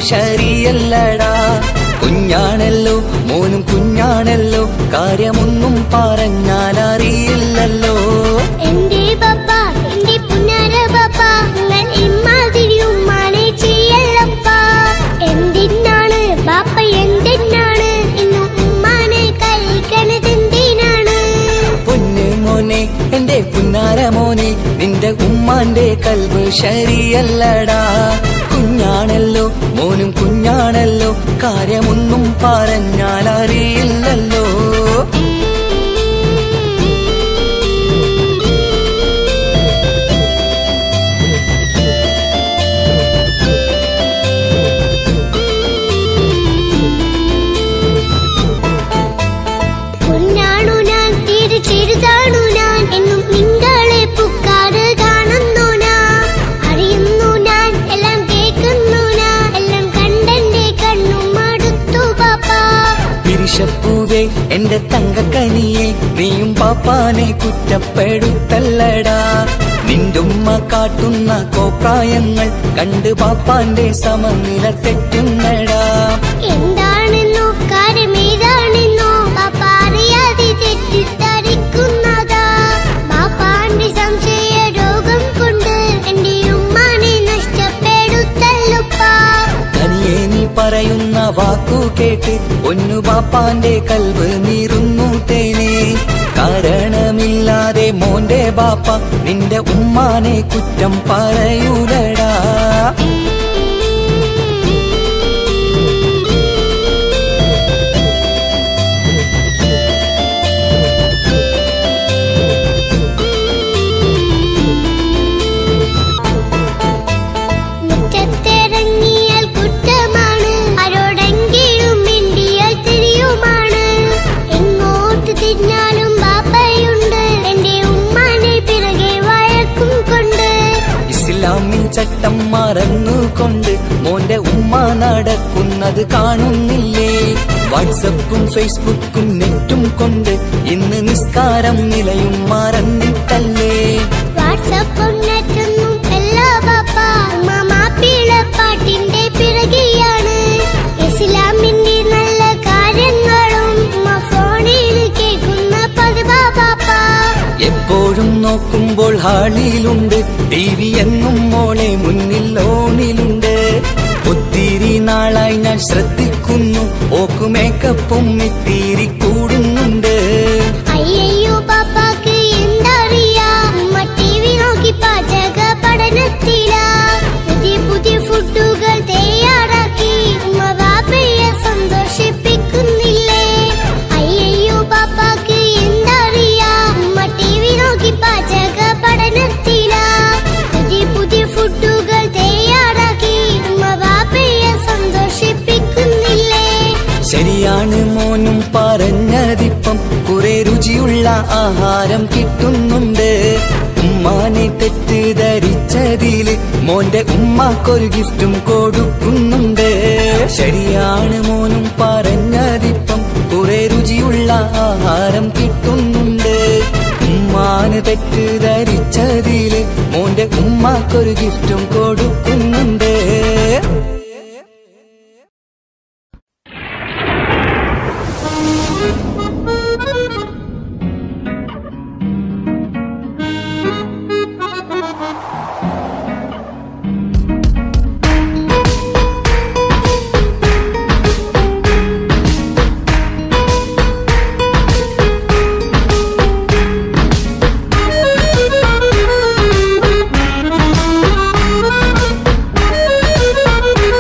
ശരിയല്ലടാ കുഞ്ഞാണല്ലോ മോനും കുഞ്ഞാണല്ലോ കാര്യമൊന്നും പറഞ്ഞാൽ അറിയില്ലല്ലോ എന്റെ പപ്പ എന്റെ പുന്നാര പപ്പ നിങ്ങൾ ഇമ്മാതിരി ഉമ്മാനെ ചെയ്യല്ലപ്പ എന്തിനാണ് ബാപ്പ എന്തിനാണ് ഇന്ന് ഉമ്മാനെ കഴിക്കണത് എന്തിനാണ് പൊന്നു മോനെ എന്റെ പുന്നാര മോനെ നിന്റെ ഉമ്മാന്റെ കൽവ് ശരിയല്ലടാ കുഞ്ഞാണല്ലോ മോനും കുഞ്ഞാണല്ലോ കാര്യമൊന്നും പറഞ്ഞാൽ അറിയില്ലല്ലോ പൊന്നാണു ഞാൻ തീരെ ചെറുതാണു ഞാൻ എന്നും നിങ്ങളെ പുക്കാറ് കാണുന്നു ഞാൻ അറിയുന്നു ഞാൻ എല്ലാം കേൾക്കുന്നു ഞാൻ എല്ലാം കണ്ടെന്റെ കണ്ണും മടുത്തു പാപ്പ പിരിശപ്പൂവേ എന്റെ തങ്കക്കനിയെ നീയും പാപ്പാനെ കുറ്റപ്പെടുത്തല്ലടാ നിന്റുമ്മ കാട്ടുന്ന കോപ്രായങ്ങൾ കണ്ട് പാപ്പാന്റെ സമനില തെറ്റുന്നടാ എന്താണെന്നോ കാര്യമേതാണെന്നോ പാപ്പ അറിയാതെ തെറ്റിദ്ധരിക്കുന്നതാ പാപ്പാന്റെ സംശയ രോഗം കൊണ്ട് എന്റെ ഉമ്മാനെ നഷ്ടപ്പെടുത്തല്ലുപ്പാ തനിയെ നീ പറയുന്ന വാക്കു കേട്ട് ഒന്നു പാപ്പാന്റെ കൽവ് നീറുന്നു തേനെ കാരണമില്ലാതെ മോന്റെ ബാപ്പ നിന്റെ ഉമ്മാനെ കുറ്റം പറയൂലടാ മുറ്റത്തിറങ്ങിയാൽ കുറ്റമാണ് ആരോടെങ്കിലും മിണ്ടിയാൽ തിരിയുമാണ് എങ്ങോട്ട് തിരിഞ്ഞാലും ബാപ്പയുണ്ട് എന്റെ ഉമ്മാനെ പിറകെ വഴക്കും കൊണ്ട് ഇസ്ലാമിൽ ചട്ടം മറന്നുകൊണ്ട് മോന്റെ ഉമ്മ നടക്കുന്നത് കാണുന്നില്ലേ വാട്സപ്പും ഫേസ്ബുക്കും നെറ്റും കൊണ്ട് ഇന്ന് നിസ്കാരം നിലയും മറന്നിട്ടല്ലേ വാട്സപ്പും നെറ്റൊന്നും എല്ലാ ബാപ്പ മാപ്പിള പാട്ടിന്റെ പിറകെയാണ് ഇസ്ലാമിന്റെ നല്ല കാര്യങ്ങളും ഉമ്മ ഫോണിൽ കേൾക്കുന്ന പതിവാ ബാപ്പ എപ്പോഴും നോക്കുമ്പോൾ ഹാളിയിലുണ്ട് ടി വി എന്നും മോളെ മുന്നിൽ ഓണിലുണ്ട് ഒത്തിരി നാളായി ഞാൻ ശ്രദ്ധിക്കുന്നു ഓക്കു മേക്കപ്പും ഇത്തിരി കൂടുന്നുണ്ട് അയ്യയ്യോ പാപ്പാക്ക് എന്തറിയാ ഉമ്മ ടി വി നോക്കി പാചക പഠനത്തിലാ പുതിയ പുതിയ ഫുഡുകൾ തയ്യാറാക്കി ഉമ്മ ബാപ്പയെ സന്തോഷിപ്പിക്കുന്നില്ലേ അയ്യയ്യോ പാപ്പാക്ക് എന്തറിയാ ഉമ്മ ടി വി നോക്കി പാചക പഠനത്തിലാ പുതിയ പുതിയ ഫുഡുകൾ തയ്യാറാക്കി ഉമ്മ ബാപ്പയെ സന്തോഷിപ്പിക്കുന്നില്ലേ ശരിയാണ് മോനും പറഞ്ഞതിപ്പം കുറെ രുചിയുള്ള ആഹാരം കിട്ടുന്നുണ്ട് ഉമ്മാനെ തെറ്റിദ്ധരിച്ചതില് മോന്റെ ഉമ്മാക്കൊരു ഗിഫ്റ്റും കൊടുക്കുന്നുണ്ട് ശരിയാണ് മോനും പറഞ്ഞതിപ്പം കുറെ രുചിയുള്ള ആഹാരം കിട്ടുന്നുണ്ട് ഉമ്മാന് തെറ്റിദ്ധരിച്ചതില് മോന്റെ ഉമ്മാക്കൊരു ഗിഫ്റ്റും കൊടുക്കുന്നുണ്ട് Thank you.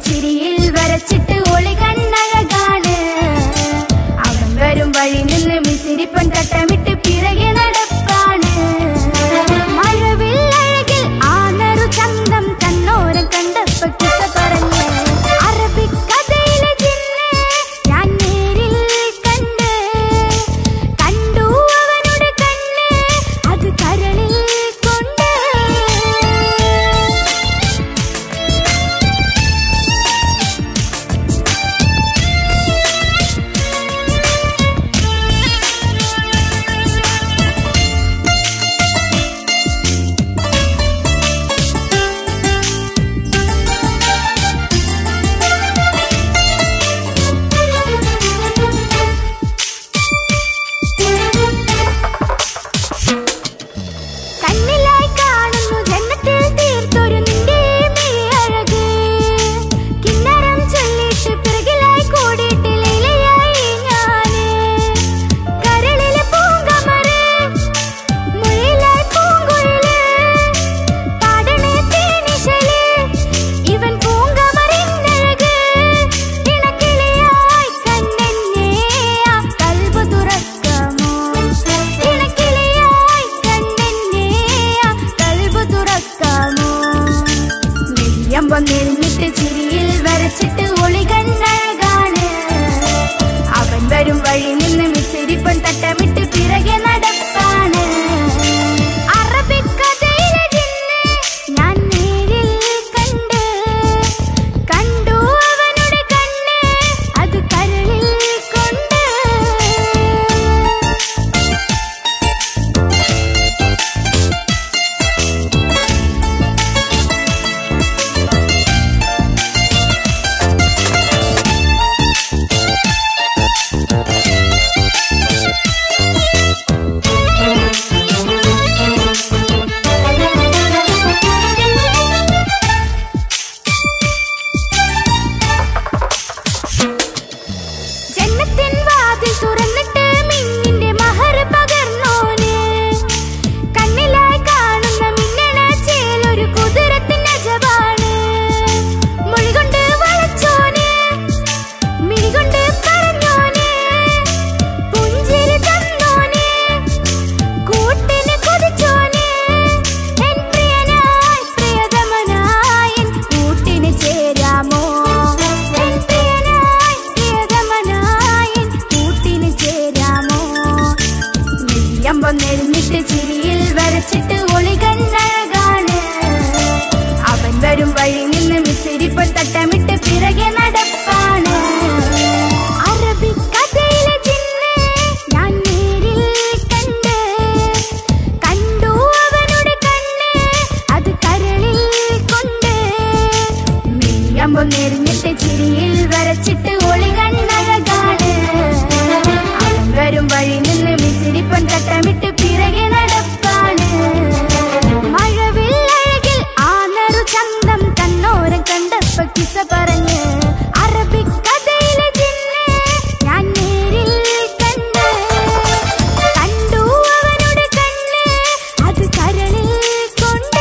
ചിരിയിൽ വരച്ചിട്ട് ഒളി കണ്ണഴകാണ് അവൻ വരും വഴി നിന്ന് മിസിരിപ്പൻ തട്ടമിട്ട് പിറകെ നടപ്പാണ് മഴവില്ലഴകിൽ ആനറു ചന്തം തന്നോരം കണ്ടപ്പോ കിസ പറഞ്ഞ് അറബിക്കഥയിലെ ജിന്ന് ഞാൻ നേരിൽ കണ്ട് കണ്ടു അവനുടെ കണ്ണ് അത് കരളിൽ കൊണ്ട് കണ്ണിലായി കാണുന്നു ജന്മത്തിൽ തീർത്തൊരു നിന്റെ മിഴിയഴക് കിന്നരം ചൊല്ലിട്ട് പിറകിലായി കൂടിയിട്ട് ലീലയായി ഞാന് കരളിലെ പൂങ്കമറ് മുഴിലായി പൂങ്കുഴല് പാടണേ തേനിശല് ഇവൻ പൂങ്കമറിന്നഴക് ഇണക്കിളിയായി കണ്ണെന്നെ ആ കൽബ് തുറക്കമോ ഇണക്കിളിയായി കണ്ണെന്നെ ആ കൽബ് തുറക്കാമോ നെയ്യമ്പം നെരിഞ്ഞിട്ട് ചിരിയിൽ വരച്ചിട്ട് ഒളി കണ്ണഴകാണ് അവൻ വരും വഴി നിന്ന് മിസിരിപ്പൻ തട്ടമിട്ട് പിറകെ നടപ്പാണ് അറബിക്കഥയിലെ ജിന്ന് ഞാൻ നേരിൽ കണ്ട് കണ്ടു അവനുടെ കണ്ണ് അത് കരളിൽ കൊണ്ട് ജന്നത്തിൻ വാതിൽ തുറന്നിട്ട് മിന്നിന്റെ മഹർ പകർന്നോന് കണ്ണിലായി കാണുന്ന മിന്നണ ചേലൊരു കുതിരത്തിൻ അജവാണ് മൊഴികൊണ്ട് വളച്ചോന് മിഴികൊണ്ട് പറഞ്ഞോന് പുഞ്ചിരി തന്നോന് കൂട്ടിന് കൊതിച്ചോന് എൻ പ്രിയനായി പ്രിയതമനായി എൻ കൂട്ടിന് ചേരാമോ എൻ പ്രിയനായി പ്രിയതമനായി എൻ കൂട്ടിന് ചേരാമോ നെയ്യമ്പം നെരിഞ്ഞിട്ട് ചിരിയിൽ വരച്ചിട്ട് ഒളി കണ്ണഴകാണ് അവൻ വരും വഴി നിന്ന് മിസിരിപ്പൻ തട്ടമിട്ട് പിറകെ നടപ്പാണ് അറബിക്കഥയിലെ ജിന്ന് ഞാൻ നേരിൽ കണ്ട് കണ്ടു അവനുടെ കണ്ണ് അത് കരളിൽ കൊണ്ട് മെയ്യമ്പം നെരിഞ്ഞിട്ട് ചിരിയിൽ വരച്ചിട്ട് ഒളി കണ്ണഴകാണ് അവൻ വരും വഴി നിന്ന് മിസിരിപ്പൻ തട്ടമിട്ട് പിറകെ നടപ്പാണ് മഴവില്ലഴകിൽ ആനറു ചന്തം തന്നോരം കണ്ടപ്പോ കിസ പറഞ്ഞ് അറബിക്കഥയിലെ ജിന്ന് ഞാൻ നേരിൽ കണ്ട് കണ്ടു അവനുടെ കണ്ണ് അത് കരളിൽ കൊണ്ട്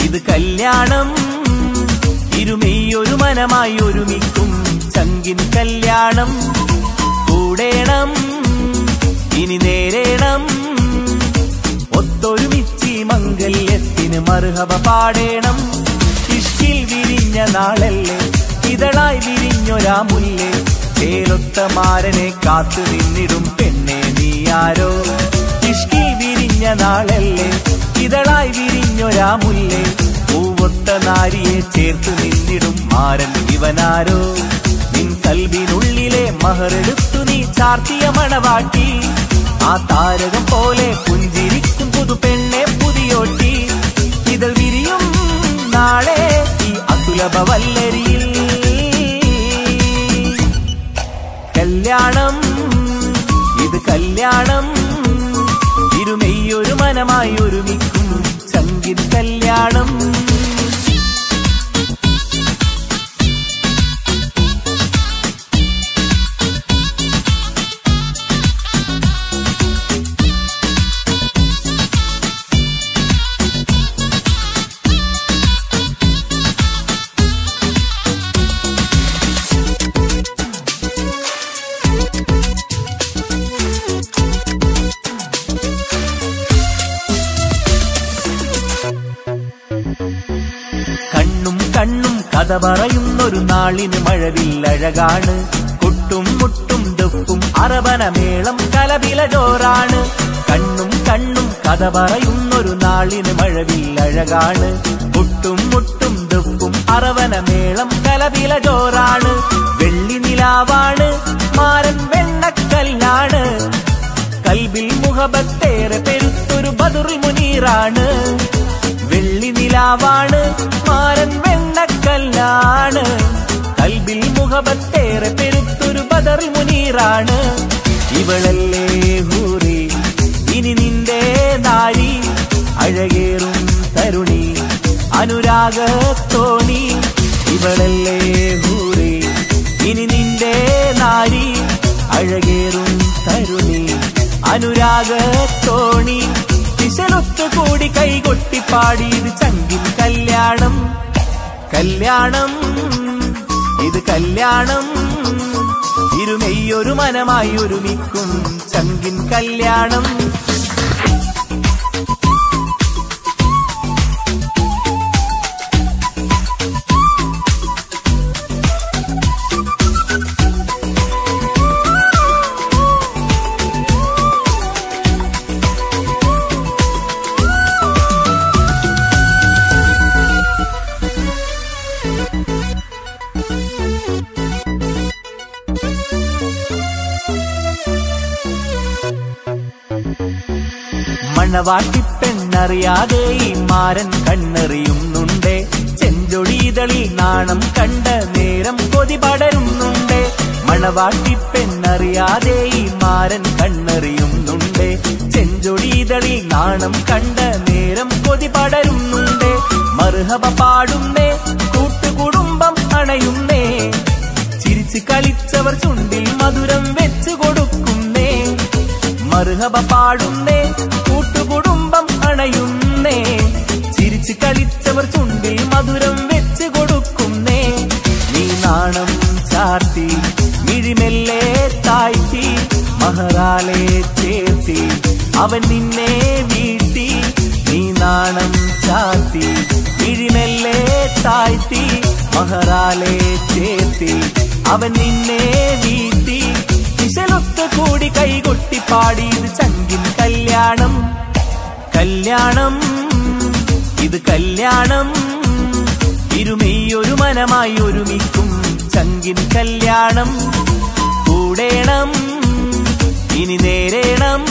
ഇത് കല്യാണം ഇരുമെയ്യൊരു മനമായി ഒരുമിക്കും ചങ്കിൻ കല്യാണം കൂടേണം ഇനി നേരേണം ഒത്തൊരുമിച്ചി മംഗല്യത്തിന് മറുഹവ പാടേണം ഇഷ്കിൽ വിരിഞ്ഞ നാളല്ലേ ഇതളായി വിരിഞ്ഞൊരാ മുല്ലേ ചേലൊത്ത മാരനെ കാത്തു നിന്നിടും പെണ്ണെ നീയാരോ ഇഷ്കിൽ വിരിഞ്ഞ നാളല്ലേ ഇതളായി വിരിഞ്ഞൊരാ മുല്ലേ പൂവൊത്ത നാരിയെ ചേർത്ത് നിന്നിടും മാരൻ ഇവനാരോ നിൻ കൽവിനുള്ളിലെ മഹറെടുത്തു നീ ചാർത്തിയ മണവാട്ടി ആ താരകം പോലെ പുഞ്ചിരിക്കും പുതു പെണ്ണെ പുതിയോട്ടി ഇതൾ വിരിയും നാളെ ഈ അസുലഭ വല്ലരിയിൽ കല്യാണം ഇത് കല്യാണം ഇരുമെയ്യൊരു മനമായി ഒരുമിക്കും ചങ്കിൻ കല്യാണം കണ്ണും കണ്ണും കഥ പറയുന്നൊരു നാളിന് മഴവില്ലഴകാണ് കൊട്ടും മുട്ടും ദുഃഖും അറബനമേളം കലപില ജോറാണ് കണ്ണും കണ്ണും കഥ പറയുന്നൊരു നാളിന് മഴവില്ലഴകാണ് കൊട്ടും മുട്ടും ദുഃഖും അറവനമേളം കലപില ജോറാണ് വെള്ളി നിലാവാണ് മാരൻ വെണ്ണക്കല്ലാണ് കൽബിൽ മുഹബത്തേറെ പെരുത്തൊരു ബദുറിൽ മുനീറാണ് വെള്ളി നിലാവാണ് മാരൻ വെണ്ണക്കല്ലാണ് കൽബിൽ മുഖബത്തേറെ പെരുത്തൊരു ബദർ മുനീറാണ് ഇവളല്ലേ ഹൂറി ഇനി നിന്റെ നാരി അഴകേറും തരുണി അനുരാഗത്തോണി ഇവളല്ലേ ഹൂറി ഇനി നിന്റെ നാരി അഴകേറും തരുണി അനുരാഗത്തോണി ദിശലൊത്തു കൂടി കൈകൊട്ടിപ്പാടി ഇത് ചങ്കിൻ കല്യാണം കല്യാണം ഇത് കല്യാണം ഇരുമെയ്യൊരു മനമായി ഒരുമിക്കും ചങ്കിൻ കല്യാണം മണവാട്ടിപ്പെണ്ണറിയാതെ ഈ മാരൻ കണ്ണെറിയുന്നുണ്ടേ ചെഞ്ചൊടിതളിൽ നാണം കണ്ട നേരം കൊതി പടരുന്നുണ്ടേ മണവാട്ടിപ്പെണ്ണറിയാതെ ഈ മാരൻ കണ്ണെറിയുന്നുണ്ടേ ചെഞ്ചൊടിതളിൽ നാണം കണ്ട നേരം കൊതി പടരുന്നുണ്ടേ മറുഹബ പാടുന്നേ കൂട്ടുകുടുംബം അണയുന്നേ ചിരിച്ച് കളിച്ചവർ ചുണ്ടിൽ മധുരം വെച്ചു കൊടുക്കുന്നേ മറുഹബ പാടുന്നേ കൂട്ടുകുടുംബം അണയുന്നേ ചിരിച്ച് കളിച്ചവർ ചുണ്ടിൽ മധുരം വെച്ച് കൊടുക്കുന്നേ നീ നാണം ചാർത്തി മിഴിമെല്ലെ താഴ്ത്തി മഹറാലെ ചേർത്തി അവൻ നിന്നെ വീഴ്ത്തി നീ നാണം ചാർത്തി മിഴിമെല്ലെ താഴ്ത്തി മഹറാലെ ചേർത്തി അവൻ നിന്നെ വീഴ്ത്തി വിശലൊത്ത് കൂടി കൈകൊട്ടിപ്പാടി ഇത് ചങ്കിൻ കല്യാണം കല്യാണം ഇത് കല്യാണം ഇരുമെയ്യൊരു മനമായി ഒരുമിക്കും ചങ്കിൻ കല്യാണം കൂടേണം ഇനി നേരേണം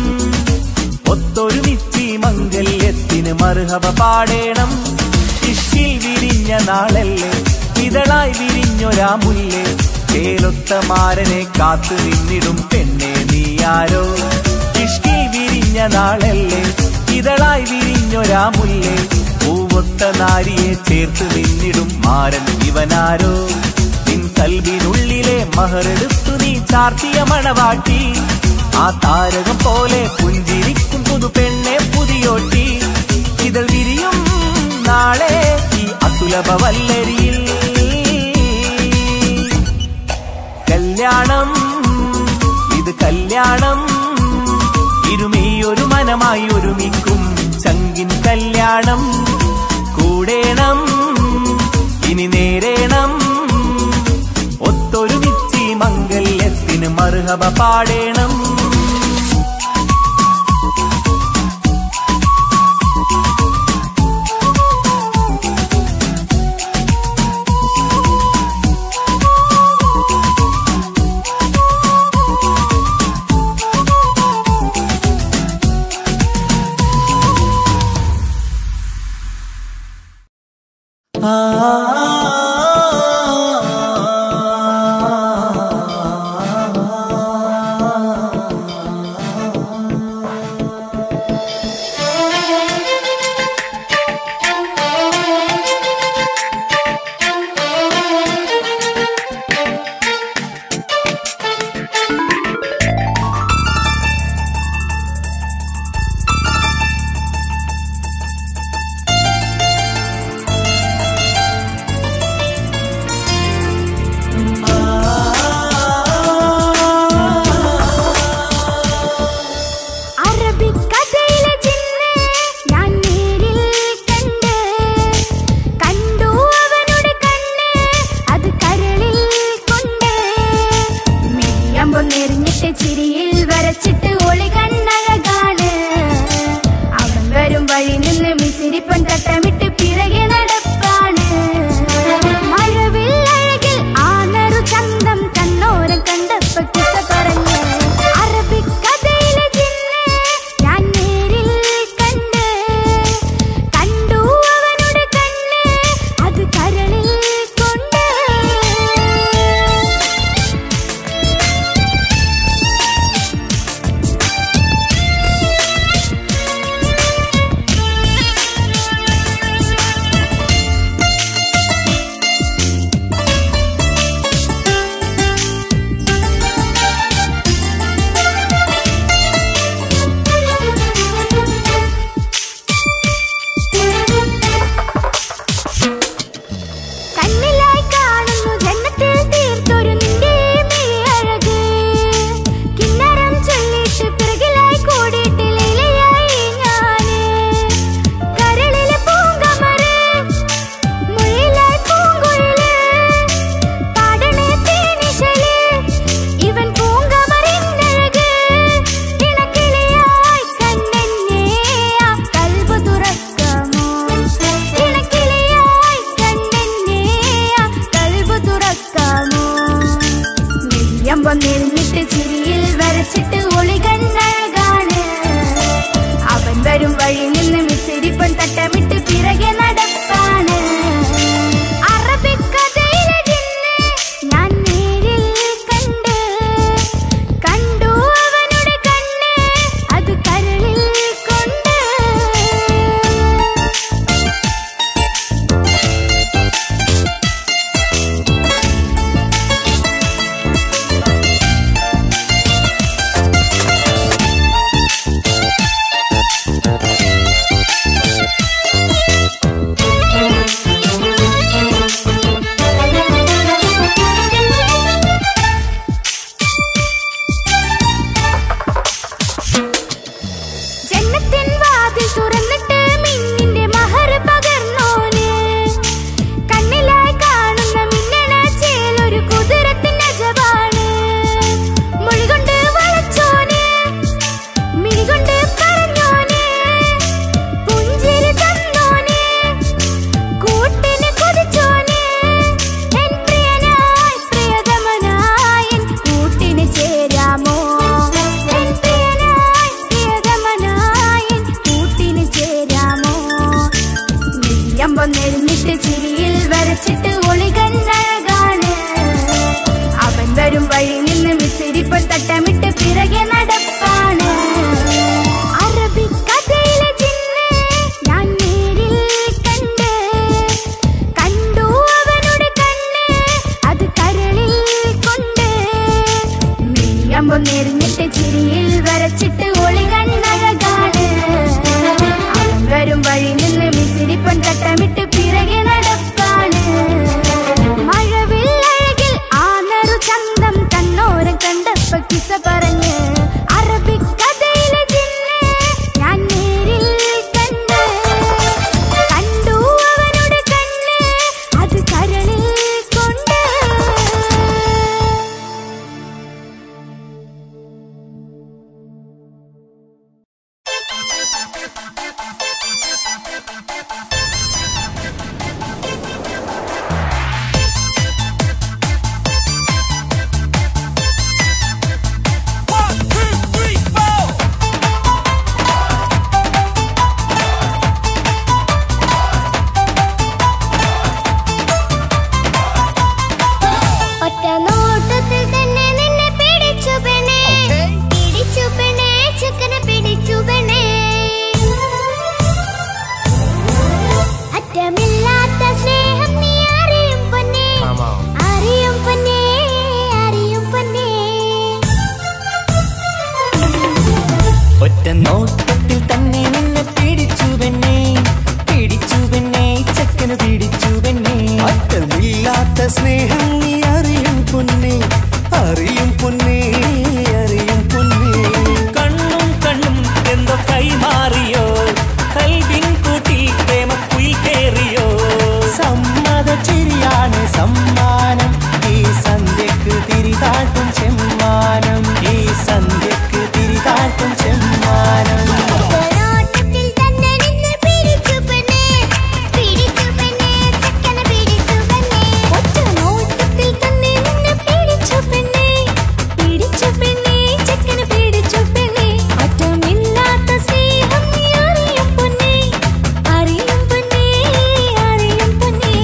ഒത്തൊരുമിച്ചി മംഗല്യത്തിന് മറുഹവ പാടേണം ഇഷ്കിൽ വിരിഞ്ഞ നാളല്ലേ ഇതളായി വിരിഞ്ഞൊരാ മുല്ലേ ചേലൊത്ത മാരനെ കാത്തു നിന്നിടും പെണ്ണെ നീയാരോ ഇഷ്കിൽ വിരിഞ്ഞ നാളല്ലേ ഇതളായി വിരിഞ്ഞൊരാ മുല്ലേ പൂവൊത്ത നാരിയെ ചേർത്ത് നിന്നിടും മാരൻ ഇവനാരോ നിൻ കൽവിനുള്ളിലെ മഹറെടുത്തു നീ ചാർത്തിയ മണവാട്ടി ആ താരകം പോലെ പുഞ്ചിരിക്കും പുതു പെണ്ണെ പുതിയോട്ടി ഇതൾ വിരിയും നാളെ ഈ അസുലഭ വല്ലരിയിൽ കല്യാണം ഇത് കല്യാണം ഇരുമീ ഒരു മനമായി ഒരുമിക്കും ചങ്കിൻ കല്യാണം കൂടേണം ഇനി നേരേണം ഒത്തൊരുമിച്ച് ഈ മംഗല്യത്തിന് മറുഹബ പാടേണം അറബിക്കഥയിലെ ജിന്ന് ഞാൻ നേരിൽ കണ്ട് കണ്ടു അവനുടെ കണ്ണ് അത് കരളിൽ കൊണ്ട് മെയ്യമ്പം നെറിഞ്ഞിട്ട് ചിരിയിൽ വരച്ചിട്ട് ഒളി കണ്ണഴകാണ് അവൻ വരും വഴി നിന്ന് മിസിരിപ്പൻ തട്ടമിട്ട് പിറകെ നടപ്പാണ് മഴവിൽ അഴകിൽ ആനറു ചന്തം കണ്ണോരം കണ്ടപ്പോ കിസ പറഞ്ഞ് അറബിക്കഥയിലെ ജിന്ന് ഞാൻ നേരിൽ കണ്ട് കണ്ടു അവനുടെ കണ്ണ് അത് കരളിൽ കൊണ്ട് കണ്ണിലായി കാണുന്നു ജന്മത്തിൽ തീർത്തൊരു നിന്റെ മിഴിയഴക് കിന്നരം ചൊല്ലിട്ട് പിറകിലായി കൂടിയിട്ട് ലീലയായി ഞാന് കരളിലെ പൂങ്കമറ് മുയിലായി പൂങ്കുഴല് പാടണേ തേനിശല് ഇവൻ പൂങ്കമറിന്നഴക് ഇണക്കിളിയായി കണ്ണെന്നെ ആ കൽബ് തുറക്കാമോ ഇണക്കിളിയായി കണ്ണെന്നെ ആ കൽബ് തുറക്കാമോ നെയ്യമ്പം നെറിഞ്ഞിട്ട് ചിരിയിൽ വരച്ചിട്ട് ഒളി കണ്ണഴകാണ് അവൻ വരും വഴി നിന്ന് മിസിരിപ്പൻ തട്ടമിട്ട് പിറകെ നടപ്പാണ് അറബിക്കഥയിലെ ജിന്ന് ഞാൻ നേരിൽ കണ്ട് കണ്ടു അവനുടെ കണ്ണ് അത് കരളിൽ കൊണ്ട് ജന്നത്തിൻ വാതിൽ തുറന്നിട്ട് മിന്നിന്റെ മഹർ പകർന്നോന് കണ്ണിലായി കാണുന്ന മിന്നണ ചേലൊരു കുതിരത്തിന്റെ ജവാണ് മൊഴികൊണ്ട് വളച്ചോന് മിഴികൊണ്ട് പറഞ്ഞോന് പുഞ്ചിരി തന്നോന് കൂട്ടിന് കൊതിച്ചോന് എൻ പ്രിയനായി പ്രിയതമനായി എൻ കൂട്ടിന് ചേരാമോ എൻ പ്രിയനായി പ്രിയതമനായി എൻ കൂട്ടിന് ചേരാമോ നെയ്യമ്പം നെരിഞ്ഞിട്ട് ചിരിയിൽ വരച്ചിട്ട് ഒളി കണ്ണഴകാണ് അവൻ വരും വഴി നിന്ന് മിസിരിപ്പൻ തട്ടമിട്ട് പിറകെ നടപ്പാണ് അറബിക്കഥയിലെ ജിന്ന് ഞാൻ നേരിൽ കണ്ട് കണ്ടു അവനുടെ കണ്ണ് അത് കരളിൽ കൊണ്ട് മെയ്യമ്പം നെറിഞ്ഞിട്ട് ചിരിയിൽ വരച്ചിട്ട് ഒളി കണ്ണഴകാണ് അവൻ വരും വഴി നിന്ന് മിസിരിപ്പൻ തട്ടമിട്ട് സ്നേഹം നീ അറിയും പൊന്നേ അറിയും പൊന്നേ അറിയും പൊന്നേ കണ്ണും കണ്ണും എന്തോ കൈമാറിയോ കൽവിൻ കൂട്ടിൽ പ്രേമക്കുയിൽ കേറിയോ സമ്മത ചിരിയാണ് സമ്മാനം ഈ സന്ധ്യക്ക് തിരിതാട്ടും ചെമ്മാനം ഈ സന്ധ്യക്ക് തിരിതാട്ടും ചെമ്മാനം ഒരോട്ടത്തിൽ തന്നെ നിന്നെ പിടിച്ചു പെണ്ണേ പിടിച്ചു പെണ്ണേ ചെക്കനെ പിടിച്ചു പെണ്ണേ ഒറ്റ നോട്ടത്തിൽ തന്നെ നിന്നെ പിടിച്ചു പെണ്ണേ പിടിച്ചു പെണ്ണേ ചെക്കന് പിടിച്ചു പെണ്ണേ അറ്റമില്ലാത്ത സ്നേഹം നീ അറിയും പൊന്നേ അറിയും പൊന്നേ അറിയും പൊന്നേ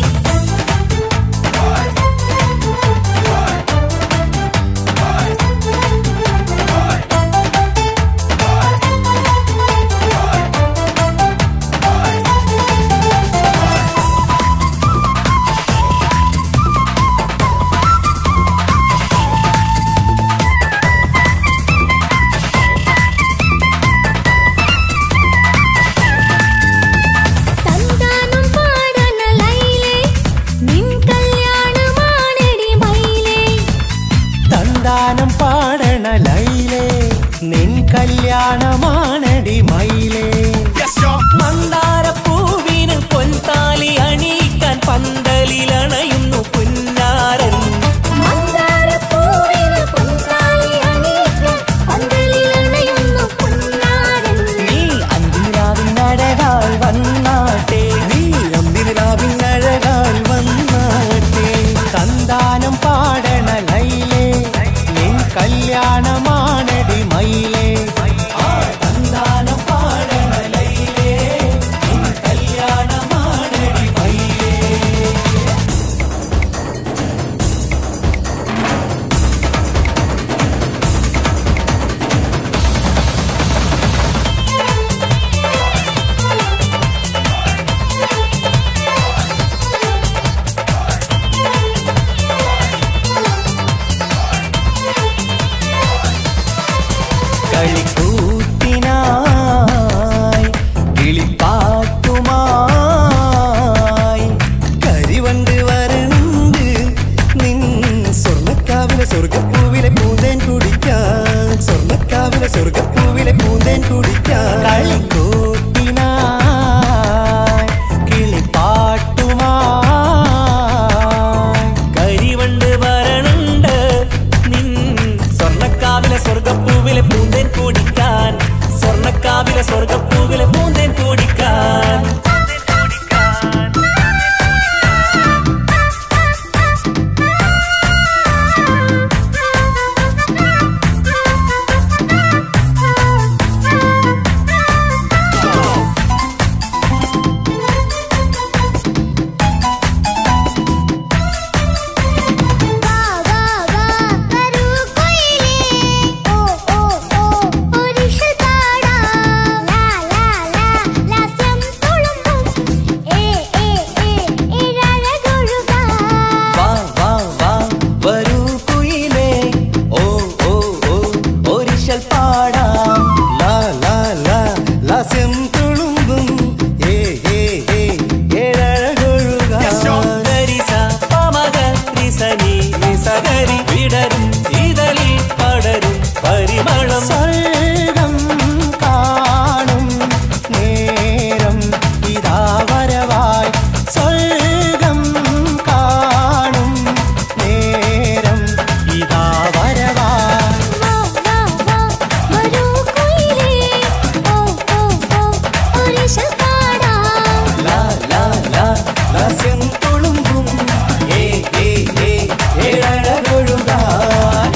തന്താനം പാടന ലൈലേ നിൻ കല്യാണമാണെടി മൈലേ തന്താനം പാടണ ലൈലേ നിൻ കല്യാണമാണടി മയിലേ മന്ദാരപ്പൂവിന് പൊൻതാലി അണിയിക്കാൻ പന്തലിലണയുന്നു പുന്നാരൻ മന്ദാരപ്പൂവിന് പൊൻതാലി അണിയിക്കാൻ പന്തലിലണയുന്നു പൊന്നാരൻ നീ അന്തിരാവിനഴകാൽ വന്നാട്ടെ നീ അന്തിരാവിനഴകാൽ വന്നാട്ടെ തന്താനം പാടണ ലൈലേ നിൻ കല്യാണമാണടി മയിലേ ആ തന്താനം പാടണ ലൈലേ നിൻ കല്യാണമാണടി മയിലേ കളിക്കൂത്തിനായി കിളിപ്പാട്ടുമായി കരിവണ്ട് വരണ്ട് നിൻ സ്വർണ്ണക്കാവിലെ സ്വർഗപ്പൂവിലെ പൂന്തേൻ കുടിക്കാൻ സ്വർണ്ണക്കാവിലെ സ്വർഗപ്പൂവിലെ പൂന്തേൻ കുടിക്കാൻ കളിക്കൂത്തിനായി കിളിപ്പാട്ടുമായി കരിവണ്ട് വരണുണ്ട് നിൻ സ്വർണ്ണക്കാവിലെ സ്വർഗപ്പൂവിലെ പൂന്തേൻ കുടിക്കാൻ സ്വർണ്ണക്കാവിലെ സ്വർഗപ്പൂവിലെ പൂന്തേൻ കുടിക്കാൻ വാ വാ വാ വരൂ കൊയിലേ ഓ ഓ ഓ ഒരിഷൽ പാടാം ലാ ലാ ലാ ലാസ്യം തുളുമ്പും ഏ ഏ ഏ ഇഴഴകൊഴുകാം വാ വാ വാ വരൂ കുയിലേ ഓ ഓ ഓ ഒരിശൽ പാടാം ലാ ലാ ലാ ലാസ്യം തുളുമ്പും ഏ ഏ ഏ ഏഴഴകൊഴുകാൻ ഗരിസ പമഗ നിസനി നിസഗരി വിടരും ഇതളിൽ പടരും പരിമളം സ്വർഗം കാണും നേരം ഇതാ വരവായി സ്വർഗം കാണും നേരം ഇതാ വരവായി വാ വാ വാ വരൂ കുയിലേ ഓ ഓ ഓ ഒരിശൽ പാടാം ലാ ലാ ലാ ലാസ്യം തുളുമ്പും ഏ ഏ ഏ ഏഴഴകൊഴുകാൻ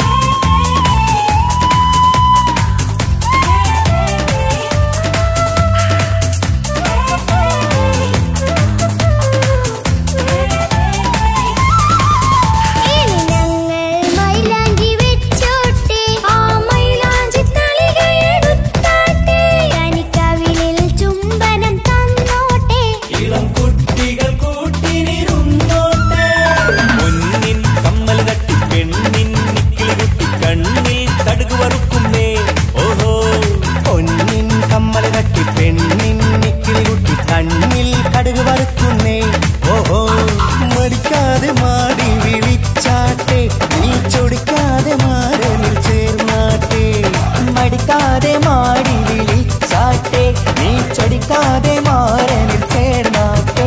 ഇനി ഞങ്ങൾ മൈലാഞ്ചി വെച്ചോട്ടെ ആ മൈലാഞ്ചി തളിക എടുത്താട്ടെ കനിക്കവിളിൽ ചുംബനം തന്നോട്ടെ ഇളം കുട്ടികൾ കൂട്ടിനിരുന്നോട്ടെ മുന്നിൻ കമ്മൽ തട്ടി പെണ്ണിൻ നിക്കിളി കുട്ടി കണ്ണിൽ തടുകു വറുക്കുന്നേ ഓഹോ പൊന്നിൻ കമ്മൽ കട്ടി പെണ്ണിൻ നിക്കിളി കുട്ടി കണ്ണിൽ കടുക് വറുക്കുന്നേ ഓഹോ മടിക്കാതെ ചൊടിക്കാതെ മാടി വിളിച്ചാട്ടെ നീ ചൊടിക്കാതെ മാറനിൽ ചേർന്നാട്ടെ മടിക്കാതെ മാടി വിളിച്ചാട്ടെ നീ ചടിക്കാതെ മാറനിൽ ചേർന്നാട്ടെ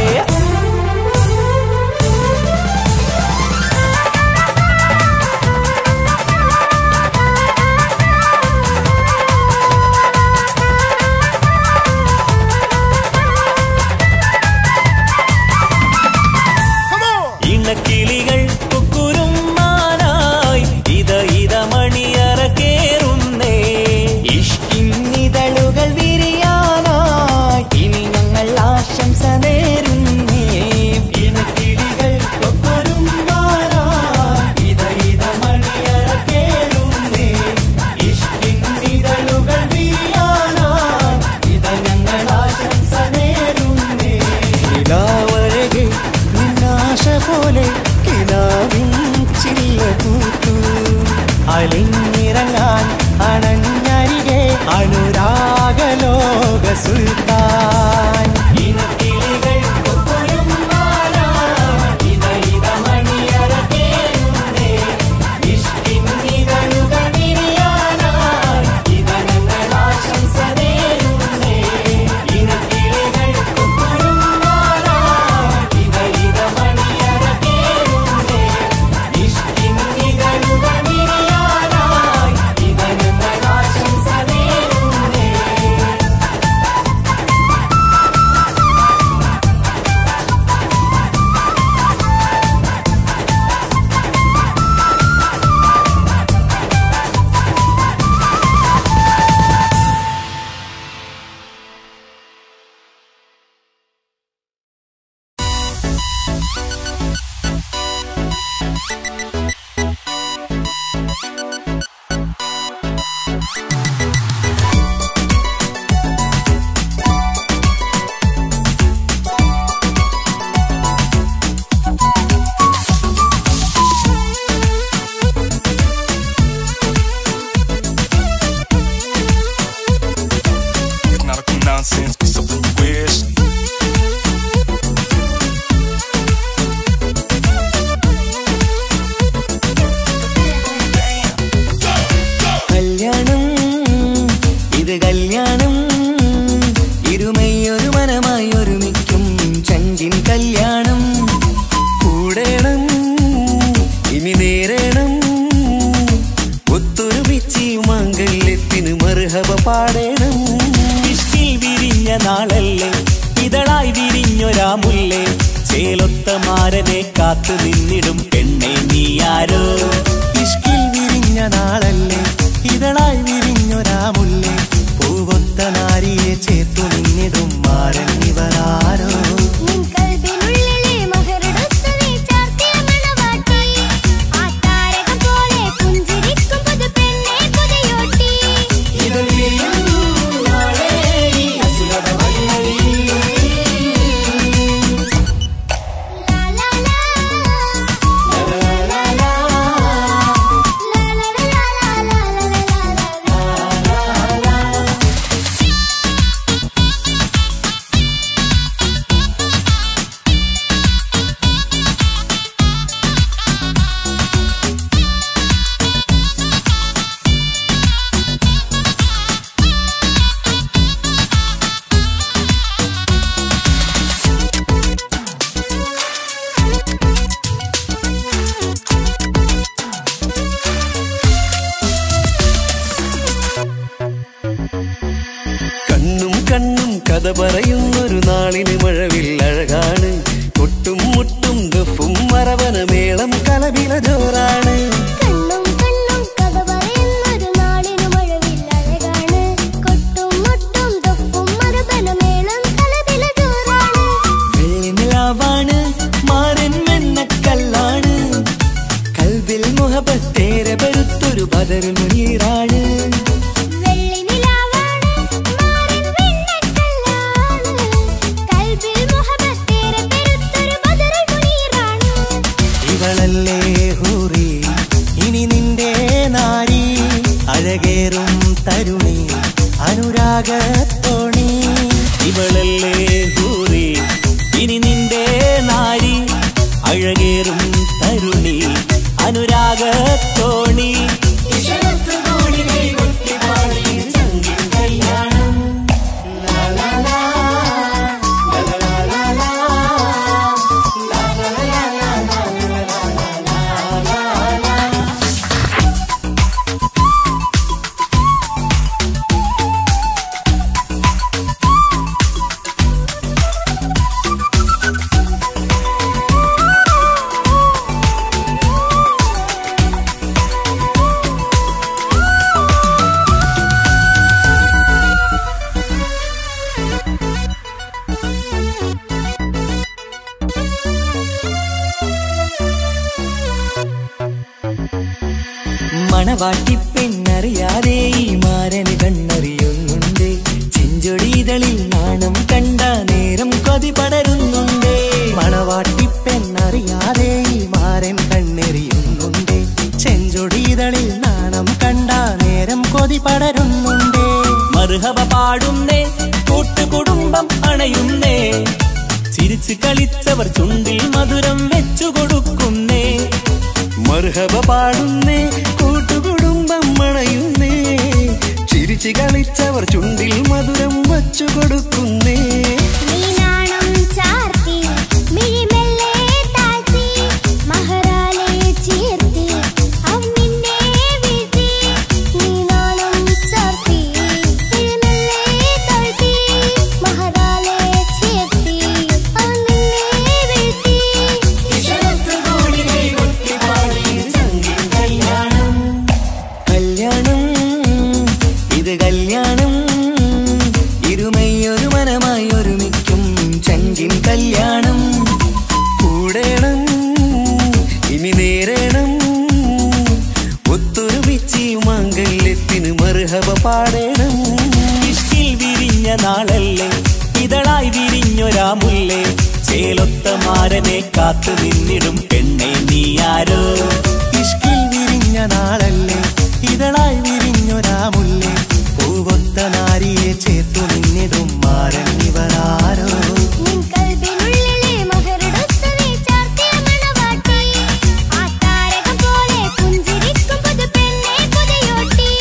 ഇണക്കിളികൾ കുക്കുരുമാനായി ഇത ഇത മണിയറ കേറുന്നേ ഇഷ്കിന്നിതളുകൾ വിരിയാനായി ഇനി ഞങ്ങൾ ആശംസ നേരുന്നേ ഇണക്കിളികൾ കൊക്കൊരുമ്പാനായി ഇത ഇത മണിയറ കേളുന്നേ ഇഷ്കിന്നിതളുകൾ വീയാനായി ഇത ഞങ്ങൾ ആശംസ നേരുന്നേ നിലാവഴകെ നിന്നാശ പോലെ കിനാവിൻ ചില്ല പൂത്തു അലിഞ്ഞിറങ്ങാൻ അണഞ്ഞരികെ അനുരാഗലോക സുൽത്താൻ ഇനക്കിളികൾ കൊക്കൊരുമ്പാനായി ഇത ഇത മണിയറ കേളുന്നേ ഇഷ്കിന്നിതളുകൾ വിരിയാനായി ഇത ഞങ്ങൾ ആശംസ നേരുന്നേ ഇനക്കിളികൾ കൊക്കൊരുമ്പാനായി ഇത ഇത മണിയറ കേളുന്നേ ഇഷ്കിന്നിതളുകൾ വിരിയാനായി ഇത ഞങ്ങൾ ആശംസ നേരുന്നേ It's not a nonsense, be something you wish. കല്യാണം ഇത് കല്യാണം ഇരുമയൊരു മനമായി ഒരുമിക്കും ചങ്കിൻ കല്യാണം കൂടേണം ഇനി നേരേണം ഒത്തൊരുമിച്ച് ഈ മാംഗല്യത്തിന് മറുഹബ പാടേണം ഇഷ്കിൽ വിരിഞ്ഞ നാളല്ലേ ഇതളായി വിരിഞ്ഞൊരാ മുല്ലേ ചേലൊത്ത മാരനെ കാത്തു നിന്നിടും പെണ്ണെ നീയാരോ ഇഷ്കിൽ വിരിഞ്ഞ നാളല്ലേ ഇതളായി വിരിഞ്ഞൊരാ മുല്ലേ പൂവൊത്ത നാരിയെ ചേർത്തു നിന്നിടും മാരൻ ഇവരാരോ നിൻ കൽബിനുള്ളിലെ മഹറെടുത്ത് നീ ചാർത്തിയ മണവാട്ടി ആ താരകം പോലെ പുഞ്ചിരിക്കും പുതുപെണ്ണെ പുതിയോട്ടി ഇതൾ വിരിയുന്നു നാളെ ഈ അസുരത വഴിയരികിൽ. ലാ ലാ ലാ ലാ, ലാ, ലാ, ലാ. ലാ ലാ ലാ ലാ ലാ ലാ ലാ കണ്ണും കണ്ണും കഥ പറയുന്നൊരു നാളിന് മഴവിൽ അഴകാണ് കൊട്ടും മുട്ടും ദഫും മറവന മേളം കലവില ജോറാണ് കണ്ണും കണ്ണും കഥ പറയുന്നൊരു നാളിനു മഴവിൽ അഴകാണ് കൊട്ടും മുട്ടും ദഫും മറുപനമേളം കലപില ജോറാണ് വെള്ളി നിലാവാണ് മാരൻ വെണ്ണക്കല്ലാണ് കൽവിൽ മുഹബത്തേരെ പെരുത്തൊരു ബദർ മുനീറാണ് വെള്ളി നിലാവാണ് മാറിൻ വെണ്ണക്കല്ലാണ് കൽബിൽ മുഹബത്തേറെ പെരുത്തൊരു ബദറുൽ മുനീറാണ് ഇവളല്ലേ ഹൂറി ഇനി നിന്റെ നാരി അഴകേറും തരുണി അനുരാഗത്തോണി ഇവളല്ലേ ഹൂറി ഇനി നിന്റെ നാരി അഴകേ മണവാട്ടി പെണ്ണറിയാതെ ഈ മാരന് കണ്ണറിയുന്നുണ്ട് ചെഞ്ചൊടിതളിൽ നാണം കണ്ട നേരം കൊതി പടരുന്നുണ്ട് മണവാട്ടി പെണ്ണറിയാതെ ഈ മാരൻ കണ്ണെറിയുന്നുണ്ട് ചെഞ്ചൊടിതളിൽ നാണം കണ്ട നേരം കൊതി പടരുന്നുണ്ട് മറുഹവ പാടുന്നേ കൂട്ടുകുടുംബം അണയുന്നേ ചിരിച്ചു കളിച്ചവർ ചുണ്ടിൽ മധുരം വെച്ചു കൊടുക്കുന്നേ മർഹബ പാടുന്നേ കൂട്ടുകുടുംബം മണയുന്നേ ചിരിച്ചു കളിച്ചവർ ചുണ്ടിൽ മധുരം വച്ചു കൊടുക്കുന്നേ നീനാണം ചാർത്തി മിഴിമെല്ലെ താഴ്ത്തി മഹറാലെ ചേർത്തി അവനിന്നെ വീഴ്ത്തി നീനാണം ചാർത്തി മിഴിമെല്ലെ താഴ്ത്തി മഹറാലെ ചേർത്തി അവനിന്നെ വീഴ്ത്തി കല്യാണം ഇത് കല്യാണം ഇരുമയൊരു മനമായി ഒരുമിക്കും ചങ്കിൻ കല്യാണം കൂടേണം ഇനി നേരേണം ഒത്തൊരുമിച്ച് മാംഗല്യത്തിന് മർഹബ പാടേണം ഇഷ്കിൽ വിരിഞ്ഞ നാളല്ലേ ഇതളായി വിരിഞ്ഞൊരാ മുല്ലേ ചേലൊത്ത മാരനെ കാത്തു നിന്നിടും പെണ്ണെ നീ ആരോ ഇഷ്കിൽ വിരിഞ്ഞ നാളല്ലേ ഇതളായി വിരിഞ്ഞൊരാമുല്ലേ പൂവൊത്ത നാരിയെ ചേർത്തു നിന്നിടും മാരൻ ഇവരാരോ നിൻ കൽബിനുള്ളിലെ മഹറുടൊത്തു നീ ചാർത്തിയ മണവാട്ടി ആ താരകം പോലെ പുഞ്ചിരിക്കും പുതുപെണ്ണെ പുതിയോട്ടി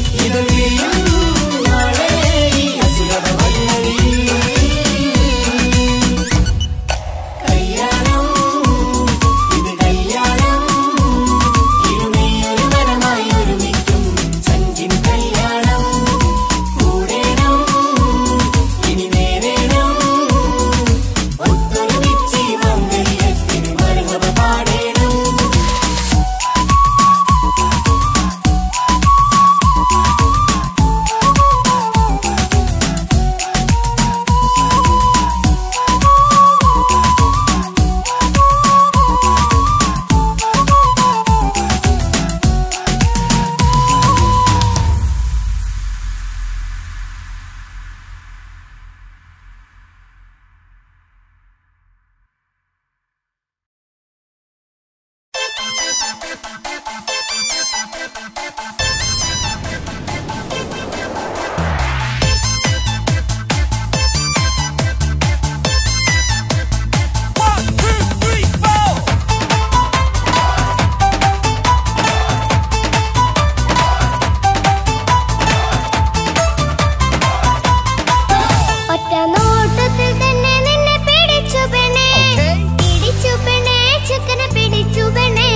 ഒറ്റ നോട്ടത്തിൽ തന്നെ നിന്നെ പിടിച്ചു പെണ്ണേ പിടിച്ചു പെണ്ണേ ചെക്കനെ പിടിച്ചു പെണ്ണേ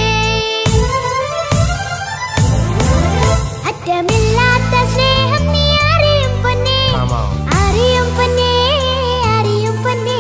അറ്റമില്ലാത്ത സ്നേഹം നീ അറിയും പൊന്നേ അറിയും പൊന്നേ അറിയും പൊന്നേ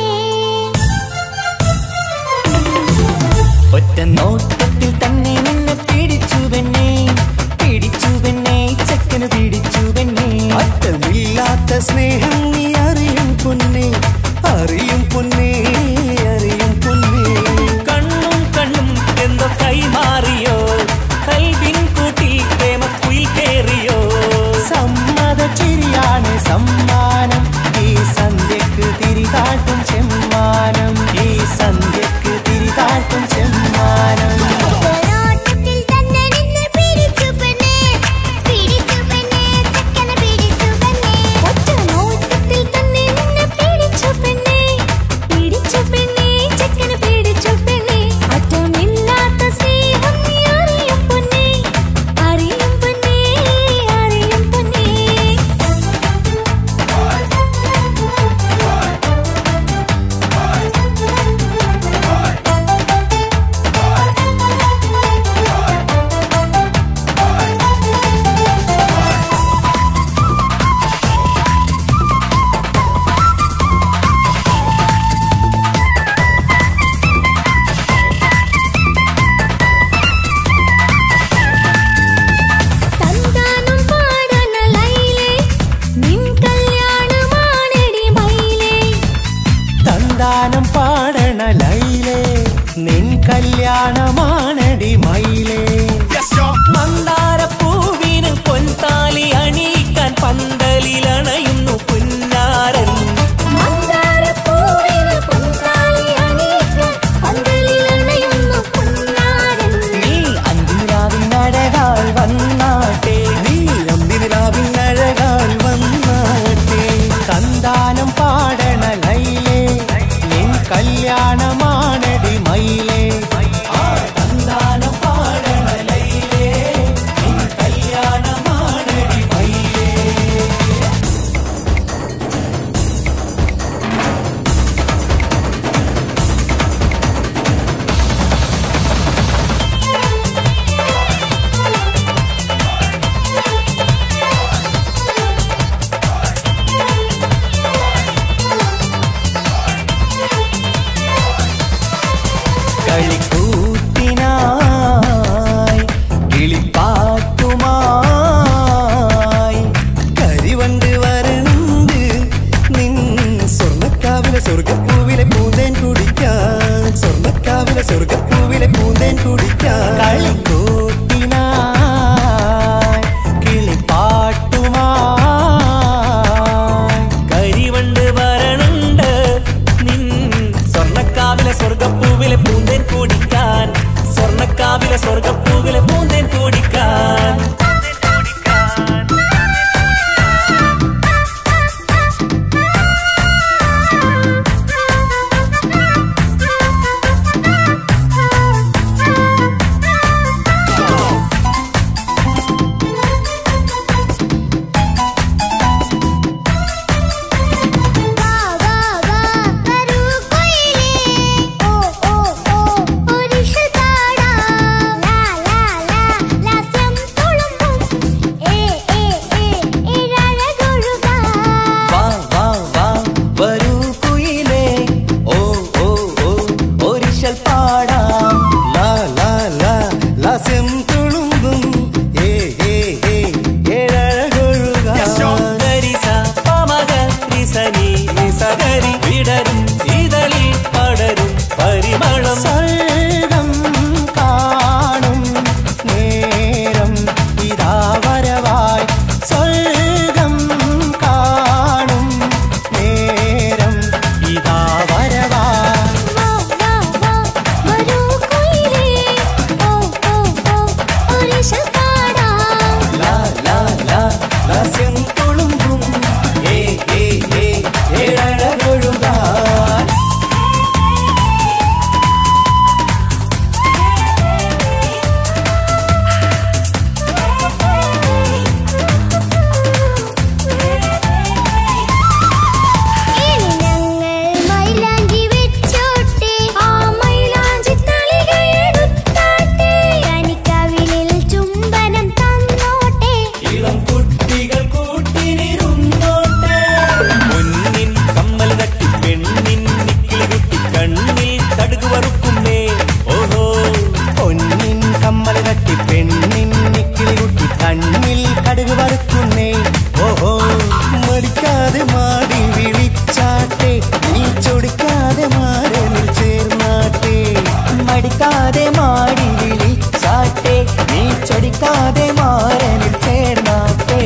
ഒറ്റ നോട്ടത്തിൽ തന്നെ നിന്നെ പിടിച്ചു പെണ്ണേ പിടിച്ചു പെണ്ണേ ചക്കന് പിടിച്ചു പെണ്ണേ അറ്റമില്ലാത്ത സ്നേഹം നീ അറിയും പൊന്നേ അറിയും പൊന്നേ അറിയും പൊന്നേ കണ്ണും കണ്ണും എന്തോ കൈമാറിയോ കൽവിൻ കൂട്ടിൽ പ്രേമക്കുയിൽ കേറിയോ സമ്മത ചിരിയാണ് സമ്മാനം ഈ സന്ധ്യക്ക് തിരിതാട്ടും ചെമ്മാനം ഈ സന്ധ്യക്ക് തിരിതാട്ടും ചെമ്മാനം ഒറ്റനോട്ടത്തിൽ തന്നെ നിന്നെ പിടിച്ചു പെണ്ണേ പിടിച്ചു പെണ്ണേ ചെക്കനെ പിടിച്ചു പെണ്ണേ ഒറ്റനോട്ടത്തിൽ തന്നെ നിന്നെ പിടിച്ചു പെണ്ണേ പിടിച്ചു പെണ്ണേ ചെക്കനെ പിടിച്ചു പെണ്ണേ അറ്റമില്ലാത്ത സ്നേഹം നീ അറിയും പൊന്നേ അറിയും പൊന്നേ അറിയും പൊന്നേ തന്താനം പാടണ ലൈലേ നിൻ കല്യാണമാണെടി മൈലേ തന്താനം പാടണ ലൈലേ നിൻ കല്യാണമാണടി മയിലേ Yes, y'all. മന്ദാരപ്പൂ പൊൻതാലി അണിയിക്കാൻ പന്തലിലണയുന്നു പുന്നാരൻ മന്ദാരപ്പൂവിന് പൊൻതാലി അണിയിക്കാൻ പന്തലിലണയുന്നു പൊന്നാരൻ. നീ അന്തിരാവിനഴകാൽ വന്നാട്ടെ നീ അന്തിരാവിൻ അഴകാൽ വന്നാട്ടെ തന്താനം പാടണ ലൈലേ നിൻ കല്യാണമാണടി മയിലേ ആ തന്താനം പാടണ ലൈലേ നിൻ കല്യാണമാണടി മയിലേ കളിക്കൂത്തിനായി കിളിപ്പാട്ടുമായി കരിവണ്ട് വരണ്ട് നിൻ സ്വർണ്ണക്കാവിലെ സ്വർഗപ്പൂവിലെ പൂന്തേൻ കുടിക്കാൻ സ്വർണ്ണക്കാവിലെ സ്വർഗപ്പൂവിലെ പൂന്തേൻ കുടിക്കാൻ കളിക്കൂത്തിനായി കിളിപ്പാട്ടുമായി കരിവണ്ട് വരണുണ്ട് നിൻ സ്വർണ്ണക്കാവിലെ സ്വർഗപ്പൂവിലെ പൂന്തേൻ കുടിക്കാൻ സ്വർണ്ണക്കാവിലെ സ്വർഗപ്പൂവിലെ പൂന്തേൻ കുടിക്കാൻ വാ വാ വാ വരൂ കൊയിലേ ഓ ഓ ഓ ഒരിഷൽ പാടാം ലാ ലാ ലാ ലാസ്യം തുളുമ്പും ഏ ഏ ഏ ഇഴഴകൊഴുകാം വാ വാ വാ വരൂ കുയിലേ ഓ ഓ ഓ ഒരിശൽ പാടാം ലാ ലാ ലാ ലാസ്യം തുളുമ്പും ഏ ഏ ഏ ഏഴഴകൊഴുകാൻ ഗരിസ പമഗ നിസനി നിസഗരി വിടരും ഇതളിൽ പടരും പരിമളം സർഗം കാണും നേരം ഇതാ വരവായി സ്വർഗം കാണും നേരം ഇതാ വരവായി വാ വാ വാ വരൂ കൊയിലേ ഓ ഓ ഓ ഒരിശൽ പാടാം ലാ ലാ ലാ ലാസ്യം തുളുമ്പും ഏ ഏ ഏ ഏഴഴകൊഴുകാൻ ഇനി ഞങ്ങൾ മൈലാഞ്ചി വെച്ചോട്ടെ ആ മൈലാഞ്ചി തളികയെടുത്താട്ടെ കനിക്കവിളിൽ ചുംബനം തന്നോട്ടെ ഇളം കുട്ടികൾ കൂട്ടിനിരുന്നോട്ടെ മുന്നിൻ കമ്മൽ തട്ടി പെണ്ണിൻ നിക്കിളി കുട്ടി കണ്ണിൽ തടുകു വറുക്കുന്നേ ഓഹോ പൊന്നിൻ കമ്മൽ തട്ടി പെണ്ണിൻ നിക്കിളി കുട്ടി കണ്ണിൽ കടുക് വറുക്കുന്നേ ഓഹോ മടിക്കാതെ മാടി വിളിച്ചാട്ടെ നീ ചൊടിക്കാതെ മാറനിൽ ചേർന്നാട്ടെ മടിക്കാതെ മാടി വിളിച്ചാട്ടെ നീ ചൊടിക്കാതെ മാറനിൽ ചേർന്നാട്ടെ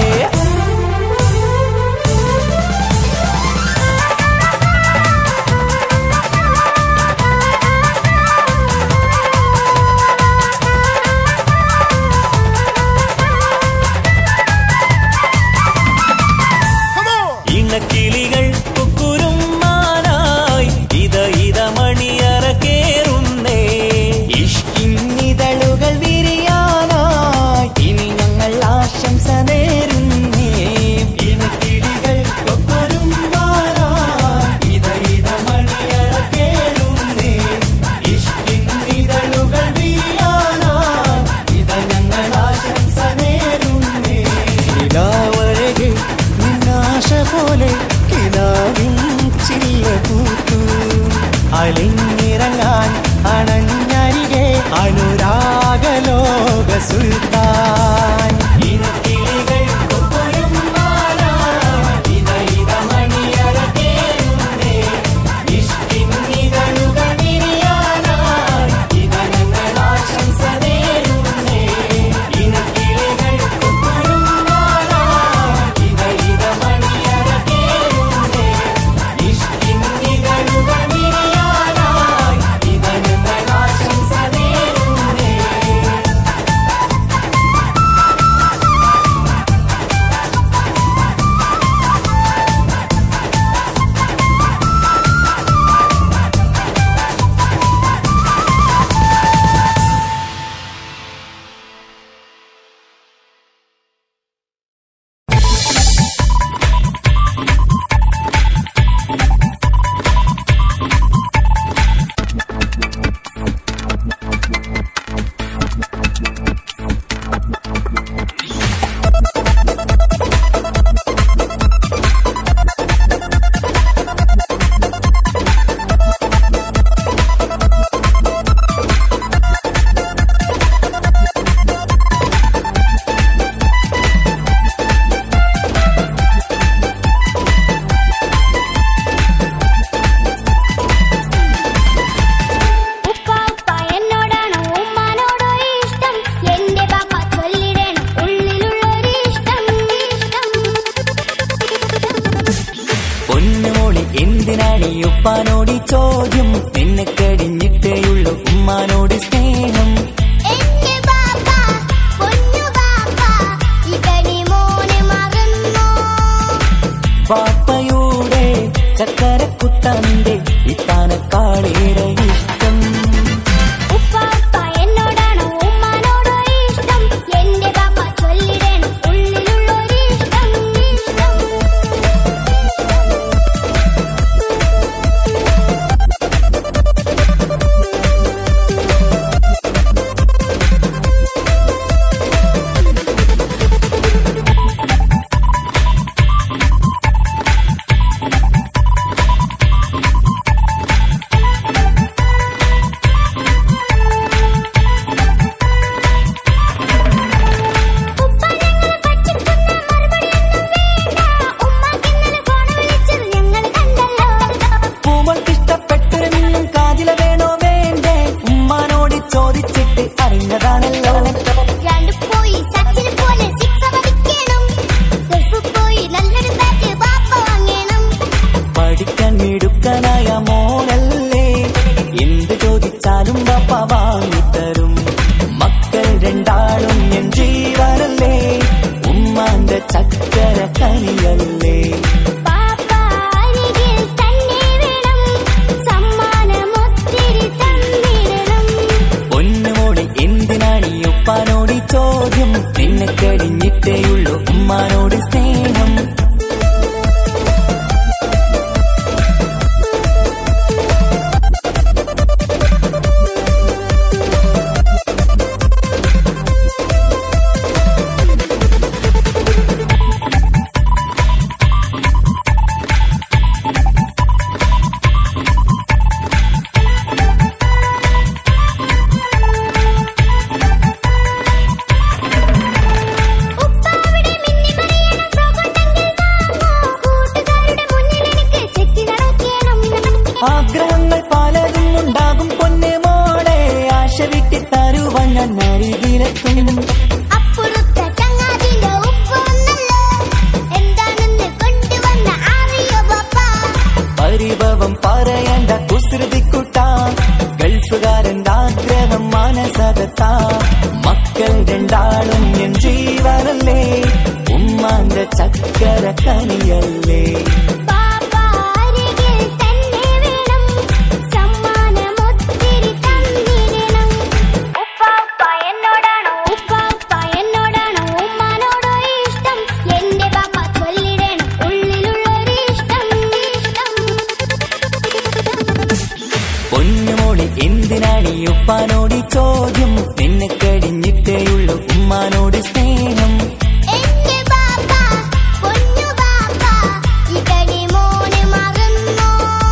ഇണക്കിളികൾ കുക്കുരും മാനായി ഇത ഇത മണിയറ കേറുന്നേ ഇഷ്കിന്നിതളുകൾ വിരിയാനായി ഇനി ഞങ്ങൾ ആശംസ നേരുന്നേ ഇണക്കിളികൾ കൊക്കൊരും മാറാം ഇത ഇത മണിയറ കേളുന്നേ ഇഷ്കിൻ ഇതളുകൾ വീഴാനാ ഇത ഞങ്ങൾ ആശംസ നേരുന്നേ നിലാവഴകെ നിന്നാശ പോലെ കിനാവിൻ ചില്ല പൂത്തു അലിഞ്ഞിറങ്ങാൻ അണഞ്ഞരികെ അനുരാഗലോക സുൽത്താൻ ഇനക്കിളികൾ കൊക്കൊരും മാറാം ഇത ഇത മണിയറ കേളുന്നേ ഇഷ്കിൻ ഇതളുകൾ വിരിയാനായി ഇത ഞങ്ങൾ ആശംസ നേരുന്നേ ഇനക്കിളികൾ കൊക്കൊരും ചോദ്യം നിന്നെ കഴിഞ്ഞിട്ടേയുള്ളൂ ഉമ്മാനോട് സ്നേഹം എന്റെ ബാപ്പ പൊന്നു ബാപ്പ ഇകടി മോനെ മറന്നോ പാപ്പയുടെ ചക്കരക്കുട്ടന്റെ ഇത്താനക്കാളേറെ ഇഷ്ടം ഉപ്പാപ്പ എന്നോടാണോ ഉമ്മാനോടോ ഇഷ്ടം എന്റെ ബാപ്പ ചൊല്ലിടണം ഉള്ളിലുള്ളൊരു ഇഷ്ടം ഇഷ്ടം ഉപ്പ ഞങ്ങളെ പറ്റിക്കുന്ന മറുപടിയൊന്നും വേണ്ട ഉമ്മാക്കിന്നലെ ഫോൺ വിളിച്ചത് ഞങ്ങൾ കണ്ടല്ലോ പൂമൾക്കിഷ്ടപ്പെട്ടൊരെന്നും കാതില വേണോ വേണ്ടേ ഉമ്മാനോട് ചോദിച്ചിട്ട് അറിഞ്ഞതാണല്ലോ രണ്ട് പോയി സച്ചിൻ പോലെ സിക്സ് അടിക്കണം ഗൾഫ് പോയി നല്ലൊരു ബാറ്റ് ബാപ്പ വാങ്ങണം പഠിക്കാൻ മിടുക്കനായ മോനല്ലേ എന്ത് ചോദിച്ചാലും പാപ്പ വാങ്ങിത്തരും മക്കൾ രണ്ടാളും എൻ ജീവനല്ലേ ഉമ്മാന്റെ ചക്കര കനിയല്ലേ ബാപ്പ അരികിൽ തന്നെ വേണം സമ്മാനം ഒത്തിരി തന്നിടണം പൊന്നുമോടെ എന്തിനാണ് ഈ ഉപ്പാനോട് ഈ ചോദ്യം നിന്നെ കഴിഞ്ഞിട്ടേയുള്ളൂ ഉമ്മാനോട് സ്നേഹം ഉപ്പ അവിടെ മിന്നി മറിയണം ഫ്രോക്കുണ്ടെങ്കിൽ വാങ്ങോ കൂട്ടുകാരുടെ മുന്നിൽ എനിക്ക് ചെത്തി നടക്കണം ആഗ്രഹങ്ങൾ പലതും ഉണ്ടാകും പൊന്നെ മോളെ ആശ വിട്ടി തരുവാൻ ഞാൻ അരികിലെത്തും അപ്പുറത്തെ ചങ്ങാതിന്റെ ഉപ്പ വന്നല്ലോ എന്താണെന്ന് കൊണ്ടുവന്ന അറിയോ ബാപ്പ പരിഭവം പറയണ്ട കുസൃതിക്കുട്ട ഗൾഫുകാരൻ്റെ ആഗ്രഹം മാനസകത്ത മക്കൾ രണ്ടാളും എൻ ജീവനല്ലേ ഉമ്മാന്റെ ചക്കര കനിയല്ലേ ബാപ്പ അരികിൽ തന്നെ വേണം സമ്മാനം ഒത്തിരി തന്നിടണം ഉപ്പാപ്പ എന്നോടാണോ ഉപ്പാപ്പ എന്നോടാണോ ഉമ്മാനോടോ ഇഷ്ടം എന്റെ ബാപ്പ ചൊല്ലിടണം ഉള്ളിലുള്ളൊരു ഇഷ്ടം ഇഷ്ടം പൊന്നുമോളി എന്തിനാണ് ഈ ഉപ്പാനോട് ഈ ചോദ്യം നിന്നെ കഴിഞ്ഞിട്ടേയുള്ളൂ ഉമ്മാനോട് സ്നേഹം എന്റെ ബാപ്പ പൊന്നു ബാപ്പ ഇകടി മോനെ മറന്നോ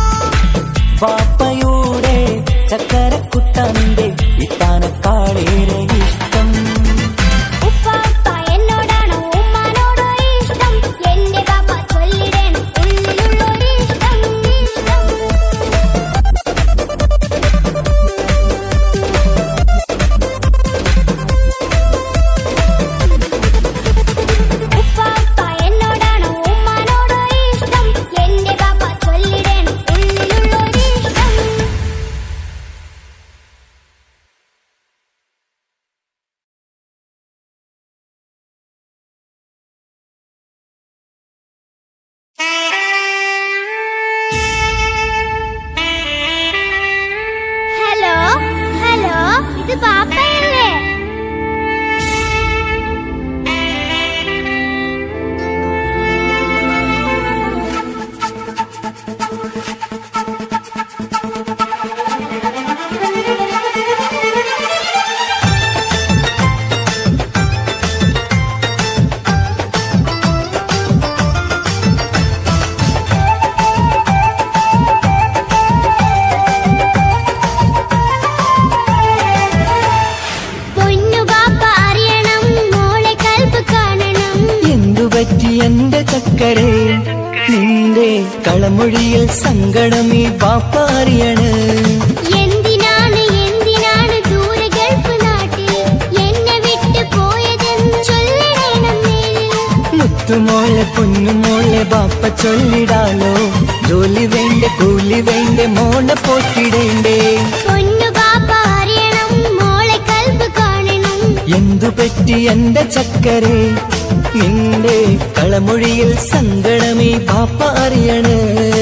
പാപ്പയുടെ ചക്കരക്കുട്ടന്റെ ഇത്താനക്കാളേറെ ഇഷ്ടം ഉപ്പാപ്പ എന്നോടാണോ ഉമ്മാനോടോ ഇഷ്ടം എന്റെ ബാപ്പ ചൊല്ലിടണം ഉള്ളിലുള്ളൊരു ഇഷ്ടം ഇഷ്ടം ഉപ്പാപ്പ എന്നോടാണോ ഉമ്മാനോടോ ഇഷ്ടം എന്റെ ബാപ്പ ചൊല്ലിടണം ഉള്ളിലുള്ളൊരു ഇഷ്ടം ഹലോ ഹലോ ഇത് പാപ്പയല്ലേ പൊന്നു ബാപ്പ അറിയണം മോളെ കൽപ്പ് കാണണം എന്തു പറ്റി എന്റെ ചക്കരെ നിന്റെ കളമൊഴിയിൽ സങ്കടം ഈ പാപ്പ അറിയണ് എന്തിനാണ് എന്തിനാണ് ദൂരെ ഗൾഫ് നാട്ടിൽ എന്നെ വിട്ട് പോയതെന്ന് ചൊല്ലിടണം നേരിൽ മുത്തുമോളെ പൊന്നുമോളെ ബാപ്പ ചൊല്ലിടാലോ ജോലി വേണ്ട കൂലി വേണ്ട മോളെ പോറ്റിടേണ്ടേ പൊന്നു ബാപ്പ അറിയണം മോളെ കൽബ് കാണണം എന്തു പറ്റി എന്റെ ചക്കരെ നിന്റെ കളമൊഴിയിൽ സങ്കടമേ പാപ്പ അറിയണ്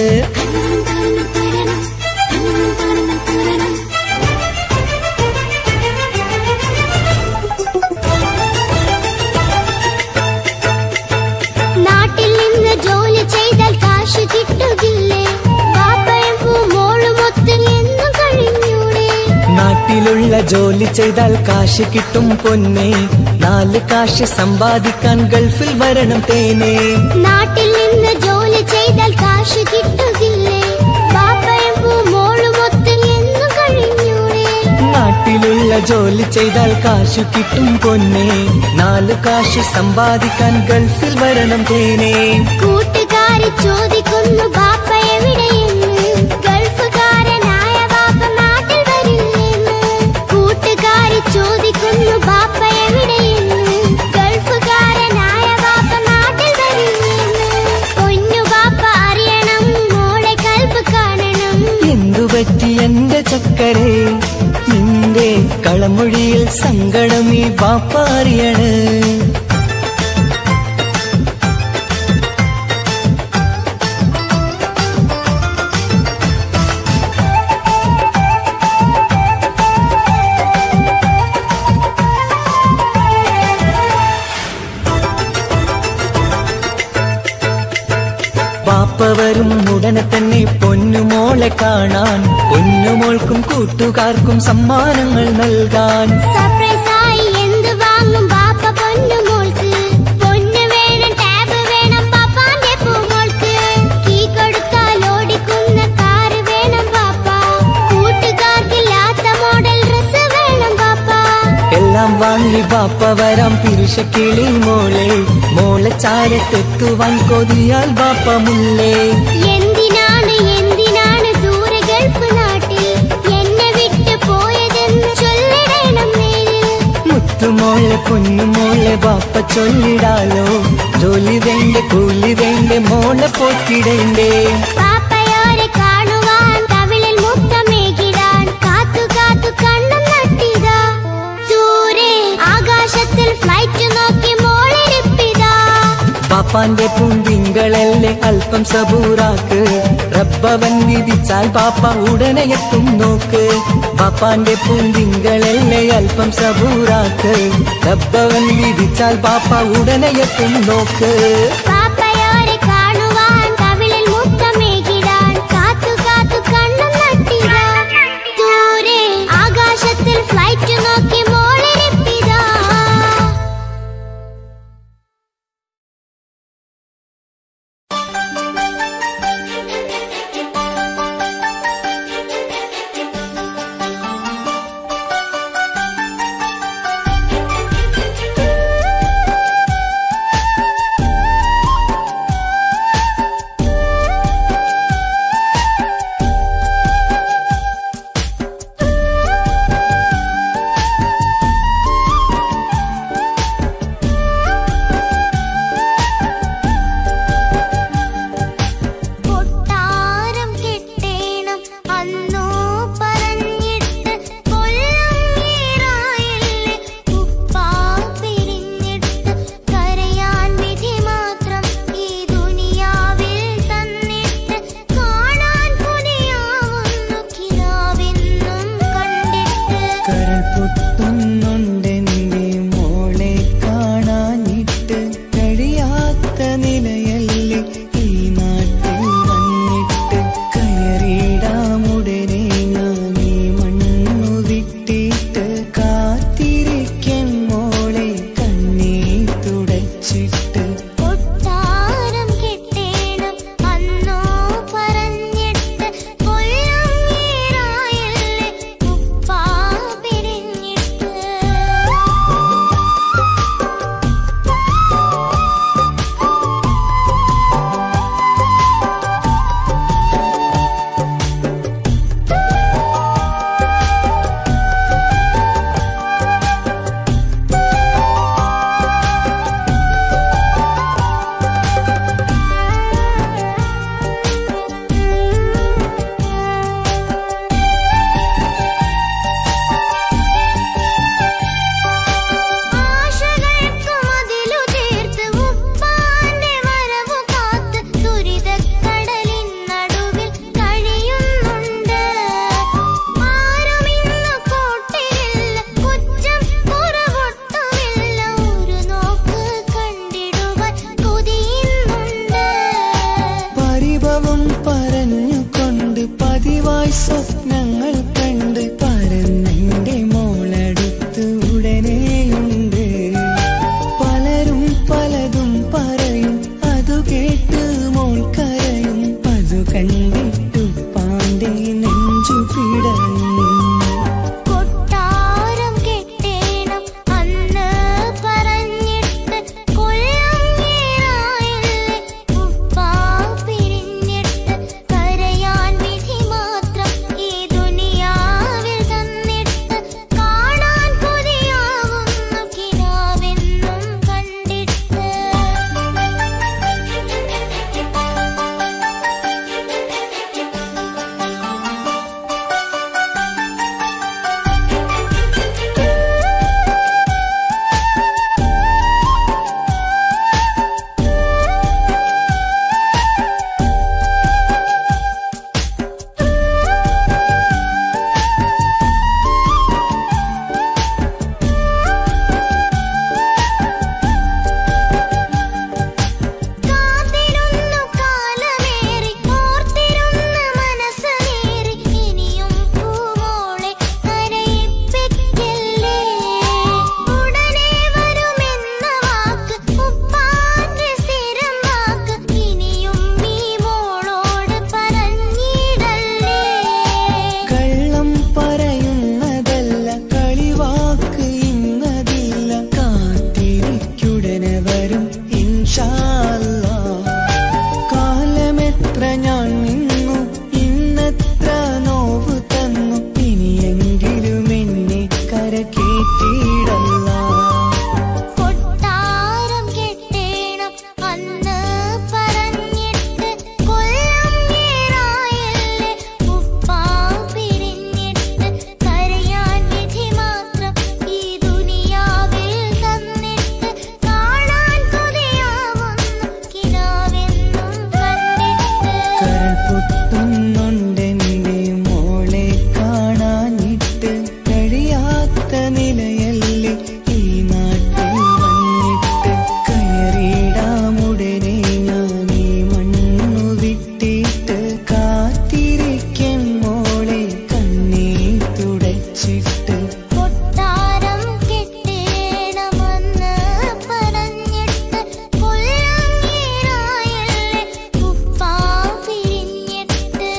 നാട്ടിൽ നിന്ന് ജോലി ചെയ്താൽ കാശ് കിട്ടുകില്ലേ ബാപ്പയും മോളും ഒത്ത് എന്നും കഴിഞ്ഞൂടെ നാട്ടിലുള്ള ജോലി ചെയ്താൽ കാശ് കിട്ടും പൊന്നെ നാല് കാശ് സമ്പാദിക്കാൻ ഗൾഫിൽ വരണം തേനെ നാട്ടിൽ നിന്ന് ജോലി ചെയ്താൽ കാശ് കിട്ടുകില്ലേ ബാപ്പയും മോളും ഒത്ത് എന്നും കഴിഞ്ഞൂടെ നാട്ടിലുള്ള ജോലി ചെയ്താൽ കാശ് കിട്ടും പൊന്നെ നാല് കാശ് സമ്പാദിക്കാൻ ഗൾഫിൽ വരണം തേനെ കൂട്ടുകാരി ചോദിക്കുന്നു ബാപ്പ എവിടെയെന്ന് ഗൾഫുകാരനായ ബാപ്പ നാട്ടിൽ വരില്ലെന്ന് കൂട്ടുകാരി ചോദിക്കുന്നു ബാപ്പ എവിടെയെന്ന് ഗൾഫുകാരനായ ബാപ്പ നാട്ടിൽ വരില്ലെന്ന് പൊന്നു ബാപ്പ അറിയണം മോളെ കൽബ് കാണണം എന്തു പറ്റി എന്റെ ചക്കരെ നിന്റെ കളമൊഴിയിൽ സങ്കടമീ ബാപ്പ അറിയണ് പാപ്പ വരും ഉടനെ തന്നെ പൊന്നുമോളെ കാണാൻ പൊന്നുമോൾക്കും കൂട്ടുകാർക്കും സമ്മാനങ്ങൾ നൽകാൻ സർപ്രൈസായി എന്ത് വാങ്ങും ബാപ്പ പൊന്നു മോൾക്ക് പൊന്നു വേണം ടാബ് വേണം പാപ്പാന്റെ പൂമോൾക്ക് കീ കൊടുത്താൽ ഓടിക്കുന്ന കാറ് വേണം ബാപ്പ കൂട്ടുകാർക്കില്ലാത്ത മോഡൽ ഡ്രസ് വേണം ബാപ്പ എല്ലാം വാങ്ങി ബാപ്പ വരാം പിരിശക്കിളി മോളെ മോളെ ചാരത്തെത്തുവാൻ കൊതിയാൽ ബാപ്പ മുല്ലേ എന്തിനാണ് എന്തിനാണ് ദൂരെ ഗൾഫ് നാട്ടിൽ എന്നെ വിട്ടു പോയതെന്ന് ചൊല്ലിടണം നേരിൽ മുത്തുമോളെ പൊന്നുമോളെ ബാപ്പ ചൊല്ലിടാലോ ജോലി വേണ്ട കൂലി വേണ്ട മോളെ പോറ്റിടേണ്ടേ പാപ്പയോരെ കാണുവാൻ കവിളിൽ മുത്തമേകിടാൻ കാത്തു കാത്തു കണ്ണും നട്ടിതാ ദൂരെ ആകാശത്തിൽ ഫ്ലൈറ്റ് നോക്കി മോളിരിപ്പിതാ പാപ്പാന്റെ പൂന്തിങ്കളല്ലേ അല്പം സബൂറാക്ക് റബ്ബവൻ വിധിച്ചാൽ പാപ്പ ഉടനെ എത്തും നോക്ക് പാപ്പാന്റെ പൂന്തിങ്കളല്ലേ അല്പം സബൂറാക്ക് റബ്ബവൻ വിധിച്ചാൽ പാപ്പ ഉടനെ എത്തും നോക്ക് പാപ്പയോരെ കാണുവാൻ കവിളിൽ മുത്തമേകിടാൻ കാത്തു കാത്തു കണ്ണും നട്ടിതാ ദൂരെ ആകാശത്തിൽ ഫ്ലൈറ്റ് നോക്കി മോളിരിപ്പിതാ ും പിടയും കൊട്ടാരം കെട്ടേണം അന്ന് പറഞ്ഞിട്ട് കൊല്ലങ്ങേറായല്ലേ ഉപ്പാ പിരിഞ്ഞിട്ട് കരയാൻ വിധി മാത്രം ഈ ദുനിയാവിൽ തന്നിട്ട് കാണാൻ കൊതിയാവുന്നു കിനാവെന്നും കണ്ടിട്ട് കാത്തിരുന്നു കാലമേറി ഓർത്തിരുന്ന മനസ്സേറി ഇനിയും പൂമോളെ കരയിപ്പിക്കല്ലേ ഉടനെ വരുമെന്ന വാക്ക് ഉപ്പാന്റെ സ്ഥിരം വാക്ക് ഇനിയും ഈ മോളോട് പറഞ്ഞിടല്ലേ കള്ളം പറയുന്നതല്ല കളിവാക്ക് ഇന്നതില്ല കാത്തിരിക്കുടനെ വരും ഇൻഷാല്ലാ കാലമെത്ര ഞാൻ നിന്നു ഇന്നെത്ര നോവ് തന്നു ഇനിയെങ്കിലും എന്നെ കരക്കേറ്റിടല്ല കൊട്ടാരം കെട്ടേണം അന്ന് പറഞ്ഞിട്ട് കൊല്ലങ്ങേറായല്ലേ ഉപ്പാ പിരിഞ്ഞിട്ട് കരയാൻ വിധി മാത്രം ഈ ദുനിയാവിൽ തന്നിട്ട് കാണാൻ കൊതിയാവുന്നു കിനാവെന്നും കണ്ടിട്ട് കരൾ പൊട്ടുന്നുണ്ടെന്റെ മോളെ കാണാനിട്ട് കഴിയാത്ത നിലയല്ലേ ഈ നാട്ടിൽ വന്നിട്ട് കയറിയിടാമുടനെ ഞാൻ ഈ മണ്ണു വിട്ടിട്ട് കാത്തിരിക്കും മോളെ കണ്ണീർ തുടച്ചിട്ട് കൊട്ടാരം കെട്ടേണമെന്ന് പറഞ്ഞിട്ട് കൊല്ലങ്ങേറായല്ലേ ഉപ്പാ പിരിഞ്ഞിട്ട്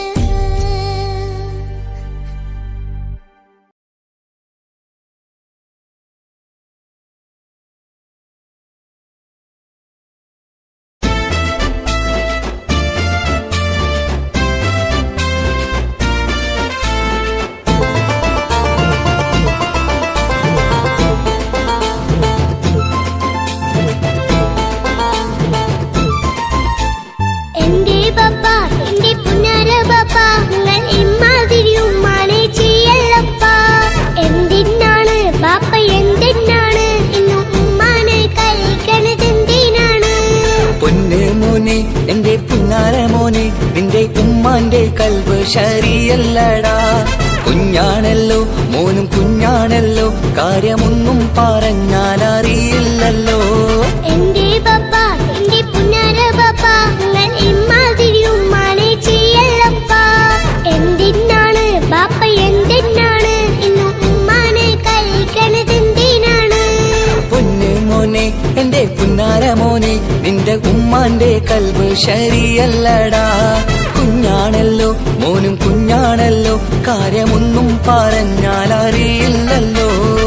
എന്റെ പപ്പ എന്റെ പുന്നാര പപ്പ നിങ്ങൾ ഇമ്മാതിരി ഉമ്മാനെ ചെയ്യല്ലപ്പ എന്തിനാണ് പാപ്പ എന്തിനാണ് ഇന്ന് ഉമ്മാനെ കഴിക്കണത് എന്തിനാണ് പൊന്നെ മോനെ എന്റെ പുന്നാര മോനെ നിന്റെ ഉമ്മാന്റെ കൽവ് ശരിയല്ലടാ കുഞ്ഞാണല്ലോ മോനും കുഞ്ഞാണല്ലോ കാര്യമൊന്നും പറഞ്ഞാൽ അറിയില്ലല്ലോ എന്റെ പപ്പ എന്റെ പുന്നാര പപ്പ നിങ്ങൾ ഇമ്മാതിരി ഉമ്മാനെ ചെയ്യല്ലപ്പ എന്തിനാണ് പാപ്പ എന്തിനാണ് ഇന്ന് ഉമ്മാനെ കഴിക്കണത് എന്തിനാണ് പൊന്നെ മോനെ എന്റെ പുന്നാര മോനെ നിന്റെ ഉമ്മാന്റെ കൽവ് ശരിയല്ലടാ കുഞ്ഞാണല്ലോ മോനും കുഞ്ഞാണല്ലോ കാര്യമൊന്നും പറഞ്ഞാൽ അറിയില്ലല്ലോ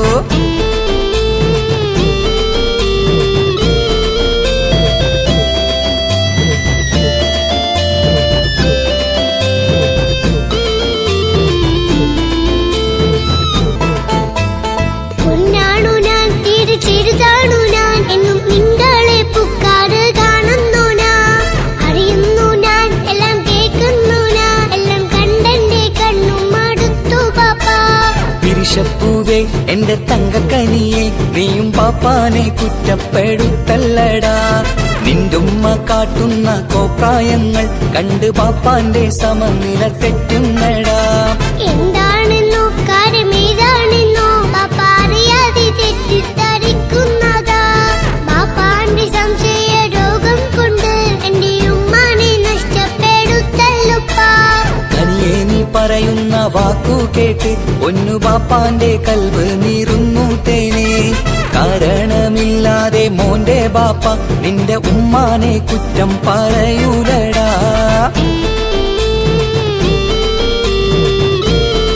പൊന്നാണു ഞാൻ തിരിച്ചെഴുതാണു ഞാൻ എന്നും നിങ്ങളെ പുക്കാറ് കാണുന്നു ഞാൻ അറിയുന്നു ഞാൻ എല്ലാം കേൾക്കുന്നു ഞാൻ എല്ലാം കണ്ടെന്റെ കണ്ണും മടുത്തു പാപ്പ പിരിശപ്പൂവേ എന്റെ തങ്കക്കനിയെ നീയും പാപ്പാനെ കുറ്റപ്പെടുത്തല്ലടാ നിന്റുമ്മ കാട്ടുന്ന കോപ്രായങ്ങൾ കണ്ട് പാപ്പാന്റെ സമനില തെറ്റുന്നടാ എന്താണെന്നോ കാര്യമേതാണെന്നോ പാപ്പ അറിയാതെ തെറ്റിദ്ധരിക്കുന്നതാ പാപ്പാന്റെ സംശയ രോഗം കൊണ്ട് എന്റെ ഉമ്മാനെ നഷ്ടപ്പെടുത്തല്ലുപ്പാ കനിയെ നീ പറയുന്ന വാക്കു കേട്ട് ഒന്നു പാപ്പാന്റെ കൽവ് നീറുന്നു തേനെ കാരണമില്ലാതെ മോന്റെ ബാപ്പ നിന്റെ ഉമ്മാനെ കുറ്റം പറയൂലടാ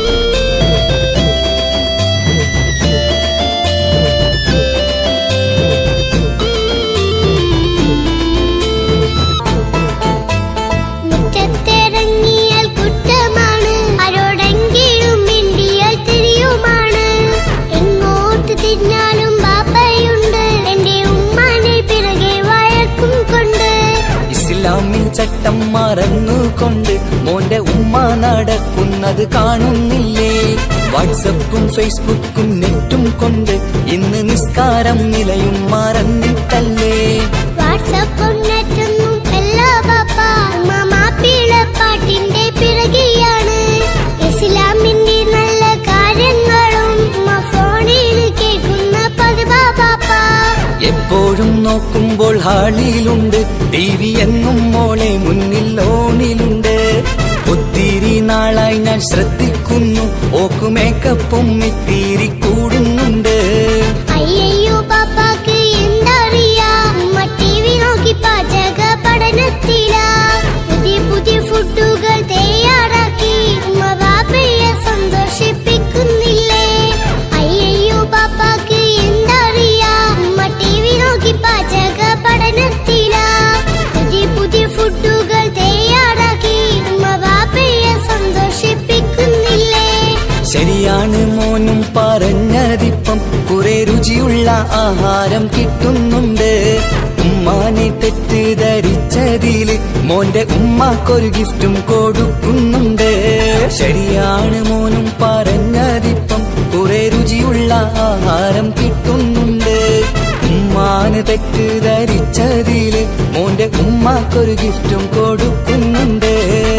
മറന്നുകൊണ്ട് മോന്റെ ഉമ്മ നടക്കുന്നത് കാണുന്നില്ലേ വാട്സപ്പും ഫേസ്ബുക്കും നെറ്റും കൊണ്ട് ഇന്ന് നിസ്കാരം നിലയും മറന്നിട്ടല്ലേ വാട്സപ്പും നെറ്റൊന്നും അല്ല പാപ്പ ഉമ്മ മാപ്പിള പാട്ടിന്റെ പിറകെയാണ് ഇസ്ലാമിന്റെ നല്ല കാര്യങ്ങളും ഉമ്മ ഫോണിൽ കേൾക്കുന്ന പതിവാ പാപ്പ എപ്പോഴും നോക്കുമ്പോൾ ഹാളിയിലുണ്ട് ടി വി എന്നും മോളെ മുന്നിൽ ഓണിലുണ്ട് ഒത്തിരി നാളായി ഞാൻ ശ്രദ്ധിക്കുന്നു ഓക്ക് മേക്കപ്പും ഇത്തിരി കൂടുന്നുണ്ട് അയ്യയ്യോ പാപ്പാക്ക് എന്തറിയാ ഉമ്മ ടി വി നോക്കി പാചക പഠനത്തിലാ പുതിയ പുതിയ ഫുഡുകൾ തയ്യാറാക്കി ഉമ്മ ബാബയെ സന്തോഷിപ്പിക്കുന്നില്ലേ അയ്യയ്യോ പാപ്പാക്ക് എന്തറിയാ ഉമ്മ ടി വി നോക്കി പാചക പഠനത്തിലാ പുതിയ പുതിയ ഫുഡുകൾ തയ്യാറാക്കി ഉമ്മ ബാബയെ സന്തോഷിപ്പിക്കുന്നില്ലേ ശരിയാണ് മോനും പറഞ്ഞതിപ്പം കുറെ രുചിയുള്ള ആഹാരം കിട്ടുന്നുണ്ട് ഉമ്മാനെ തെറ്റിദ്ധരിച്ചതില് മോന്റെ ഉമ്മാക്കൊരു ഗിഫ്റ്റും കൊടുക്കുന്നുണ്ട് ശരിയാണ് മോനും പറഞ്ഞതിപ്പം കുറെ രുചിയുള്ള ആഹാരം കിട്ടുന്നുണ്ട് ഉമ്മാന് തെറ്റിദ്ധരിച്ചതില് മോന്റെ ഉമ്മാക്കൊരു ഗിഫ്റ്റും കൊടുക്കുന്നുണ്ട്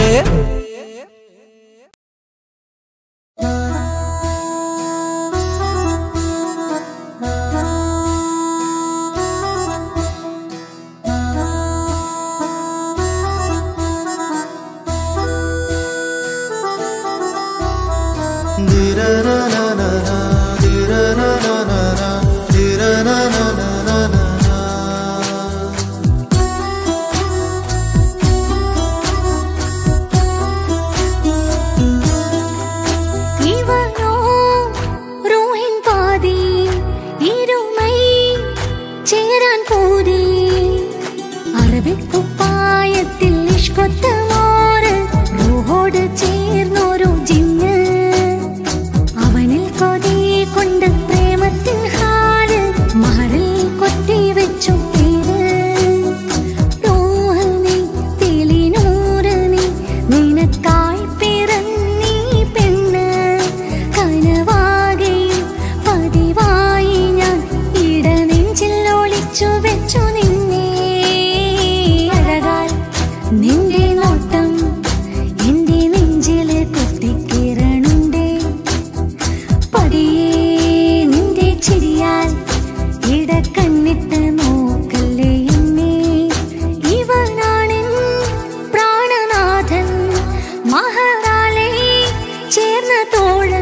ഇവനോ റൂഹിൻ പാതി ഇരുമൈ ചേരാൻ പോതി അറബിക്കുപ്പായത്തിൽ ഇഷ്കൊത്ത മോറ് റൂഹോട് ചേർന്നൊരു ജിന്ന് അവനിൽ കൊതി കൊണ്ട് പ്രേമത്തിൻ ഹാല് മഹറിൽ കൊത്തി വെച്ചു പേര് റൂഹ് നീ തെളിനൂറ് നീ നിനക്കായി പിറന്നീ പെണ്ണ് കനവാകെയും പതിവായി ഞാൻ ഇടനെഞ്ചിൽ ഒളിച്ചു വെച്ചു നിന്നെ അഴകാൽ നിന്റെ നോട്ടം എന്റെ നെഞ്ചില് കുത്തിക്കിരണുണ്ടേ പതിയെ നിന്റെ ചിരിയാൽ ഇടക്കണ്ണിട്ട് നോക്കല്ലേ എന്നെ ഇവനാണെൻ പ്രാണനാഥൻ മഹാറാലെ ചേർന്ന തോഴൻ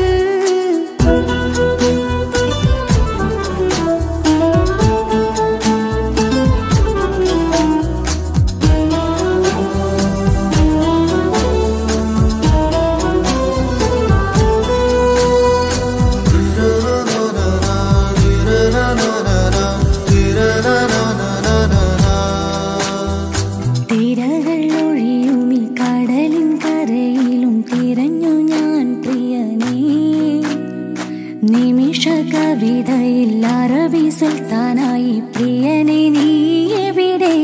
തിരകൾ ഒഴിയും ഈ കടലിൻ കരയിലും തിരഞ്ഞു ഞാൻ പ്രിയനേ നിമിഷ കവിതയിൽ അറബി സുൽത്താനായി പ്രിയനെ നീ എവിടെ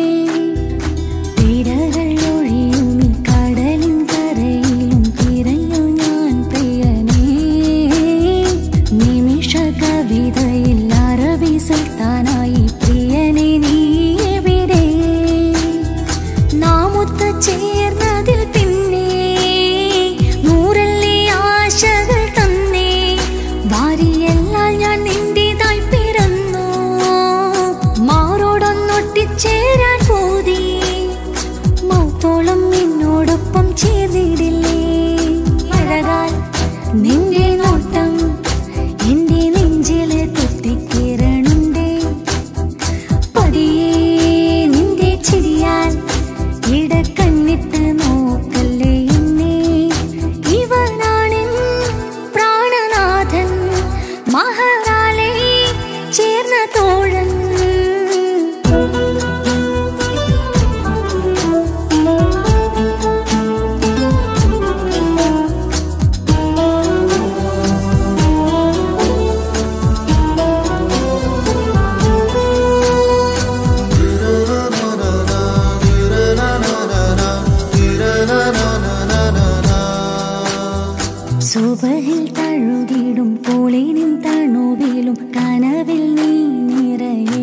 തിരകൾ ഒഴിയും ഈ കടലിൻ കരയിലും തിരഞ്ഞു ഞാൻ പ്രിയനേ നിമിഷ കവിതയിൽ അറബി സുൽത്താനായി പ്രിയനെ നീ എവിടെ നാമൊത്ത് ചേർന്നതിൽ പിന്നെ നൂറല്ലേ ആശകൾ തന്നേ വാരിയെല്ലാം ഞാൻ നിന്റേതായി പിറന്നു മാറോടൊന്നൊട്ടിച്ചേരാൻ പോതി മൗത്തോളം നിന്നോടൊപ്പം ചേർന്നിടില്ലേ അഴകാൽ നിന്റെ നോട്ടം എന്റെ നെഞ്ചില് കുത്തിക്കിരണുണ്ടേ പതിയെ നിന്റെ ചിരിയാൽ ഇടക്കണ്ണിട്ട് നോക്കല്ലേ എന്നെ ഇവനാണെൻ പ്രാണനാഥൻ മഹാറാലെ ചേർന്ന തോഴൻ ും സുബഹിൽ തഴുകിടും കോളിനും തണുവിലും കനവിൽ നീ നിറയേ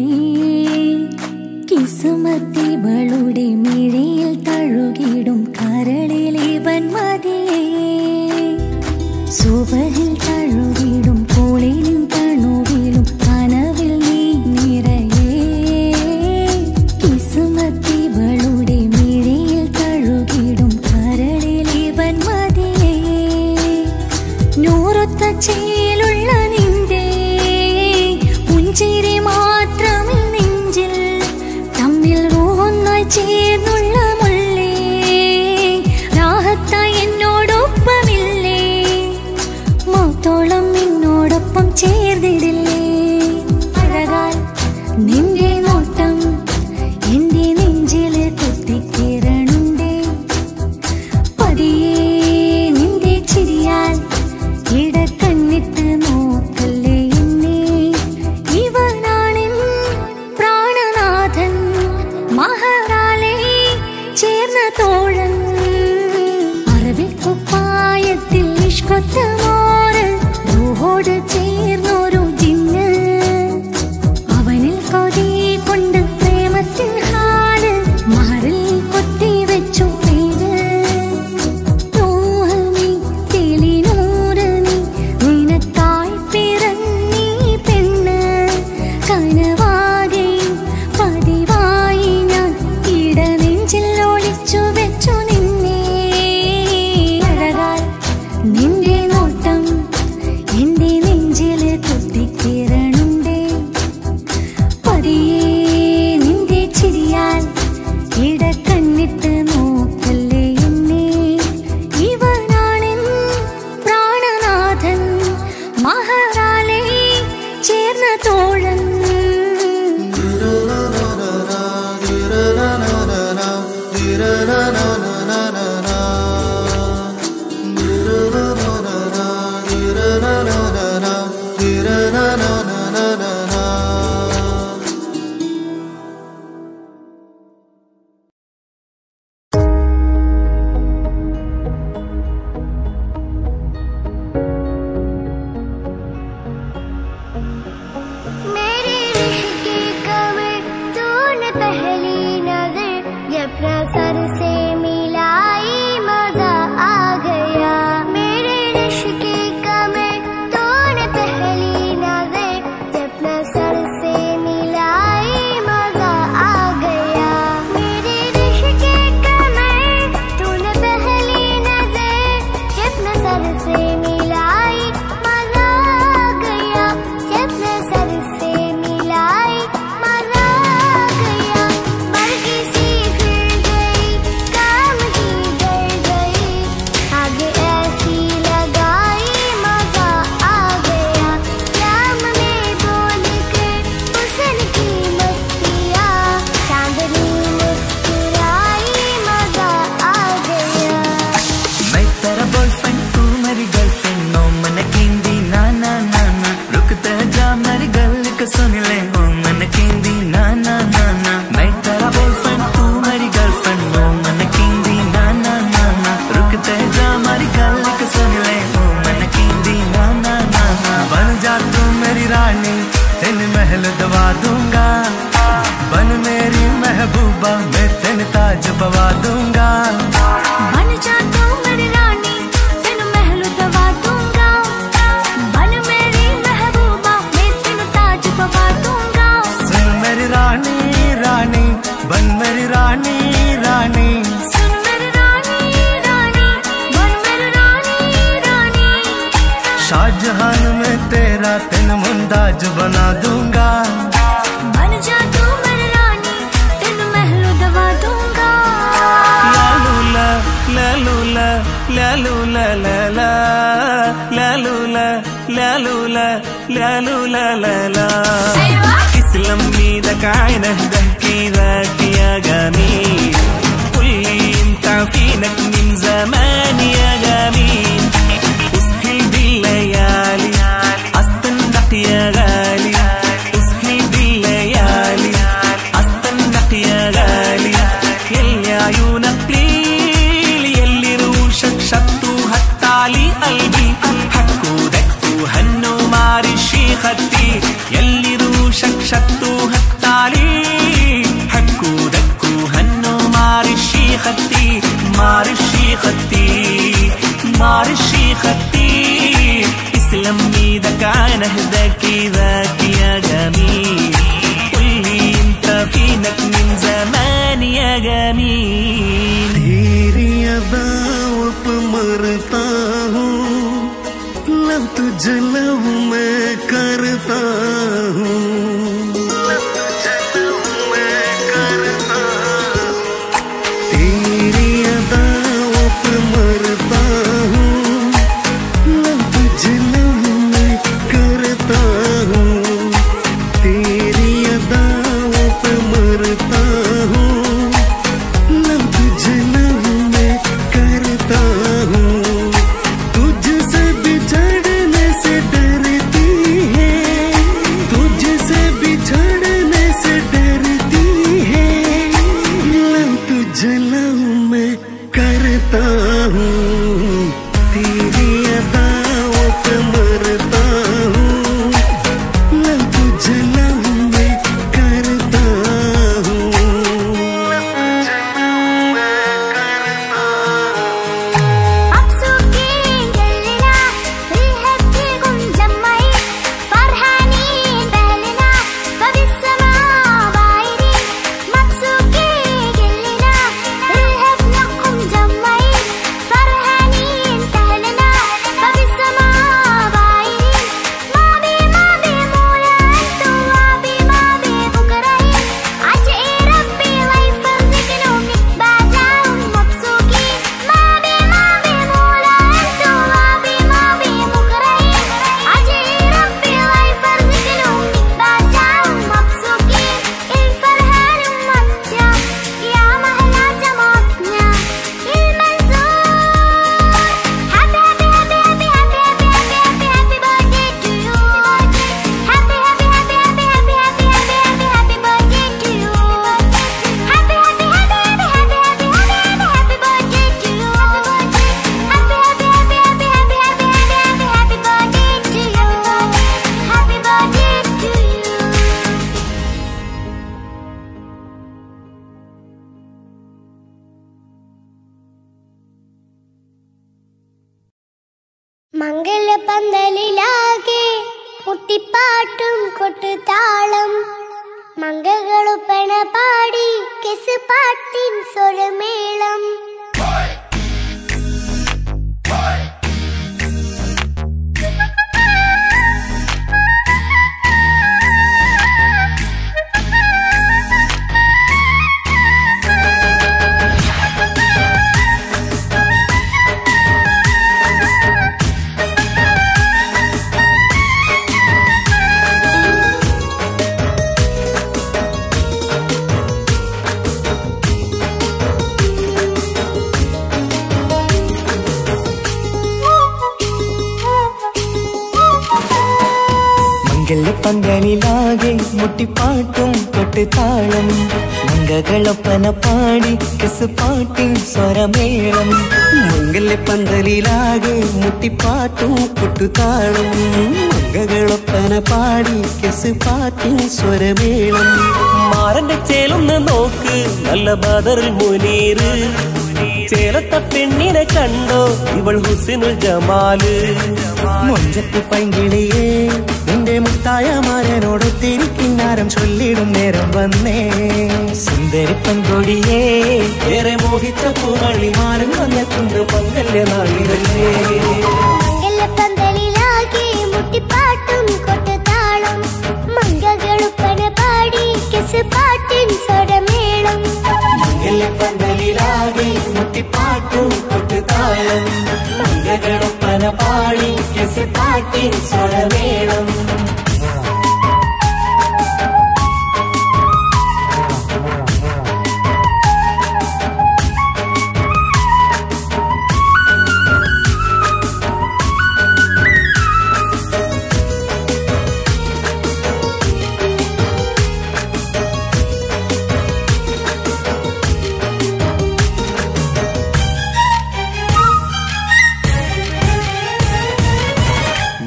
കിസുമത്തിവളുടെ മിഴിയിൽ തഴുകിടും കരളിലെ വന്മതിയേ സുബഹിൽ തഴുകിടും കോളിനും തണുവിലും കനവിൽ നീ നിറയേ കിസുമത്തിവളുടെ മിഴിയിൽ തഴുകിടും കരളിലെ വന്മതിയേ നൂറൊത്ത ചേലുള്ള നിന്റെ പുഞ്ചിരി മാത്രമേ നെഞ്ചിൽ തമ്മിൽ ഒന്നായി ചേർന്നുള്ള മുള്ളേ രാഹത്തായി എന്നോടൊപ്പമില്ലേ മൗത്തോളം എന്നോടൊപ്പം ചേർന്നിടില്ലേ അഴകാൽ നിന്റെ നോട്ടം എന്റെ നെഞ്ചില് കുത്തിക്കിരണുണ്ടേ പതിയെ നിന്റെ ചിരിയാൽ ഇടക്കണ്ണിട്ട് നോക്കല്ലേ എന്നെ ഇവനാണെൻ പ്രാണനാഥൻ മഹാറാലെ ചേർന്ന തോഴൻ അറബിക്കുപ്പായത്തിൽ ഇഷ്കൊത്ത മോറ് റൂഹോട് ചേർന്നൊരു ജിന്ന് അവനിൽ കൊതി കൊണ്ട് പ്രേമത്തിൻ ഹാല് മറിൽ കൊത്തി വെച്ചു പേര് നീ തെളിനൂറ് നീ നിനക്കായി പിറന്നീ പെണ്ണ് കനവാകെ പതിവായി ഞാൻ ഇടനെഞ്ചിൽ ഒളിച്ചു വെച്ചു നിന്നെ അഴകാൽ നിന്റെ നോട്ടം എന്റെ നെഞ്ചില് കുത്തിക്കിരണുണ്ടേ പതിയെ നിന്റെ ചിരിയാൽ ഇടക്കണ്ണിട്ട് നോക്കല്ലേ എന്നെ ഇവനാണെൻ പ്രാണനാഥൻ മഹാറാലെ ചേർന്ന തോഴൻ मेरे रिश्क की कमर तूने पहली नजर जब सर से मिलाई मजा आ गया मेरे रिश्क की कमर तूने पहली नजर जब सर से मिलाई मजा आ गया मेरे रिश्क की कमर तूने पहली नजर जब सर से मिलाई मजा आ गया जब सर से मिलाई मजा आ गया बल्कि सी फिर गई काम ही डर गई आगे ऐसी लगाई मजा आ गया जाम में बोल कर हुसन की मस्तियाँ चांदनी मुस्कुराई मजा आ गया मैं तेरा बॉयफ्रेंड तू मेरी गर्लफ्रेंड नो मन केंदी ना ना ना ना रुकते जा मेरी गल को सुन ले ओ मन केंदी ना ना ना ना मैं तेरा बॉयफ्रेंड तू मेरी गर्लफ्रेंड नो मन केंदी ना ना ना ना रुकते जा मेरी गल को सुन ले ओ मन केंदी ना ना ना ना बन जा तू मेरी रानी तेन महल दवा दूंगा बन मेरी महबूबा मैं तेन ताज पवा दूंगा बन जा तू मेरी रानी तेनु महल दवा दूंगा बन मेरी महबूबा मैं तेनु ताज पवा दूंगा सुन मेरी रानी रानी बन मेरी रानी रानी सुन मेरी रानी रानी बन मेरी रानी रानी शाहजहान में तेरा तेन मुमताज बना दूंगा बन जा तू मेरी रानी तेनु महल दवा दूंगा ലാലൂല ലാലൂല ലാലൂല ലാലാ ലാലൂല ലാലൂല ലാലൂല ലാലാ اسلم ايدك عينه ضحكي ذاك يا جميل قول لي انت فينك من زمان يا جميل اسهل بالليالي استنق يا غالي اسهل بالليالي استنق يا غالي يلي عيونك ليل يلي روشك شطوا هتعلي قلبي ಹತ್ತಿ ಎಲ್ಲಿರೂ ಶಕ್ಷತ್ತು ಹತ್ತಾಲಿ ಹಕ್ಕು ದಕ್ಕು ಹನ್ನು ಮಾರಿಷಿ ಹತ್ತಿ ಮಾರಿಷಿ ಹತ್ತಿ ಮಾರಿಷಿ ಹತ್ತಿ اسلم ايدك على هداك ذاك يا جميل قل لي انت فينك من زمان يا جميل तेरी अदाओं पे मरता हूँ लव तुझे लव मैं करता हूँ तेरी अदाओं पे मरता हूँ लव तुझे लव मैं करता हूँ तेरी अदाओं पे मरता हूँ लव तुझे लव मैं करता हूँ तुझसे बिछड़ने से डरती है तुझसे बिछड़ने से डरती है लव तुझे लव मैं करता हूँ तेरी अदाओं पे मरता हूँ लव तुझे लव मैं करता हूँ مبسوطين كلنا بنحبكم مجمعين فرحانين بأهلنا فبالسماء بايرين مبسوطين كلنا بنحبكم مجمعين فرحانين بأهلنا فبالسماء بايرين ما بي ما بي مولا انتو ما بي ما بي بكرهين عجئي ربي الله يفرجكم بعدهم مبسوطين ما بي ما بي مولا انتو ما بي ما بي بكرهين عجئي ربي الله يفرجكم بعدهم مبسوطين الفرحان مطيا يا مهلا جمعتنا المنصور happy happy happy happy happy happy happy happy birthday to you happy happy happy happy happy happy happy happy happy birthday to you happy happy happy happy happy happy happy happy birthday to you happy happy happy happy happy happy happy happy happy birthday to you happy birthday to you മംഗളപന്തലിലാകെ കുട്ടിപ്പാട്ടും കൊട്ടുതാളം മംഗളുപ്പണ പാടി കെസ് പാട്ടിൻ സ്വരമേളം മംഗലപ്പന്തലിലാകെ മുട്ടിപ്പാട്ടും കൊട്ടുതാളം മംഗകളൊപ്പന പാടി കെസ് പാട്ടിൻ സ്വരമേളം മംഗലപ്പന്തലിലാകെ മുട്ടിപ്പാട്ടും കൊട്ടുതാളം മംഗകളൊപ്പന പാടി കെസ് പാട്ടിൻ സ്വരമേളം മാറന്റെ ചേലൊന്ന് നോക്ക് നല്ല ബദറിൽ മുനീറ് ചേലത്ത പെണ്ണിനെ കണ്ടോ ഇവൾ ഹുസിനുൽ ജമാല് മൊഞ്ചത്ത് പൈങ്കിളിയേ നിന്റെ മുത്തായ മാരനോട് തിരിക്കിന്നാരം ചൊല്ലിടും നേരം വന്നേ സുന്ദരി പെൺകൊടിയേ ഏറെ മോഹിച്ച പൂവള്ളിമാരും വന്നെത്തുണ്ട് പങ്കല്യ നാളിതല്ലേ മംഗലപന്തലിലാകെ മുട്ടിപ്പാട്ടും കൊട്ടുതാളം മംഗളുപ്പന പാടി കെസ് പാട്ടിൻ സ്വരമേളം പന്തലിലാകെ മുട്ടിപ്പാട്ടും കൊട്ടുതാളം മംഗളൊപ്പന പാടി കെസ് പാട്ടിൻ സ്വരമേളം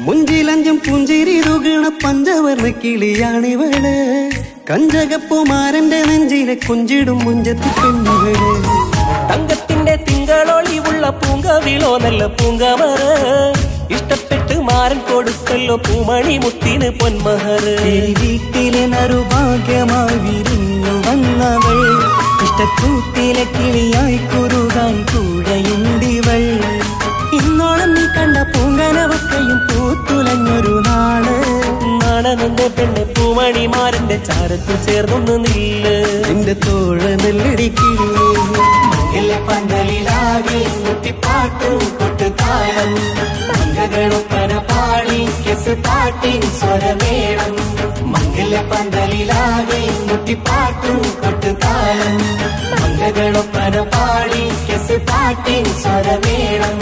മുഞ്ചിലഞ്ചും പുഞ്ചിരി തുകണ പഞ്ചവർണ്ണ കിളിയാണിവള് കഞ്ചകപ്പുമാരന്റെ നെഞ്ചിലെ കൊഞ്ചിടും മുഞ്ചത്തി പെണ്ണുകള് തങ്കത്തിന്റെ തിങ്കളൊളിവുള്ള പൂങ്കവിളോ നല്ല പൂങ്കമറ ഇഷ്ടപ്പെട്ട് മാരൻ കൊടുക്കല്ലോ പൂമണി മുത്തിന് പൊന്മഹറ് ഈ വീട്ടിലെ നറുഭാഗ്യമായി വിരിഞ്ഞു വന്നവൾ ഇഷ്ടക്കൂട്ടിലെ കിളിയായി കുറുകാൻ കൂടെയുണ്ടിവൾ ഇന്നോളം നീ കണ്ട പൂങ്കനവക്കയും പൂത്തുലഞ്ഞൊരു നാള് നാണനന്റെ പെണ്ണ് പൂമണിമാരന്റെ ചാരത്ത് ചേർന്നൊന്ന് നില്ല് നിന്റെ തോഴ നെല്ലടിക്കില്ലേ പന്തലിലാകെ മുട്ടിപ്പാട്ടും കൊട്ടുതാളം മംഗളൊപ്പന പാടി കെസ് പാട്ടിൻ സ്വരമേളം മംഗല പന്തലിലാകെ മുട്ടിപ്പാട്ടും കൊട്ടുതാളം മംഗളൊപ്പന പാടി കെസ് പാട്ടിൻ സ്വരമേളം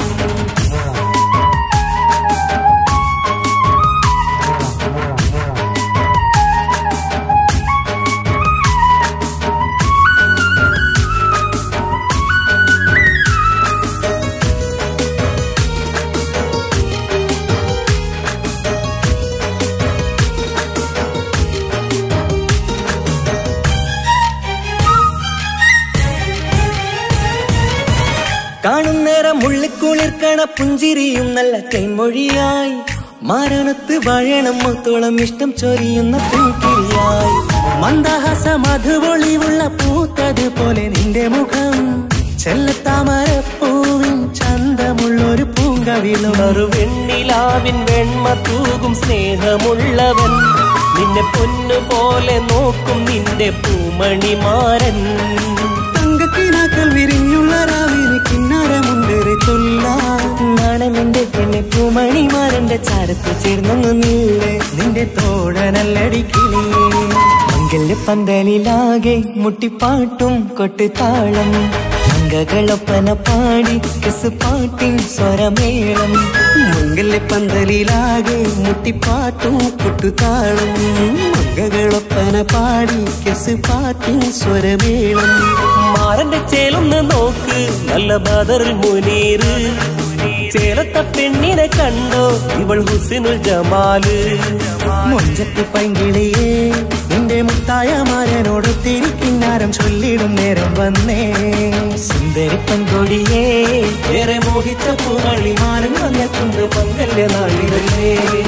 കാണുന്നേരം മുള്ളിക്കുളിർക്കണ പുഞ്ചിരിയും നല്ല കൈമൊഴിയായി മാരണത്ത് വഴണം മുത്തോളം ഇഷ്ടം ചൊരിയുന്ന പൂക്കിരിയായി മന്ദഹാസ മധുപൊളിവുള്ള പൂത്തത് പോലെ നിന്റെ മുഖം ചെല്ലത്താമരപ്പൂവിൻ ചന്തമുള്ളൊരു പൂങ്കവിളും ഒരു വെണ്ണിലാവിൻ വെണ്മ തൂകും സ്നേഹമുള്ളവൻ നിന്നെ പൊന്നു പോലെ നോക്കും നിന്റെ പൂമണിമാരൻ തങ്കക്കിനാക്കൾ വിരിഞ്ഞുള്ള രാവിലെ കിന്നാരമുണ്ടേറെ ചൊല്ലാണെന്റെ പെണ്ണെ പൂമണിമാരന്റെ ചാരത്ത് ചേർന്നൊന്നു നീളെ നിന്റെ തോഴനല്ലടിക്കിളിയേ മംഗല്യ പന്തലിലാകെ മുട്ടിപ്പാട്ടും കൊട്ടുതാളം മംഗകളൊപ്പന പാടി കെസ് പാട്ടിൻ സ്വരമേളം മംഗല്യ പന്തലിലാകെ മുട്ടിപ്പാട്ടും കൊട്ടുതാളം മംഗകളൊപ്പന പാടി കെസ് പാട്ടിൻ സ്വരമേളം മാരന്റെ ചേലൊന്ന് നോക്ക് നല്ല ബദറിൽ മുനീറ് ചേലത്ത പെണ്ണിനെ കണ്ടോ ഇവൾ ഹുസിനുൽ ജമാല് മുഞ്ചത്തി പൈങ്കിളിയേ നിന്റെ മുത്തായ മാരനോട് തിരിക്കിന്നാരം ചൊല്ലിടും നേരം വന്നേ സുന്ദരി പങ്കൊടിയേ ഏറെ മോഹിച്ച പൂമള്ളി മാരൻ വന്നെത്തുന്ന പങ്കല്യ നാളിലല്ലേ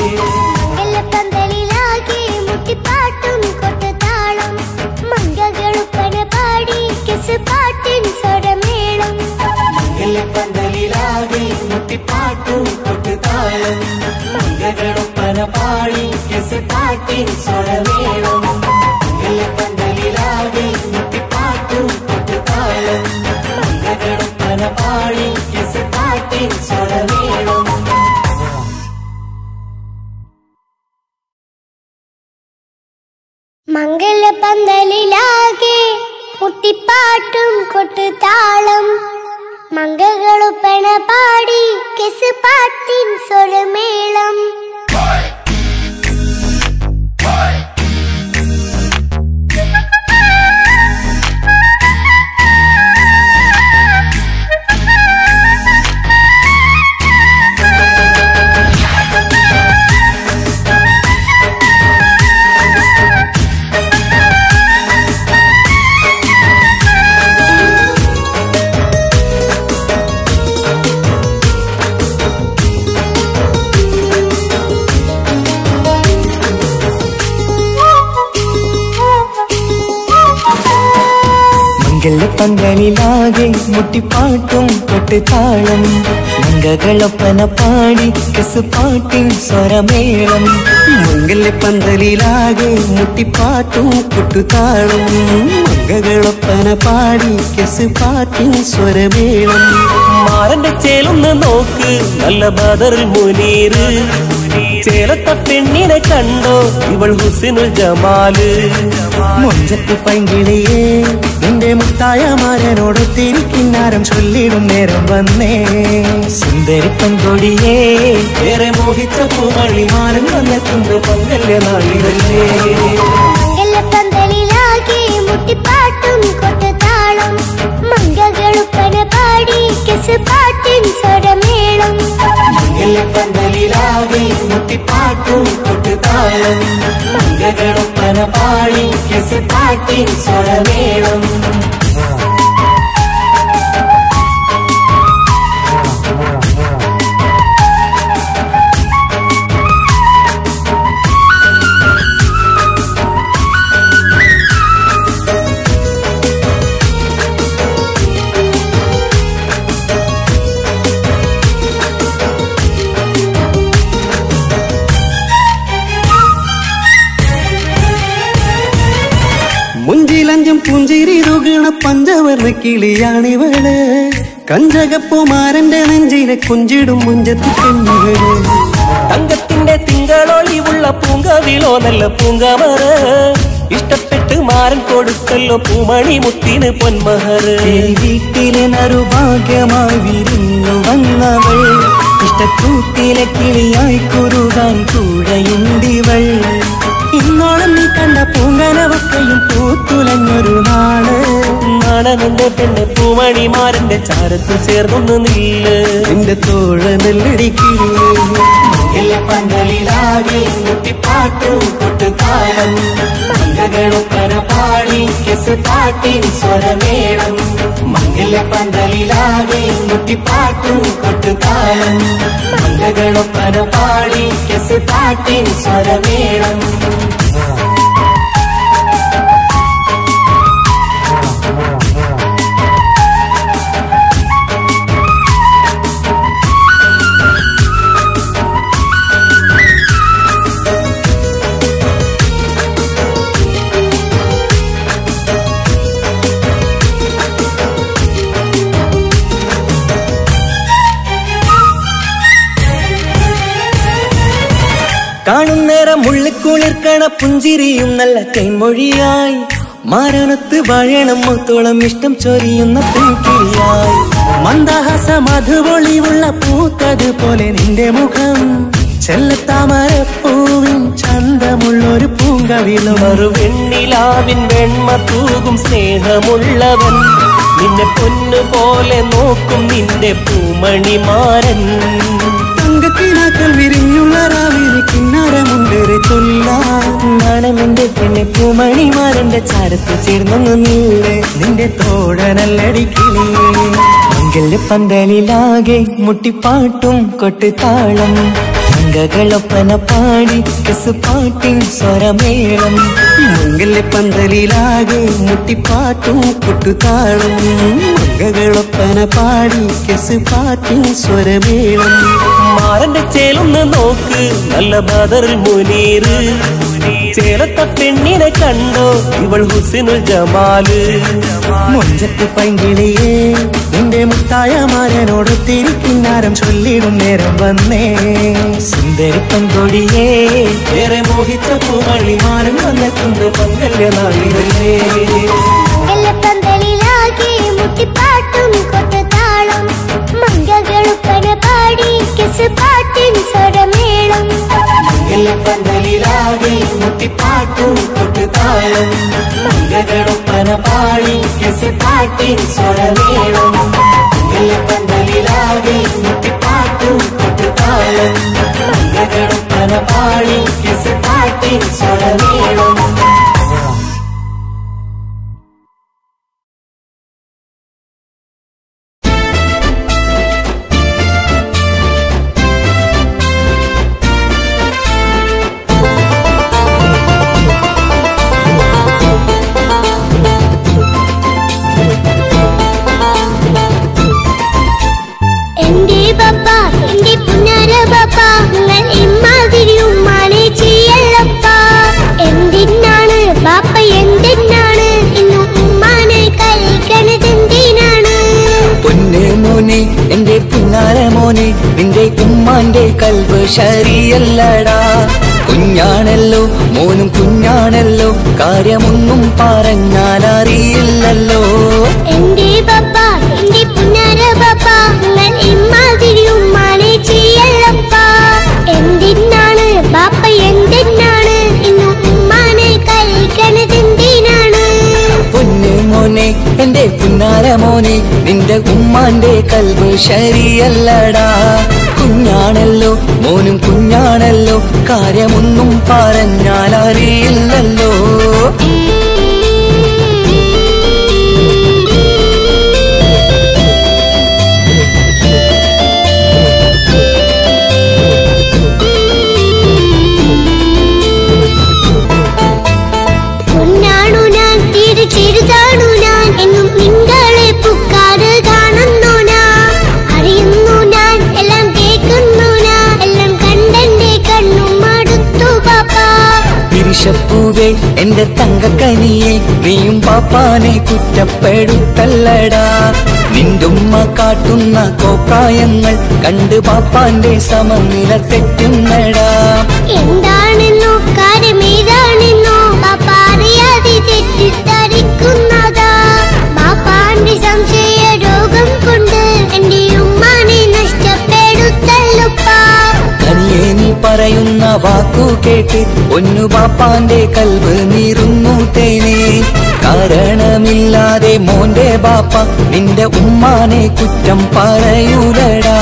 മംഗലപ്പന്തലിലാകെ മുട്ടിപ്പാട്ടും കൊട്ടുതാളം മംഗകളുപ്പന പാടി കെസ് പാട്ടിൻ സ്വരമേളം പന്തലിലാകെ മുട്ടിപ്പാട്ടും കൊട്ടുതാളം മംഗളൊപ്പന പാടി കെസ് പാട്ടിൻ സ്വരമേളം പന്തലിലാകെ മുട്ടിപ്പാട്ടും കൊട്ടുതാളം മംഗളൊപ്പന പാടി കെസ് പാട്ടിൻ സ്വരമേളം മംഗലപ്പന്തലിലാകെ മുട്ടിപ്പാട്ടും കൊട്ടുതാളം മംഗകളുപ്പന പാടി കെസ് പാട്ടിൻ സ്വരമേളം മംഗല്യ പന്തലിലാകെ മുട്ടിപ്പാട്ടും കൊട്ടുതാളം മംഗകളൊപ്പന പാടി കെസ് പാട്ടിൻ സ്വരമേളം മംഗല്യ പന്തലിലാകെ മുട്ടിപ്പാട്ടും കൊട്ടുതാളം മംഗകളൊപ്പന പാടി കെസ് പാട്ടിൻ സ്വരമേളം മാരന്റെ ചേലൊന്ന് നോക്ക് നല്ല ബദറിൽ മുനീറ് ചേലത്ത പെണ്ണിനെ കണ്ടോ ഇവൾ ഹുസിനുൽ ജമാല് മുഞ്ചത്തി പൈങ്കിളിയേ നിന്റെ മുത്തായ മാരനോട് തിരിക്കിന്നാരം ചൊല്ലിടും നേരം വന്നേ സുന്ദരി പങ്കൊടിയേ ഏറെ മോഹിച്ച പൂമള്ളി മാരൻ വന്നെത്തുന്ന പങ്കല്യ നാളിലല്ലേ മംഗലപ്പന്തലിലാകെ മുട്ടിപ്പാട്ടും കൊട്ടുതാളം മംഗകളുപ്പന പാടി കെസ് പാട്ടിൻ സ്വരമേളം മംഗലപ്പന്തലിലാകെ മുട്ടിപ്പാട്ടും കൊട്ടുതാളം മംഗളൊപ്പന പാടി കെസ് പാട്ടിൻ സ്വരമേളം മുഞ്ചിലഞ്ചും പുഞ്ചിരി തുകണ പഞ്ചവർണ്ണ കിളിയാണിവള് കഞ്ചകപ്പുമാരന്റെ നെഞ്ചിലെ കുഞ്ചിടും മുഞ്ചത്തി പെണ്ണുകള് തങ്കത്തിന്റെ തിങ്കളൊളിവുള്ള പൂങ്കവിലോ നല്ല പൂങ്കമറ ഇഷ്ടപ്പെട്ട് മാരൻ കൊടുത്തല്ലോ പൂമണി മുത്തിന് പൊന്മഹർ ഈ വീട്ടിലെ നറുഭാഗ്യമായി വിരിഞ്ഞു വന്നവൾ ഇഷ്ടക്കൂട്ടിലെ കിളിയായി കുറുകാൻ കൂടെയുണ്ടിവൾ ഇന്നോളം നീ കണ്ട പൂങ്കനവക്കയും പൂത്തുലഞ്ഞൊരു നാള് നാണനെന്റെ പെണ്ണ് പൂമണിമാരന്റെ ചാരത്ത് ചേർന്നൊന്ന് നില്ല് നിന്റെ തോഴ നെല്ലടിക്കില്ലേ മംഗലപ്പന്തലിലാകെ മുട്ടിപ്പാട്ടും കൊട്ടുതാളം മംഗളൊപ്പന പാടി കെസ് പാട്ടിൻ സ്വരമേളം മംഗലപ്പന്തലിലാകെ മുട്ടിപ്പാട്ടും കൊട്ടുതാളം മംഗളൊപ്പന പാടി കെസ് പാട്ടിൻ സ്വരമേളം കാണുന്നേരം മുള്ളിക്കുളിർക്കണ പുഞ്ചിരിയും നല്ല കൈമൊഴിയായി മാരണത്ത് വാഴണം മുത്തോളം ഇഷ്ടം ചൊരിയുന്ന പെൺകിളിയായി മന്ദഹാസ മധുപൊളിവുള്ള പൂത്തത് പോലെ നിന്റെ മുഖം ചെല്ലത്താമരപ്പൂവിൻ ചന്തമുള്ളൊരു പൂങ്കവിളും മറുവെണ്ണിലാവിൻ വെണ്മ തൂകും സ്നേഹമുള്ളവൻ നിന്നെ പൊന്നുപോലെ നോക്കും നിന്റെ പൂമണിമാരൻ തങ്കക്കിനാക്കൾ വിരിഞ്ഞുള്ള രാവിലെ കിന്നാരമുണ്ടേറെ ചൊല്ലാണെന്റെ പെണ്ണെ പൂമണിമാരന്റെ ചാരത്ത് ചേർന്നൊന്നു നീളെ നിന്റെ തോഴനല്ലടിക്കിളിയേ മംഗല്യ പന്തലിലാകെ മുട്ടിപ്പാട്ടും കൊട്ടുതാളം മംഗകളൊപ്പന പാടി കെസ് പാട്ടിൻ സ്വരമേളം മംഗല്യ പന്തലിലാകെ മുട്ടിപ്പാട്ടും കൊട്ടുതാളം മംഗകളൊപ്പന പാടി കെസ് പാട്ടിൻ സ്വരമേളം മാരന്റെ ചേലൊന്ന് നോക്ക് നല്ല ബദറിൽ മുനീറ് ചേലത്ത പെണ്ണിനെ കണ്ടോ ഇവൾ ഹുസിനുൽ ജമാല് മുഞ്ചത്ത് പൈങ്കിളിയേ നിന്റെ മുത്തായ മാരനോട് തിരിക്കിന്നാരം ചൊല്ലിടും നേരം വന്നേ സുന്ദരി പങ്കൊടിയേ ഏറെ മോഹിച്ച പൂമണിമാരൻ വന്നെത്തുന്ന മംഗല്യ നാളിതല്ലേ മംഗലപ്പന്തലിലാകെ മുട്ടിപ്പാട്ടും കൊട്ടുതാളം മംഗകളുപ്പന പാടി കെസ് പാട്ടിൻ സ്വരമേളം മംഗലപ്പന്തലിലാകെ മുട്ടിപ്പാട്ടും കൊട്ടുതാളം മംഗളൊപ്പന പാടി കെസ് പാട്ടിൻ സ്വരമേളം മംഗലപ്പന്തലിലാകെ മുട്ടിപ്പാട്ടും കൊട്ടുതാളം മംഗളൊപ്പന പാടി കെസ് പാട്ടിൻ സ്വരമേളം എന്റെ പപ്പ എന്റെ പുന്നാര പപ്പ നിങ്ങൾ ഇമ്മാതിരി ഉമ്മാനെ ചെയ്യല്ലപ്പ എന്തിനാണ് ബാപ്പ എന്തിനാണ് ഇന്നും ഉമ്മാനെ കഴിക്കണതെന്തിനാണ് പൊന്നെ മോനെ എന്റെ പുന്നാര മോനെ നിന്റെ ഉമ്മാന്റെ കൽവ് ശരിയല്ലടാ കുഞ്ഞാണല്ലോ മോനും കുഞ്ഞാണല്ലോ കാര്യമൊന്നും പറഞ്ഞാൽ അറിയില്ലല്ലോ എന്റെ പപ്പ എന്റെ പുന്നാര പപ്പ നിങ്ങൾ ഇമ്മാതിരി ഉമ്മാനെ ചെയ്യല്ലപ്പ എന്തിനാണ് ബാപ്പ എന്തിനാണ് ഇന്നും ഉമ്മാനെ കഴിക്കണതെന്തിനാണ് പൊന്നെ മോനെ എന്റെ പുന്നാരമോനെ നിന്റെ ഉമ്മാന്റെ കൽവ് ശരിയല്ലടാ കുഞ്ഞാണല്ലോ മോനും കുഞ്ഞാണല്ലോ കാര്യമൊന്നും പറഞ്ഞാൽ അറിയില്ലല്ലോ പൊന്നാണു ഞാൻ തീരെ ചെറുതാണു ഞാൻ എന്നും നിങ്ങളെ പുക്കാറ് കാണുന്നു ഞാൻ അറിയുന്നു ഞാൻ എല്ലാം കേൾക്കുന്നു ഞാൻ എല്ലാം കണ്ടെന്റെ കണ്ണും മടുത്തു പാപ്പാ പിരിശപ്പൂവേ എന്റെ തങ്കക്കനിയെ നീയും പാപ്പാനെ കുറ്റപ്പെടുത്തല്ലടാ നിന്റുമ്മ കാട്ടുന്ന കോപ്രായങ്ങൾ കണ്ട് പാപ്പാന്റെ സമനില തെറ്റുന്നടാ എന്താണെന്നോ കാര്യമേതാണെന്നോ പാപ്പ അറിയാതെ തെറ്റിദ്ധരിക്കുന്നതാ പാപ്പാന്റെ സംശയ രോഗം കൊണ്ട് എന്റെ ഉമ്മാനെ നഷ്ടപ്പെടുത്തല്ലുപ്പാ കനിയെ നീ പറയുന്ന വാക്കു കേട്ട് ഒന്നു പാപ്പാന്റെ കൽവ് നീറുന്നു തേനെ കാരണമില്ലാതെ മോന്റെ ബാപ്പ നിന്റെ ഉമ്മാനെ കുറ്റം പറയൂലടാ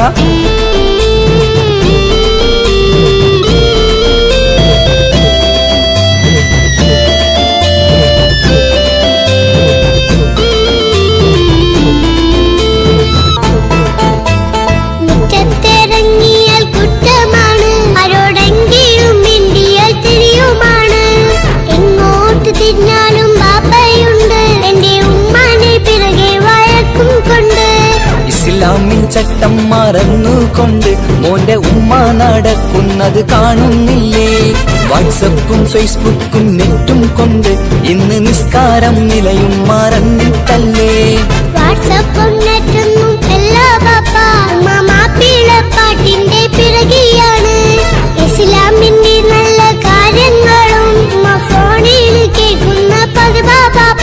മുറ്റത്തിറങ്ങിയാൽ കുറ്റമാണ് ആരോടെങ്കിലും മിണ്ടിയാൽ തിരിയുമാണ് എങ്ങോട്ട് തിരിഞ്ഞാലും ബാപ്പയുണ്ട് എന്റെ ഉമ്മാനെ പിറകെ വഴക്കും കൊണ്ട് ഇസ്ലാമിൽ ചട്ടം മറന്നുകൊണ്ട് മോന്റെ ഉമ്മ നടക്കുന്നത് കാണുന്നില്ലേ വാട്സപ്പും ഫേസ്ബുക്കും നെറ്റും കൊണ്ട് ഇന്ന് നിസ്കാരം നിലയും മറന്നിട്ടല്ലേ വാട്സപ്പും നെറ്റൊന്നും എല്ലാ ബാപ്പ ഉമ്മ മാപ്പിള പാട്ടിന്റെ പിറകെയാണ് ഇസ്ലാമിന്റെ നല്ല കാര്യങ്ങളും ഉമ്മ ഫോണിൽ കേൾക്കുന്ന പതിവാ ബാപ്പ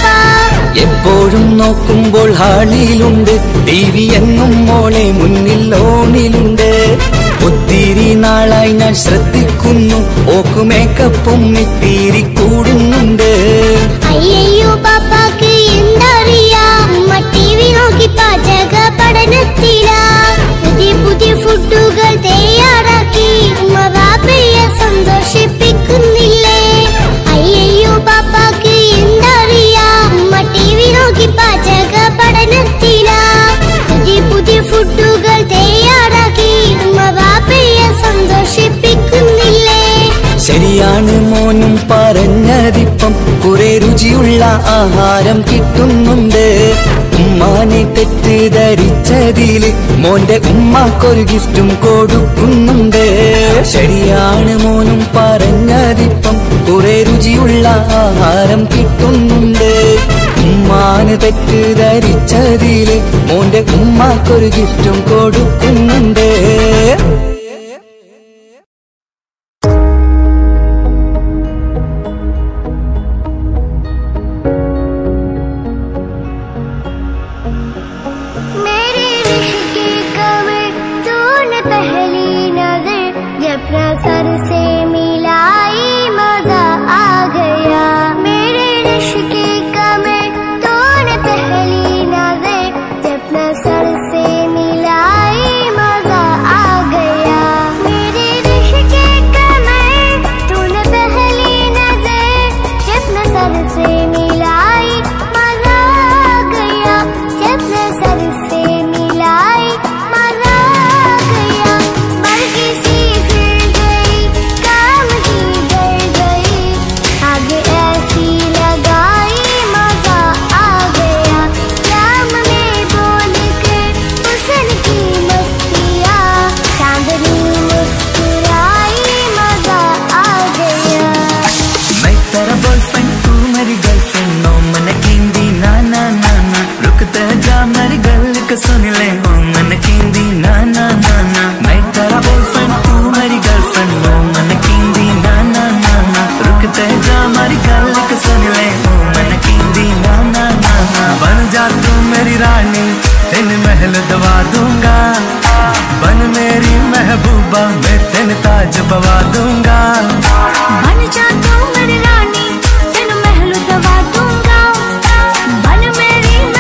എപ്പോഴും നോക്കുമ്പോൾ ഹാളിയിലുണ്ട് ടി വി എന്നും മോളെ മുന്നിൽ ഓണിലുണ്ട് ഒത്തിരി നാളായി ഞാൻ ശ്രദ്ധിക്കുന്നു ഓക്ക് മേക്കപ്പും ഇത്തിരി കൂടുന്നുണ്ട് അയ്യയ്യോ പാപ്പാക്ക് എന്തറിയാ ഉമ്മ ടി വി നോക്കി പാചക പഠനത്തിലാ പുതിയ പുതിയ ഫുഡുകൾ തയ്യാറാക്കി ഉമ്മ ബാപ്പയെ സന്തോഷിപ്പിക്കുന്നില്ലേ അയ്യയ്യോ പാപ്പാക്ക് എന്തറിയാ ഉമ്മ ടി വി നോക്കി പാചക പഠനത്തിലാ പുതിയ പുതിയ ഫുഡുകൾ തയ്യാറാക്കി ഉമ്മ ബാപ്പയെ സന്തോഷിപ്പിക്കുന്നില്ലേ ശരിയാണ് മോനും പറഞ്ഞതിപ്പം കുറെ രുചിയുള്ള ആഹാരം കിട്ടുന്നുണ്ട് ഉമ്മാനെ തെറ്റിദ്ധരിച്ചതില് മോന്റെ ഉമ്മാക്കൊരു ഗിഫ്റ്റും കൊടുക്കുന്നുണ്ട് ശരിയാണ് മോനും പറഞ്ഞതിപ്പം കുറെ രുചിയുള്ള ആഹാരം കിട്ടുന്നുണ്ട് ഉമ്മാന് തെറ്റിദ്ധരിച്ചതില് മോന്റെ ഉമ്മാക്കൊരു ഗിഫ്റ്റും കൊടുക്കുന്നുണ്ട് मेरे रिश्ते कमर तूने पहली नजर जब नजर से मिलाई मजा आ गया मेरे रिश्ते कमर तूने पहली नजर जब नजर से मिलाई मजा आ गया मेरे रिश्ते कमर तूने पहली नजर जब नजर से मिलाई मजा आ गया जब नजर से मिलाई मजा आ गया बल्कि सी फिर गई काम ही डर गई आगे ऐसी लगाई मजा आ गया नाम में बोल कर हुसन की मस्तियाँ चांदनी मुस्कुराई मजा आ गया मैं तेरा बॉयफ्रेंड तू मेरी गर्लफ्रेंड नो मन केंदी ना ना ना ना रुकते जा मेरी गल को सुन ले ओ मन केंदी ना ना ना ना मैं तेरा बॉयफ्रेंड तू मेरी गर्लफ्रेंड नो मन केंदी ना ना ना ना रुकते जा मेरी गल को सुन ले ओ मन केंदी ना ना ना ना बन जा तू मेरी रानी तेन महल दवा दूंगा बन मेरी महबूबा मैं तेन ताज पवा दूंगा बन जा तू मेरी रानी तेन महल दवा दूंगा बन मेरी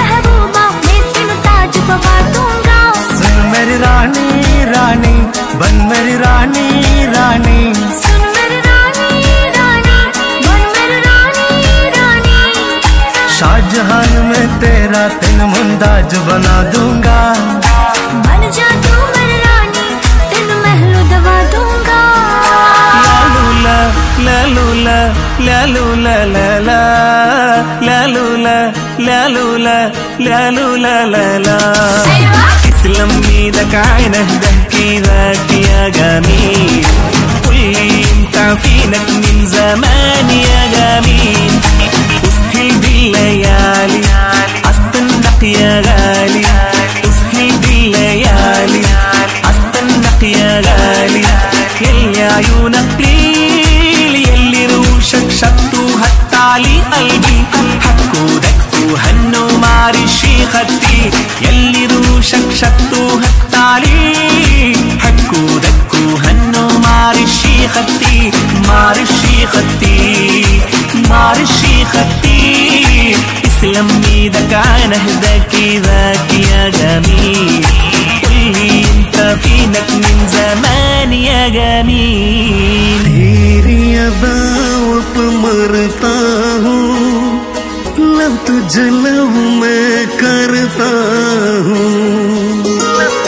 रानी रानी बन मेरी रानी रानी सुन मेरी रानी रानी बन मेरी रानी रानी शाहजहान में तेरा तेन मुमताज बना दूंगा बन जा तू मेरी रानी तेन महल दवा दूंगा लालूला लालूला लालूला लाला लालूला लालूला लालूला लाला اسلم ايدك عين اهدك ذاك يا جميل قل لي انت فينك من زمان يا جميل اسهل بالليالي استنق يا غالي اسهل بالليالي استنق يا غالي يلي عيونك ليل يلي روشك شطوا هتعلي قلبي حكوا دكوا هنوا معرشي خدي يلي روشك شطوا هتعلي حكوا دكوا هنوا معرشي خدي معرشي خدي معرشي خدي اسلم ايدك عن اهداك ذاك يا جميل قولي انت فينك من زمان يا جميل तेरी अदाओं पे मरता हूँ लव तुझे लव मैं करता हूँ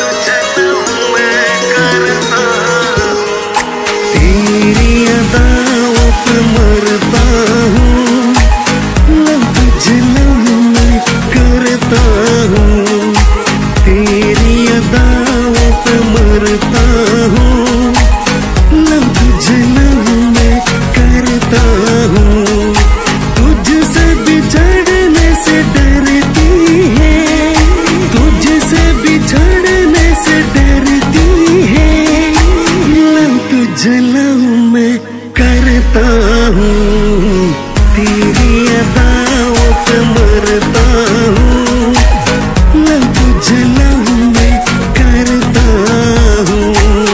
तेरी अदाओं पे मरता हूँ लव तुझे लव मैं करता हूँ तेरी अदाओं पे मरता हूँ लव तुझे लव मैं करता हूँ तुझसे बिछड़ने से डरती है तुझसे बिछड़ने से डरती है लव तुझे लव मैं करता हूँ तेरी अदाओं पे मरता हूँ लव तुझे लव मैं करता हूँ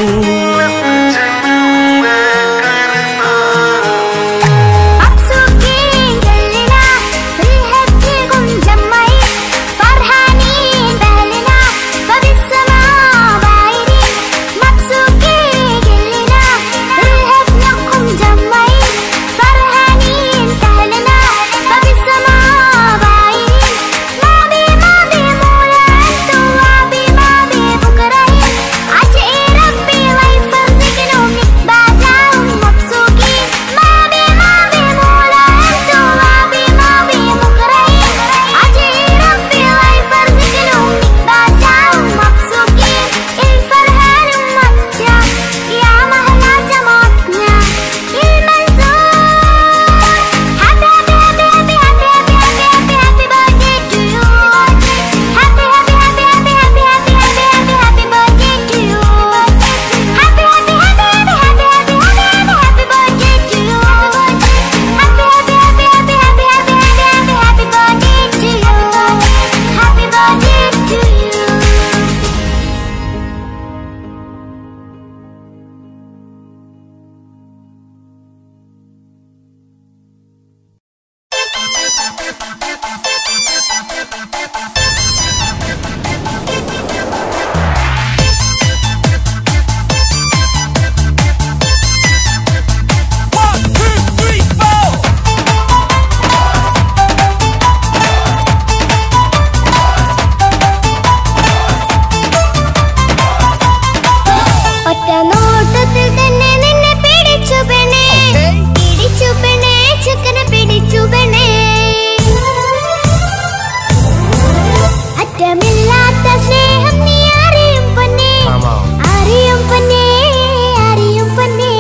مبسوطين كلنا ريحتكم جمعين فرحانين بأهلنا فبالسماء بايرين مبسوطين كلنا ريحتكم جمعين فرحانين بأهلنا فبالسماء بايرين ما بي ما بي مولا انتو ما بي ما بي بكرهين عجئي ربي ويفرجكم بعدهم مبسوطين ما بي ما بي مولا انتو ما بي ما بي بكرهين عجئي ربي ويفرجكم بعدهم مبسوطين الفرحان متع يا مهلا جمعتنا المنصور happy happy happy happy happy happy happy happy birthday to you happy happy happy happy happy happy happy happy happy birthday to you happy happy happy happy happy happy happy happy birthday to you happy happy happy happy happy happy happy happy birthday to you happy birthday to you ഒറ്റ നോട്ടത്തിൽ തന്നെ നിന്നെ പിടിച്ചു പെണ്ണേ പിടിച്ചു പെണ്ണേ ചക്കനെ പിടിച്ചു പെണ്ണേ അറ്റമില്ലാത്ത സ്നേഹം നീ അറിയും പൊന്നേ അറിയും പൊന്നേ അറിയും പൊന്നേ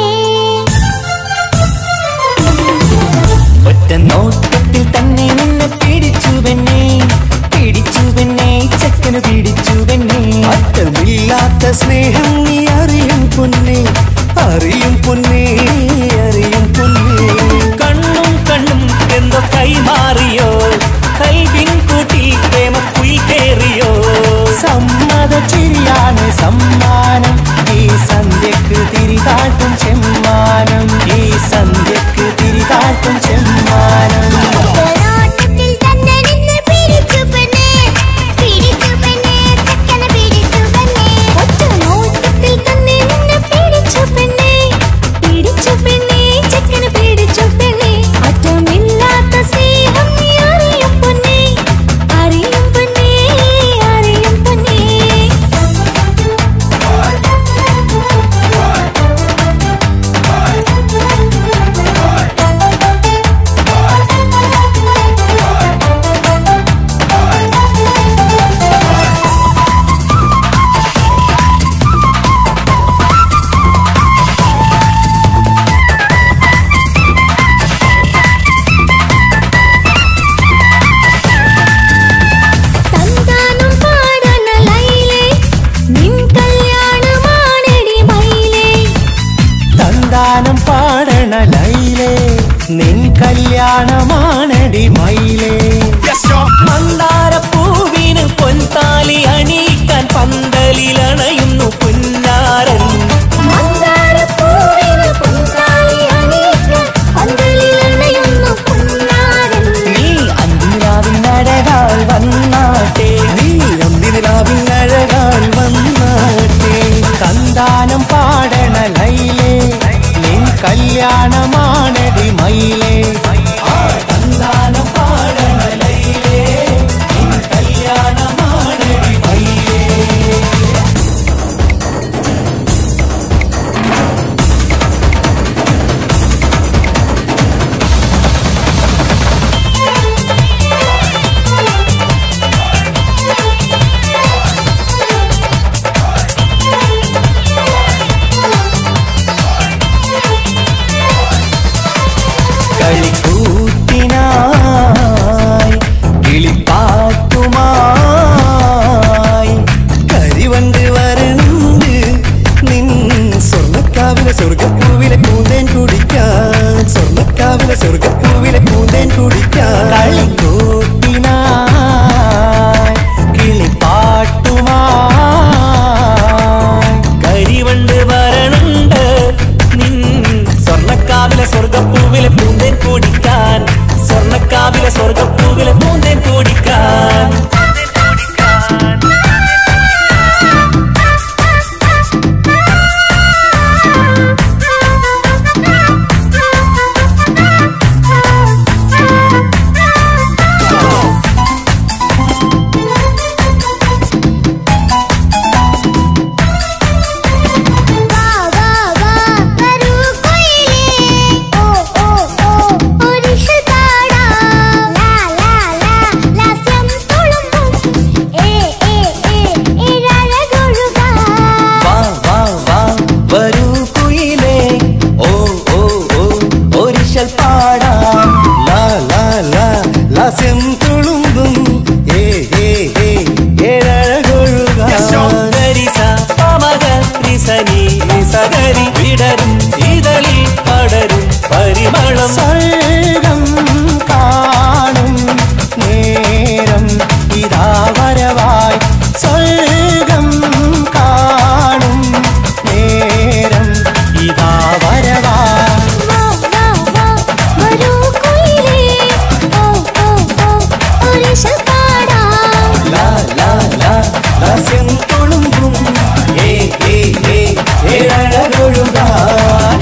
ഒറ്റ നോട്ടത്തിൽ തന്നെ നിന്നെ പിടിച്ചു പെണ്ണേ പിടിച്ചു പെണ്ണേ ചക്കന് പിടിച്ചു പെണ്ണേ അറ്റമില്ലാത്ത സ്നേഹം നീ അറിയും പൊന്നേ അറിയും പൊന്നേ അറിയും പൊന്നേ കണ്ണും കണ്ണും എന്തോ കൈമാറിയോ കൽവിൻ കൂട്ടിൽ പ്രേമക്കുയിൽ കേറിയോ സമ്മത ചിരിയാണ് സമ്മാനം ഈ സന്ധ്യക്ക് തിരിതാട്ടും ചെമ്മാനം ഈ സന്ധ്യക്ക് തിരിതാട്ടും ചെമ്മാനം ഒറ്റ നോട്ടത്തിൽ തന്നെ നിന്നെ പിടിച്ചു പെണ്ണേ പിടിച്ചു പെണ്ണേ ചക്കനെ പിടിച്ചു പെണ്ണേ ഒറ്റ തന്താനം പാടണ ലൈലേ നിൻ കല്യാണമാണടി മയിലേ മന്ദാരപ്പൂവിന് പൊൻതാലി അണിയിക്കാൻ പന്തലിലണയുന്നു പുന്നാരൻ മന്ദാരപ്പൂവിന് പൊൻതാലി അണിയിക്കാൻ പന്തലിലണയുന്നു പുന്നാരൻ. നീ അന്തിരാവിനഴകാൽ വന്നാട്ടെ നീ അന്തിനിലാവിനഴകാൽ വന്നാട്ടെ തന്താനം പാടണ ലൈലേ നിൻ കല്യാണമാണടി മയിലേ ആ തന്താനം പാടണ ലൈലേ നിൻ കല്യാണമാണടി മയിലേ കളിക്കൂത്തിനായി കിളിപ്പാട്ടുമായി കരിവണ്ട് വരണ്ട് നിൻ സ്വർണ്ണക്കാവിലെ സ്വർഗപ്പൂവിലെ പൂന്തേൻ കുടിക്കാൻ സ്വർണ്ണക്കാവിലെ സ്വർഗപ്പൂവിലെ പൂന്തേൻ കുടിക്കാൻ കളിക്കൂത്തിനായി കിളിപ്പാട്ടുമായി കരിവണ്ട് വരണുണ്ട് നിൻ സ്വർണ്ണക്കാവിലെ സ്വർഗപ്പൂവിലെ പൂന്തേൻ കുടിക്കാൻ സ്വർണ്ണക്കാവിലെ സ്വർഗപ്പൂവിലെ പൂന്തേൻ കുടിക്കാൻ വാ വാ വാ വരൂ കുയിലേ ഓ ഓ ഓ ഒരിഷൽ പാടാം ലാ ലാ ലാ ലാസ്യം തുളുമ്പും ഏ ഏ ഏ ഇഴഴകൊഴുകാം വാ വാ വാ വരൂ കുയിലേ ഓ ഓ ഓ ഒരിശൽ പാടാം ലാ ലാ ലാ ലാസ്യം തുളുമ്പും ഏ ഏ ഏ ഏഴഴകൊഴുകാൻ ഗരിസ പമക രിസനി നിസകരി വിടരും ഇതളിൽ പടരും പരിമളം സ്വർഗം കാണും നേരം ഇതാ വരവായി സ്വർഗം കാണും നേരം ഇതാ വരവായി വാ വാ വാ വരൂ കുയിലേ ഓ ഓ ഓ ഒരിഷൽ പാടാം ലാ ലാ ലാ ലാസ്യം തുളുമ്പും ഏ ഏ ഏ ഏഴഴകൊഴുകാൻ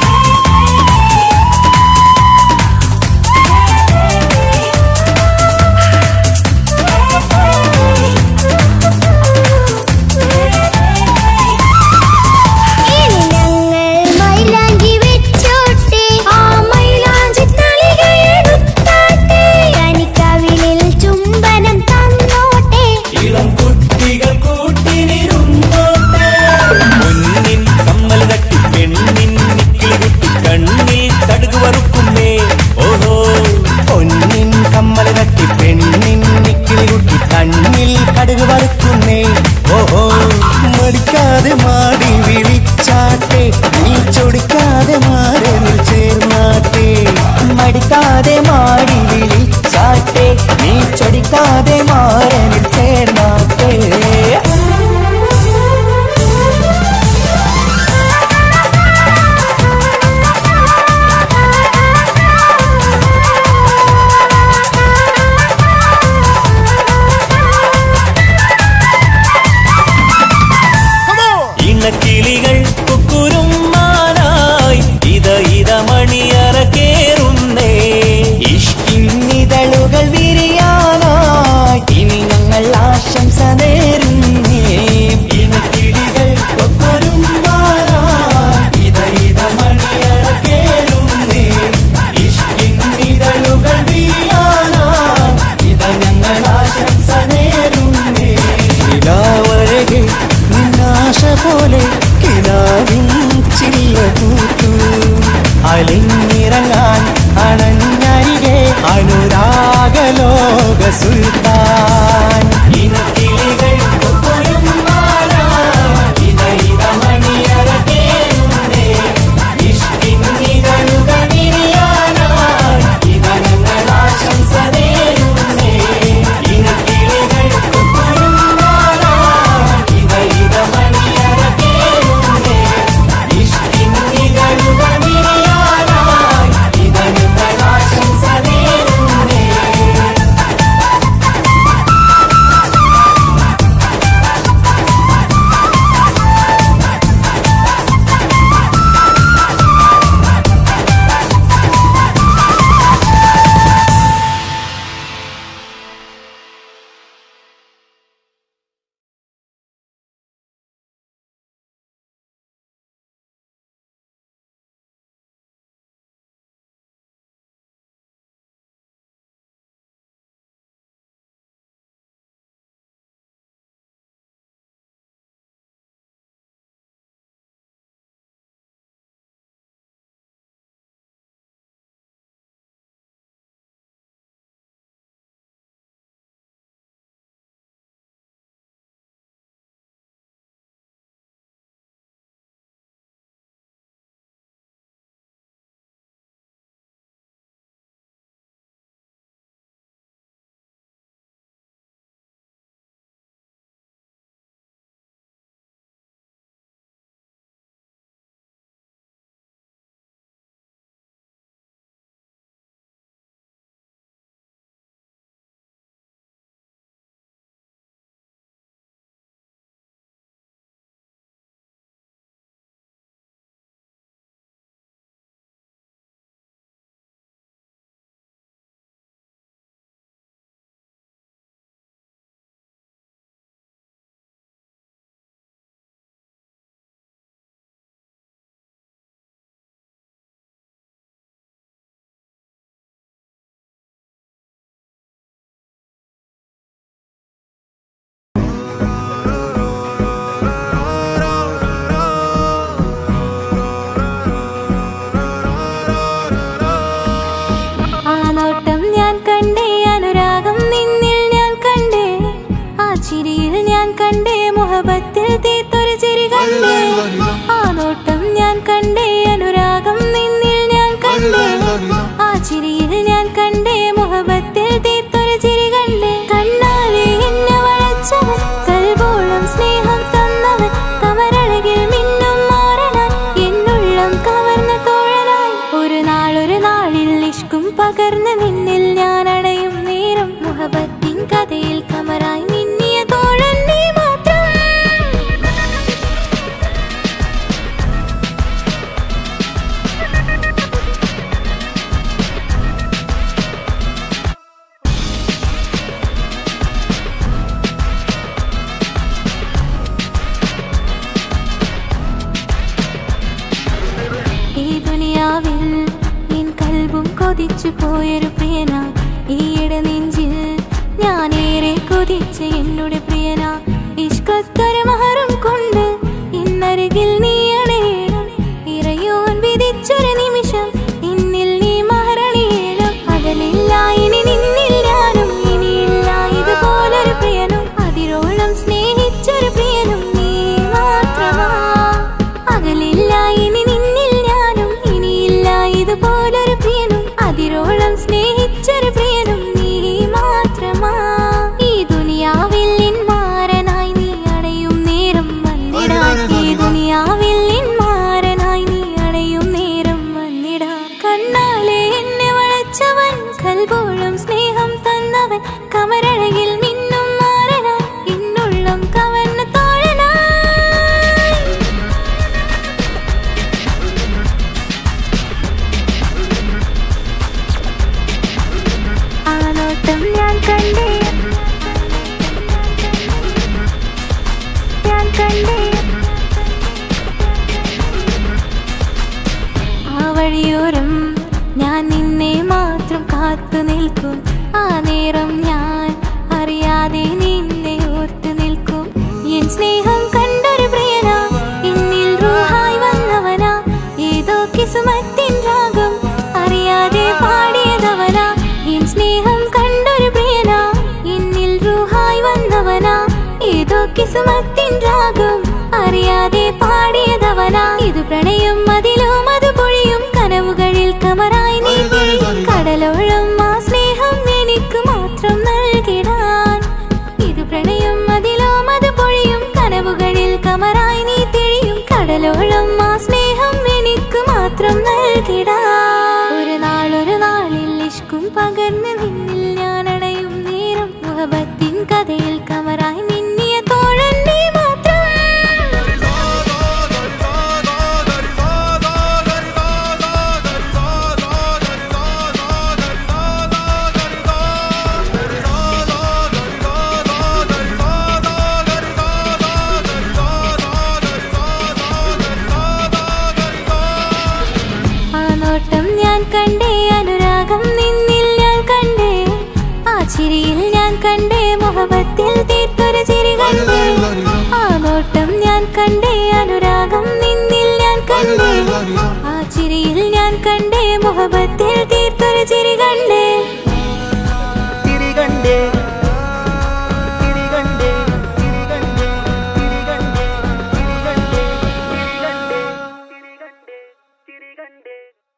ഇനി ഞങ്ങൾ മൈലാഞ്ചി വെച്ചോട്ടെ ആ മൈലാഞ്ചി തളികയെടുത്താട്ടെ കനിക്കവിളിൽ ചുംബനം തന്നോട്ടെ ഇളം കുട്ടികൾ കൂട്ടിനിരുന്നോട്ടെ പൊന്നിൻ കമ്മൽ തട്ടി പെണ്ണിൻ നിക്കിളി കുട്ടി കണ്ണിൽ കടുക് വറുക്കുന്നേ ഓഹോ പൊന്നിൻ കമ്മൽ തട്ടി പെണ്ണിൻ നിക്കിളി കുട്ടി കണ്ണിൽ കടുക് വറുക്കുന്നേ ഓഹോ മടിക്കാതെ മാടി വിളിച്ചാട്ടെ നീ ചൊടിക്കാതെ മാറി ചേർന്നാട്ടെ മടിക്കാതെ മാടി വിളിച്ചാട്ടെ നീ ചൊടിക്കാതെ മാറനിൽ ചേർന്നാട്ടെ ഇണക്കിളികൾ കുക്കുരും മാനായി ഇത ഇത മണിയറ കേറുന്നേ ഇഷ്കിന്നിതളുകൾ വിരിയാനായി ഇനി ഞങ്ങൾ ആശംസ നേരുന്നേ ഇണക്കിളികൾ കൊക്കൊരും മാറായി ഇത ഇത മണിയറ കേളുന്നേ ഇഷ്കിന്നിതളുകൾ വീഴാനായി ഇത ഞങ്ങൾ ആശംസ നേരുന്നേ നിലാവഴകെ നിന്നാശ പോലെ കിനാവിൻ ചില്ല കൂത്തു അലിഞ്ഞിറങ്ങാൻ അണഞ്ഞരികെ അനുരാഗലോക സുൽത്താൻ ഇനക്കിളികൾ കൊക്കൊരും മാറായി ഇത ഇത മണിയറ കേളുന്നേ ഇഷ്കി പകർന്ന് നിന്നിൽ ഞാൻ അടയും നേരം മുഹബത്തിൻ കഥയിൽ കമറായി മിന്നിയ തോഴൻ നീ മാത്രം ഈ ദുനിയാവിൽ എൻ കൽബും കൊതിച്ചു പോയൊരു പ്രിയന ഈയിടെ നെഞ്ചിൽ ഞാനേറെ കൊതിച്ച് എന്നോട് പ്രിയന ഇഷ്കത്തൊരു മഹറും കൊണ്ട് ഇന്നരികിൽ നീ അണയണം ഇറയോൻ വിധിച്ചൊരു നിമിഷം ഇന്നിൽ നീ മഹറണിയണം അകലില്ല ഇനി നിന്നിൽ ഞാനും ഇനിയില്ല ഇതുപോലൊരു പ്രിയനും അതിരോളം സ്നേഹിച്ചൊരു പ്രിയനും നീ മാത്രമാ അകലില്ല ഇനി നിന്നിൽ ഞാനും ഇനിയില്ല ഇതുപോലൊരു പ്രിയനും അതിരോളം സ്നേഹിച്ചൊരു പ്രിയനും നീ മാത്രമാ ഈ ദുനിയാവിൽ നിൻ മാരനായി നീ അടയും നേരം വന്നിടാൻ ഈ ദുനിയാവിൽ നിൻ മാരനായി നീ അടയും നേരം വന്നിടാൻ കണ്ണാലെ എന്നെ വളച്ചവൻ കൽപോളും സ്നേഹം തന്നവൻ കമരഴകിൽ മിന്നും മാറനായി എന്നുള്ളം കവർന്ന തോഴനായി ആ നോട്ടം ഞാൻ കണ്ടേ ഞാൻ കണ്ടേ ആ വഴിയോരം ഞാൻ നിന്നെ മാത്രം കാത്തു നിൽക്കും ആ നേരം ഞാൻ അറിയാതെ നിന്നെ ഓർത്തു നിൽക്കും എൻ സ്നേഹം കണ്ടൊരു പ്രിയന എന്നിൽ റൂഹായി വന്നവനാ ഏതോ കിസുമത്തിൻ രാഗം അറിയാതെ പാടിയതവനാ എൻ സ്നേഹം കണ്ടൊരു പ്രിയന എന്നിൽ റൂഹായി വന്നവനാ ഏതോ കിസുമത്തിൻ രാഗം അറിയാതെ പാടിയതവനാ ഇത് പ്രണയം അതിലും അത് പൊഴിയും കനവുകളിൽ കമറായി നീ തിരിയും. കടലോളം ആ സ്നേഹം എനിക്ക് മാത്രം നൽകിടാൻ ഇത് പ്രണയം അതിലും അത് പൊഴിയും കനവുകളിൽ കമറായി നീ തിരിയും കടലോളം ആ സ്നേഹം എനിക്ക് മാത്രം നൽകിടാ ഒരു നാളൊരു നാളിൽ ഇഷ്കും പകർന്ന് നിന്നിൽ ഞാൻ അടയും നേരം മുഹബത്തിൻ കഥയിൽ കമറായി മിന്നിയ തോഴൻ നീ മാത്രം ആ നോട്ടം ഞാൻ കണ്ടേ അനുരാഗം നിന്നിൽ ഞാൻ കണ്ടേ ആ ചിരിയിൽ ഞാൻ കണ്ടേ മുഹബത്തിൽ തീർത്തൊരു ചിരി കണ്ടേ ആ നോട്ടം ഞാൻ കണ്ടേ അനുരാഗം നിന്നിൽ ഞാൻ കണ്ടേ ആ ചിരിയിൽ ഞാൻ കണ്ടേ മുഹബത്തിൽ തീർത്തൊരു ചിരി കണ്ടേ തിരികണ്ടേ തിരികണ്ടേ തിരികണ്ടേ തിരികണ്ടേ തിരികണ്ടേ തിരികണ്ടേ തിരികണ്ടേ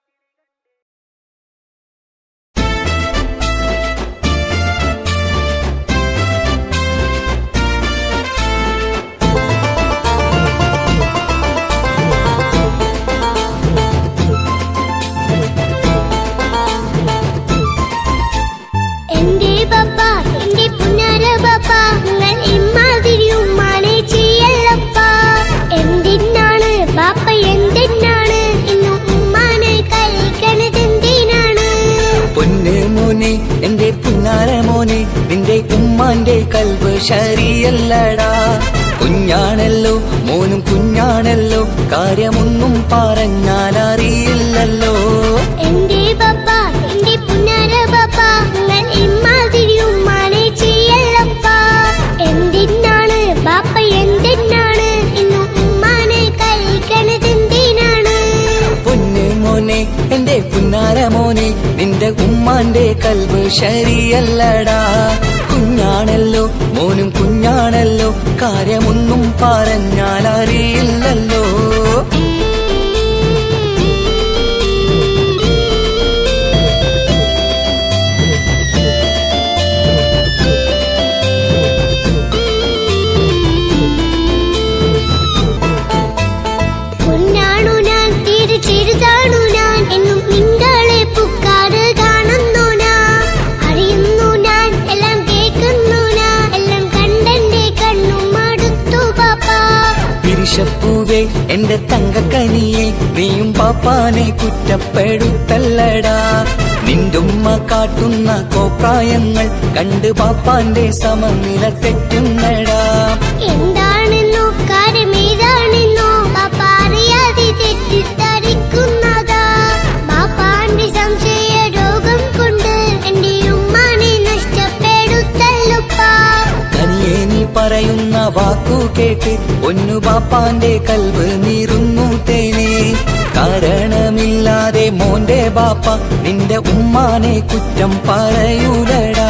എന്റെ പപ്പ എന്റെ പുന്നാര പപ്പ നിങ്ങൾ ഇമ്മാതിരി ഉമ്മാനെ ചെയ്യല്ലപ്പ എന്തിനാണ് പാപ്പ എന്തിനാണ് ഇന്നും ഉമ്മാനെ കഴിക്കണത് എന്തിനാണ് പൊന്ന് മോനെ എന്റെ പുന്നാര മോനെ നിന്റെ ഉമ്മാന്റെ കൽവ് ശരിയല്ലടാ കുഞ്ഞാണല്ലോ മോനും കുഞ്ഞാണല്ലോ കാര്യമൊന്നും പറഞ്ഞാൽ അറിയില്ലല്ലോ എന്റെ പപ്പ എന്റെ പുന്നാര പപ്പ നിങ്ങൾ ഇമ്മാതിരി ഉമ്മാനെ ചെയ്യല്ലപ്പ എന്തിനാണ് പാപ്പ എന്തിനാണ് ഇന്നും ഉമ്മാനെ കഴിക്കണത് എന്തിനാണ് പൊന്ന് മോനെ എന്റെ പുന്നാര മോനെ നിന്റെ ഉമ്മാന്റെ കൽവ് ശരിയല്ലടാ കുഞ്ഞാണല്ലോ മോനും കുഞ്ഞാണല്ലോ കാര്യമൊന്നും പറഞ്ഞാൽ അറിയില്ലല്ലോ പൊന്നാണു ഞാൻ തിരിച്ചെഴുതാണു ഞാൻ എന്നും നിങ്ങളെ പുക്കാറ് കാണുന്നു എന്റെ തങ്കക്കനിയെ നീയും പാപ്പാനെ കുറ്റപ്പെടുത്തല്ലടാ നിന്റുമ്മ കാട്ടുന്ന കോപ്രായങ്ങൾ കണ്ട് പാപ്പാന്റെ സമനില തെറ്റുന്നടാ എന്താണെന്നോ കാര്യമേതാണെന്നോ പാപ്പ അറിയാതെ തെറ്റിദ്ധരിക്കുന്നതാ പാപ്പാന്റെ സംശയ രോഗം കൊണ്ട് എന്റെ ഉമ്മാനെ നഷ്ടപ്പെടുത്തല്ലുപ്പാ തനിയെ നീ പറയുന്ന വാക്കു കേട്ട് ഒന്നു ബാപ്പാന്റെ കൽവ് നീറുന്നു തേനെ കാരണമില്ലാതെ മോന്റെ ബാപ്പ നിന്റെ ഉമ്മാനെ കുറ്റം പറയൂലടാ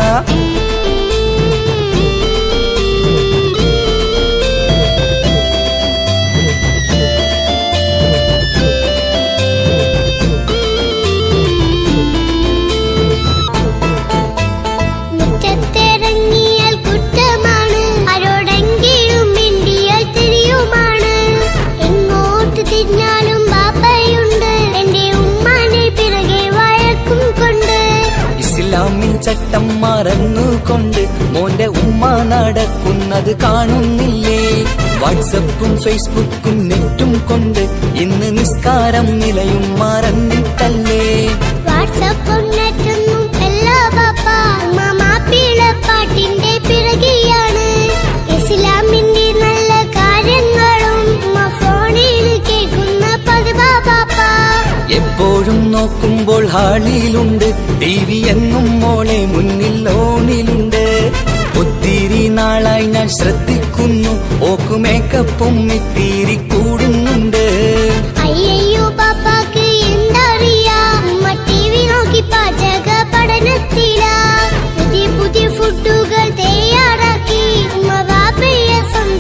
മുറ്റത്തിറങ്ങിയാൽ കുറ്റമാണ് ആരോടെങ്കിലും മിണ്ടിയാൽ തിരിയുമാണ് എങ്ങോട്ട് തിരിഞ്ഞാലും ബാപ്പയുണ്ട് എന്റെ ഉമ്മാനെ പിറകെ വഴക്കും കൊണ്ട് ഇസ്ലാമിൽ ചട്ടം മറന്നുകൊണ്ട് മോന്റെ ഉമ്മ നടക്കുന്നത് കാണുന്നില്ലേ വാട്സപ്പും ഫേസ്ബുക്കും നെറ്റും കൊണ്ട് ഇന്ന് നിസ്കാരം നിലയും മറന്നിട്ടല്ലേ വാട്സപ്പും നെറ്റൊന്നും എല്ലാ ബാപ്പ ഉമ്മ മാപ്പിളപ്പാട്ടിന്റെ പിറകെയാണ് ഇസ്ലാമിന്റെ നല്ല കാര്യങ്ങളും ഉമ്മ ഫോണിൽ കേൾക്കുന്ന പതിവാ ബാപ്പ എപ്പോഴും നോക്കുമ്പോൾ ഹാളിയിലുണ്ട് ടി വി എന്നും മോളെ മുന്നിൽ ഓണിലുണ്ട് ഒത്തിരി നാളായി ഞാൻ ശ്രദ്ധിക്കുന്നു ഓക്ക് മേക്കപ്പും ഇത്തിരി കൂടുന്നുണ്ട് അയ്യയ്യോ പാപ്പാക്ക് എന്തറിയാ ഉമ്മ ടി വി നോക്കി പാചക പഠനത്തിലാ പുതിയ പുതിയ ഫുഡുകൾ തയ്യാറാക്കി ഉമ്മ ബാപ്പയെ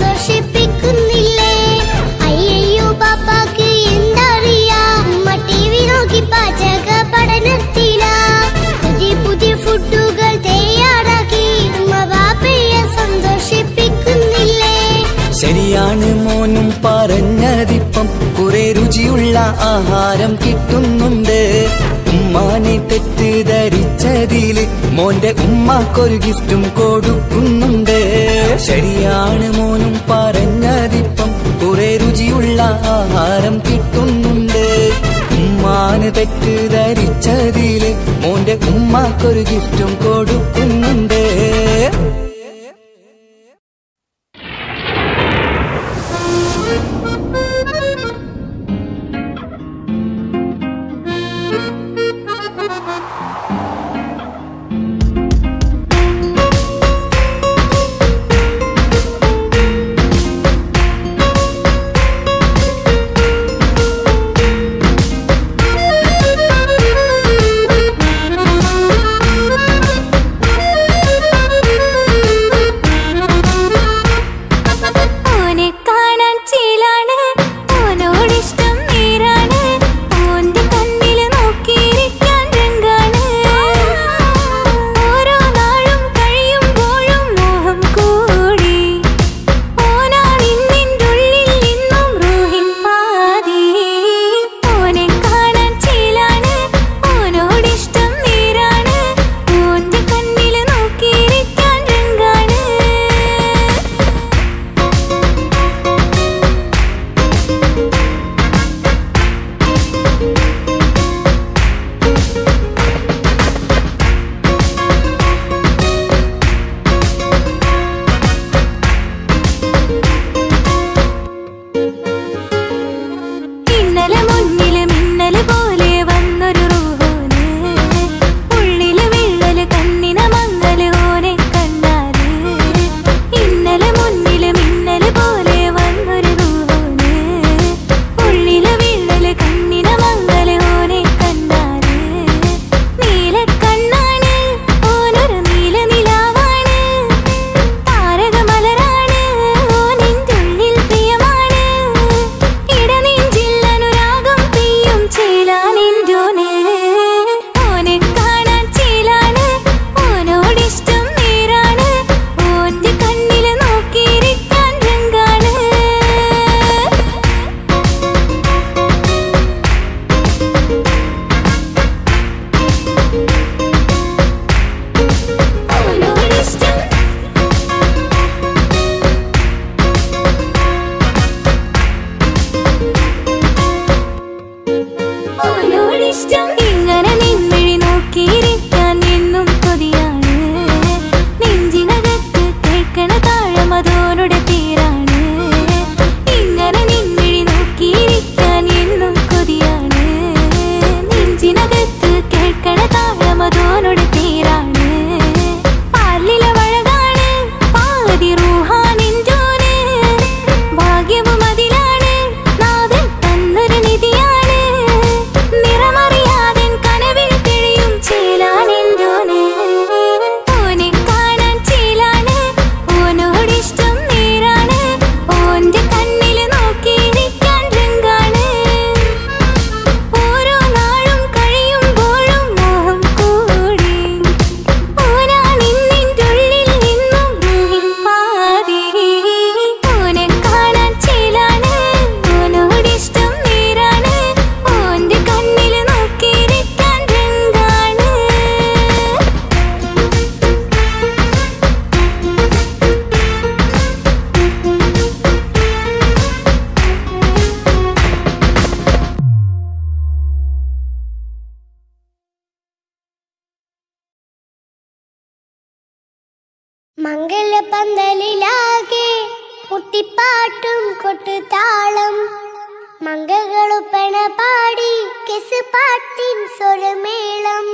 സന്തോഷിപ്പിക്കുന്നില്ലേ അയ്യയ്യോ പാപ്പാക്ക് എന്തറിയാ ഉമ്മ ടി വി നോക്കി പാചക പഠനത്തിലാ പുതിയ പുതിയ ഫുഡുകൾ തയ്യാറാക്കി ഉമ്മ ബാപ്പയെ സന്തോഷിപ്പിക്കുന്നില്ലേ ശരിയാണ് മോനും പറഞ്ഞതിപ്പം കുറെ രുചിയുള്ള ആഹാരം കിട്ടുന്നുണ്ട് ഉമ്മാനെ തെറ്റിദ്ധരിച്ചതില് മോന്റെ ഉമ്മാക്കൊരു ഗിഫ്റ്റും കൊടുക്കുന്നുണ്ട് ശരിയാണ് മോനും പറഞ്ഞതിപ്പം കുറെ രുചിയുള്ള ആഹാരം കിട്ടുന്നുണ്ട് ഉമ്മാന് തെറ്റിദ്ധരിച്ചതില് മോന്റെ ഉമ്മാക്കൊരു ഗിഫ്റ്റും കൊടുക്കുന്നുണ്ട് Thank you. ഇഷ്ടം ഇങ്ങനെ നിൻമിഴി നോക്കിയിരിക്കാൻ എന്നും കൊതിയാണ് നെഞ്ചിനകത്ത് കേൾക്കണ താഴമതോരുടെ പേരാണ് ഇങ്ങനെ നിൻമിഴി നോക്കിയിരിക്കാൻ എന്നും കൊതിയാണ് നെഞ്ചിനകത്ത് കേൾക്കണ താഴമതോരുടെ പേരാണ് പാലില വഴകാണ് പാതി റൂഹാനിൻറ്റോന് ഭാഗ്യവും അതിലാണ് നാവിൽ തന്നൊരു നിധിയാണ് നിറമറിയാതൻ കനവിൽ തെളിയും ചേലാണെന്തോന് ഓനെ കാണാൻ ചേലാണ് ഓനോടിഷ്ടം നേരാണ് ഓന്റെ കണ്ണില് നോക്കിയിരിക്കാൻ രംഗാണ് ഓരോ നാളും കഴിയുമ്പോഴും മോഹം കൂടി ഓനാണിന്നിൻ്റുള്ളിൽ നിന്നും റൂഹിൻ പാതി ഓനെ കാണാൻ ചേലാണ് ഓനോടിഷ്ടം നേരാണ് ഓന്റെ കണ്ണില് നോക്കിയിരിക്കാൻ രംഗാണ് മംഗലപന്തലിലാകെ കുട്ടിപ്പാട്ടും കൊട്ടുതാളം മംഗളുപ്പണ പാടി കെസ് പാട്ടിൻ സ്വരമേളം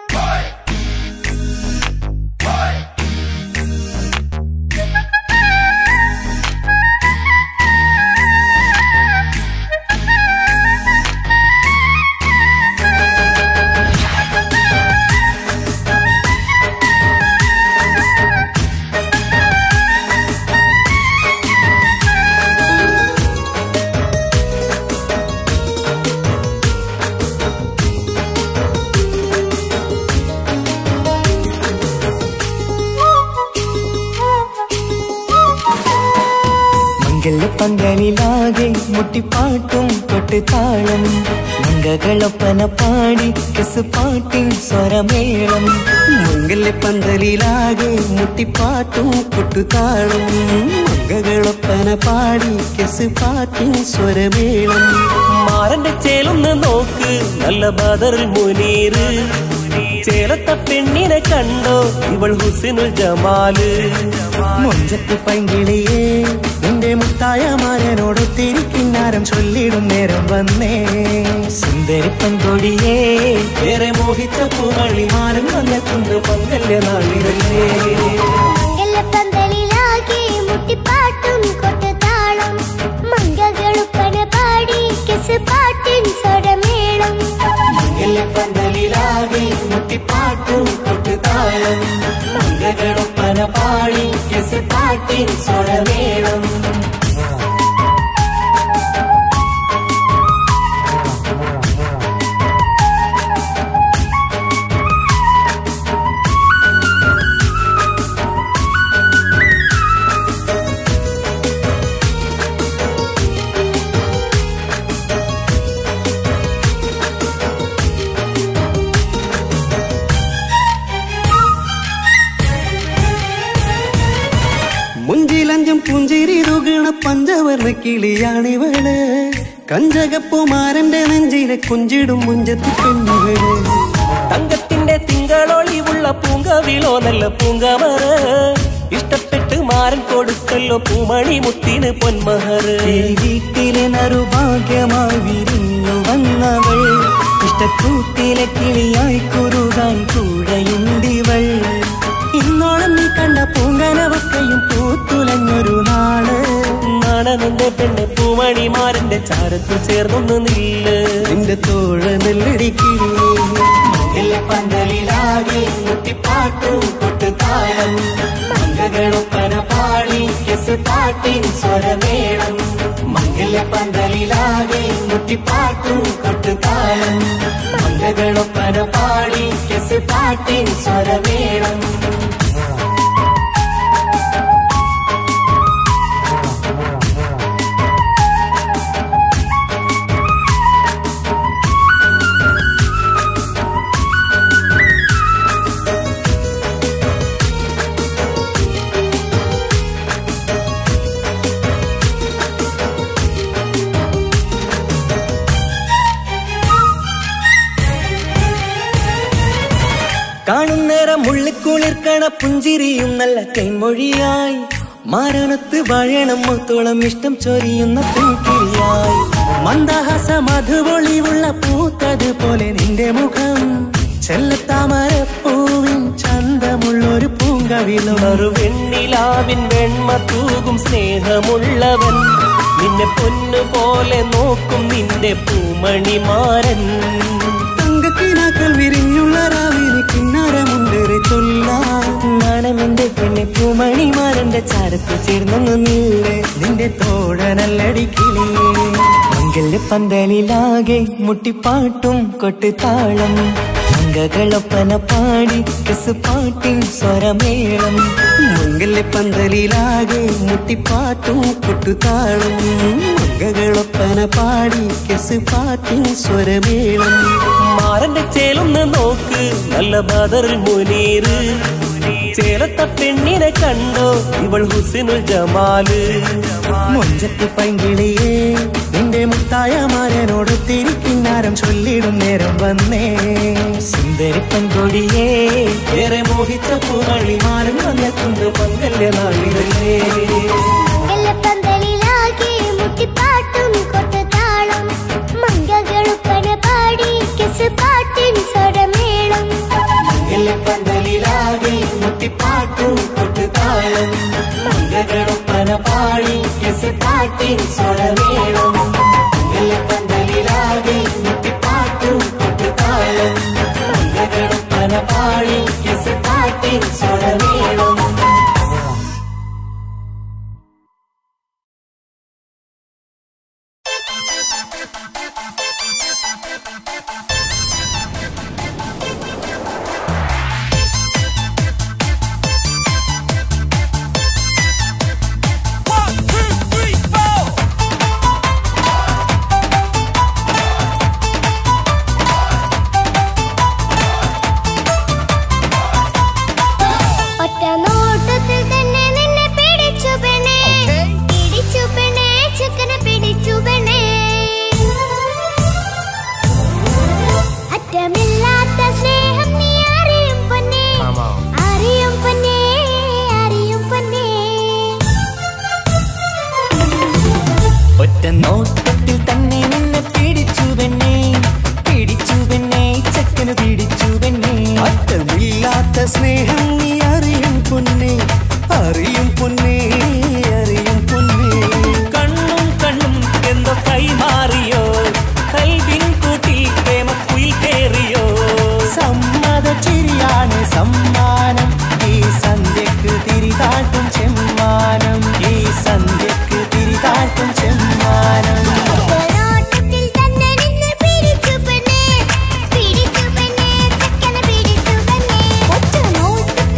മംഗലപ്പന്തലിലാകെ മുട്ടിപ്പാട്ടും കൊട്ടുതാളം മംഗകളൊപ്പന പാടി കെസ് പാട്ടിൻ സ്വരമേളം മംഗല്യപ്പന്തലിലാകെ മുട്ടിപ്പാട്ടും കൊട്ടുതാളം മംഗകളൊപ്പന പാടി കെസ് പാട്ടിൻ സ്വരമേളം മാറന്റെ ചേലൊന്ന് നോക്ക് നല്ല ബദറിൽ മുനീറ് ചേലത്ത പെണ്ണിനെ കണ്ടോ ഇവൾ ഹുസിനുൽ ജമാല് മൊഞ്ചത്ത് പൈങ്കിളിയേ നിന്റെ മുത്തായ മാരനോടൊത്തിരിക്കിന്നാരം ചൊല്ലിടും നേരം വന്നേ സുന്ദരി പങ്കൊടിയേ ഏറെ മോഹിച്ച പൂവളി മാനം വന്നെത്തുന്ന മംഗല്യ നാളിരല്ലേ മംഗലപന്തലിലാകെ മുട്ടിപ്പാട്ടും കൊട്ടുതാളം മംഗളുപ്പണ പാടി കെസ് പാട്ടിൻ സ്വരമേളം മംഗല്യപ്പന്തലിലാകെ മുട്ടിപ്പാട്ടും കൊട്ടുതാളം മംഗകളൊപ്പന പാടി കെസ് പാട്ടിൻ സ്വരമേളം മുഞ്ചിലഞ്ചും പുഞ്ചിരി തുകണ പഞ്ചവർണ്ണ കിളിയാണിവള് കഞ്ചകപ്പുമാരന്റെ നെഞ്ചിലെ കുഞ്ചിടും മുഞ്ചത്തി പെണ്ണുകള് തങ്കത്തിന്റെ തിങ്കളൊളിവുള്ള പൂങ്കവിളോ നല്ല പൂങ്കമറ ഇഷ്ടപ്പെട്ട് മാരൻ കൊടുക്കല്ലോ പൂമണി മുത്തിന് പൊന്മഹർ ഈ വീട്ടിലെ നറുഭാഗ്യമായി വിരിഞ്ഞു വന്നവൾ ഇഷ്ടക്കൂട്ടിലെ കിളിയായി കുറുകാൻ കൂടെയുണ്ടിവൾ ഇന്നോളം നീ കണ്ട പൂങ്കനവക്കയും പൂത്തുലഞ്ഞൊരു നാള് നാണനന്റെ പെണ്ണ് പൂമണിമാരന്റെ ചാരത്തു ചേർന്നൊന്ന് നില്ല് നിന്റെ തോഴ നെല്ലടിക്കിളി മംഗലപ്പന്തലിലാകെ മുട്ടിപ്പാട്ടും കൊട്ടുതാളം മംഗകളൊപ്പന പാടി കെസ് പാട്ടിൻ സ്വരമേളം മംഗലപ്പന്തലിലാകെ മുട്ടിപ്പാട്ടും കൊട്ടുതാളം മംഗകളൊപ്പന പാടി കെസ് പാട്ടിൻ സ്വരമേളം കാണുന്നേരം ഉള്ളിക്കുളിർക്കണ പുഞ്ചിരിയും നല്ല തേൻമൊഴിയായി മാരണത്ത് വഴണം മുത്തോളം ഇഷ്ടം ചൊരിയുന്ന പൂക്കിരിയായി മന്ദഹാസ മധുപൊളിവുള്ള പൂത്തത് പോലെ നിന്റെ മുഖം ചെല്ലത്താമരപ്പൂവിൻ ചന്തമുള്ളൊരു പൂങ്കവിലും ഒരു വെണ്ണിലാവിൻ വെണ്മ തൂകും സ്നേഹമുള്ളവൻ നിന്നെ പൊന്നു പോലെ നോക്കും നിന്റെ പൂമണിമാരൻ തങ്കക്കിനാക്കൾ വിരിഞ്ഞുള്ള രാവിലെ കിന്നാരമുണ്ടേറെ ചൊല്ലാണെന്റെ പെണ്ണെ പൂമണിമാരന്റെ ചാരത്ത് ചേർന്നൊന്നു നില്ലേ നിന്റെ തോഴനല്ലടിക്കിളിയേ മംഗല്യ പന്തലിലാകെ മുട്ടിപ്പാട്ടും കൊട്ടുതാളം മംഗകളൊപ്പന പാടി കസ് പാട്ടിൻ സ്വരമേളം മംഗല്യ പന്തലിലാകെ മുട്ടിപ്പാട്ടും കൊട്ടുതാളം മംഗകളൊപ്പന പാടി കസ് പാട്ടിൻ സ്വരമേളം മാരന്റെ ചേലൊന്ന് നോക്ക് നല്ല ബദർ മുനീറ് ചേലത്ത പെണ്ണിനെ കണ്ടോ ഇവൾ ഹുസിനുൽ ജമാല് മൊഞ്ചത്ത് പൈങ്കിളിയേ നിന്റെ മുത്തായ മാരനോട് തിരിക്കിന്നാരം ചൊല്ലിടും നേരം വന്നേ സുന്ദരി പെൺകൊടിയേ ഏറെ മോഹിച്ച പൂവളി മാനം വന്നെത്തുന്ന മംഗല്യ നാളിലല്ലേ മംഗലപ്പന്തലിലാകെ മുട്ടിപ്പാട്ടും കൊട്ടുതാളം മംഗകളുപ്പന പാടി കിസ് പാട്ടിൻ സ്വരമേളം പന്തലിലാകെ മുട്ടിപ്പാട്ടും കൊട്ടുതാളം മംഗളൊപ്പന പാടി കെസ് പാട്ടിൻ സ്വരമേളം പന്തലിലാകെ മുട്ടിപ്പാട്ടും കൊട്ടുതാളം മംഗളൊപ്പന പാടി കെസ് പാട്ടിൻ സ്വരമേളം One, two, three, four. ഒറ്റ നോട്ടത്തിൽ തന്നെ നിന്നെ പിടിച്ചു പെണ്ണേ പിടിച്ചു പെണ്ണേ ചക്കനെ പിടിച്ചു പെണ്ണേ അറ്റമില്ലാത്ത സ്നേഹം നീ അറിയും പൊന്നേ അറിയും പൊന്നേ അറിയും പൊന്നേ ഒറ്റ നോട്ടത്തിൽ തന്നെ നിന്നെ പിടിച്ചു പെണ്ണേ പിടിച്ചു പെണ്ണേ ചക്കന് പിടിച്ചു പെണ്ണേ അറ്റമില്ലാത്ത സ്നേഹം നീ അറിയും പൊന്നേ അറിയും പൊന്നേ അറിയും പൊന്നേ കണ്ണും കണ്ണും എന്തോ കൈമാറിയോ കൽവിൻ കൂട്ടിൽ പ്രേമക്കുയിൽ കേറിയോ സമ്മത ചിരിയാണ് സമ്മാനം ഈ സന്ധ്യക്ക് തിരിതാട്ടും ചെമ്മാനം ഈ സന്ധ്യക്ക് തിരിതാട്ടും ചെമ്മാനം നോട്ടത്തിൽ തന്നെ നിന്നെ പിടിച്ചു പെണ്ണേ പിടിച്ചു പെണ്ണേ ചക്കനെ പിടിച്ചു പെണ്ണേ ഒറ്റ നോട്ടത്തിൽ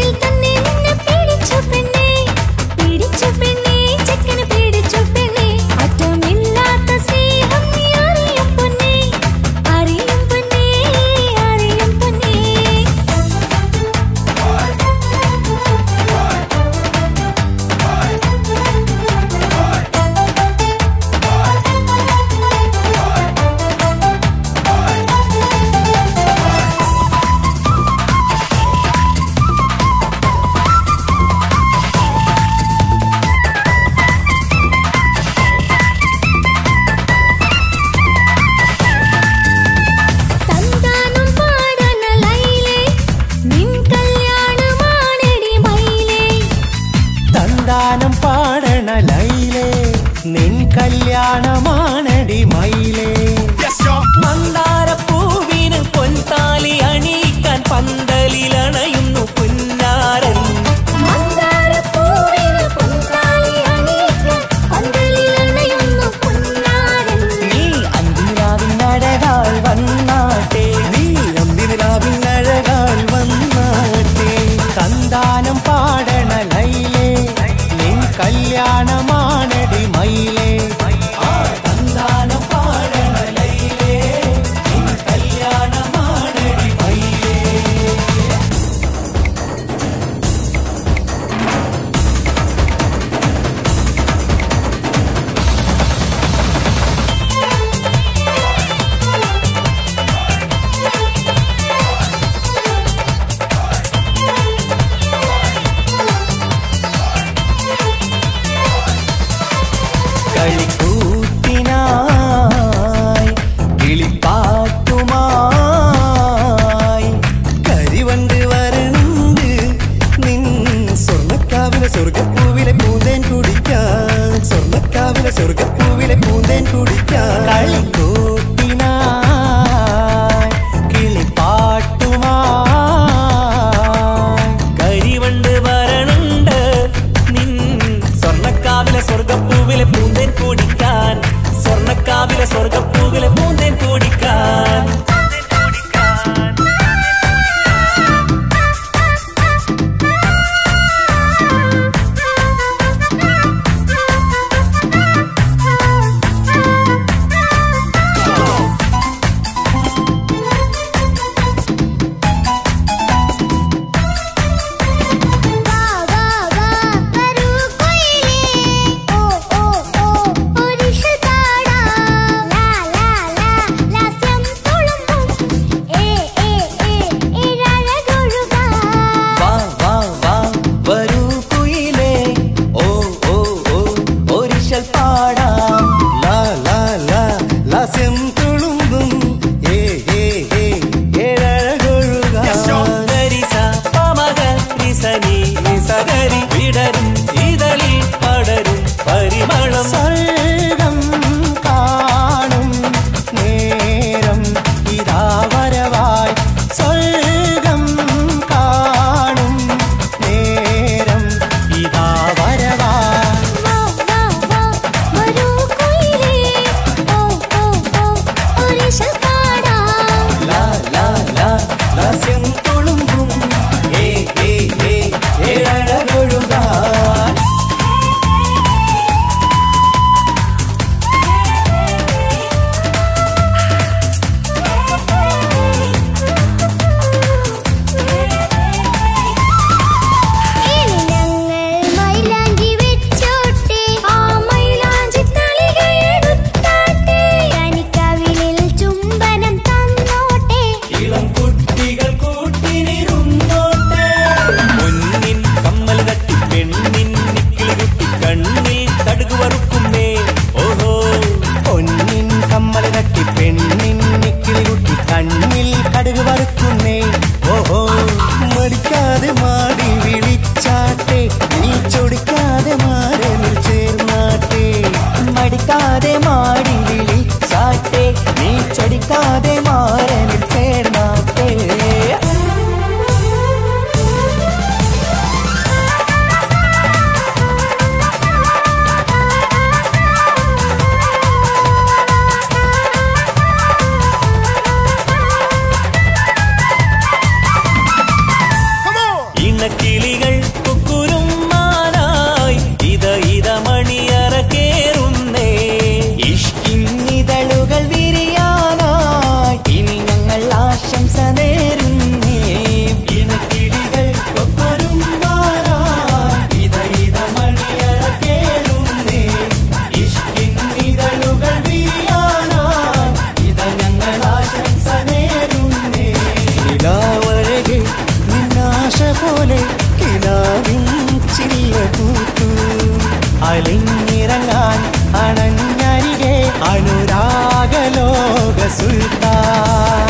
അലിഞ്ഞിറങ്ങാൻ അണഞ്ഞരികെ അനുരാഗലോക സുൽത്താൻ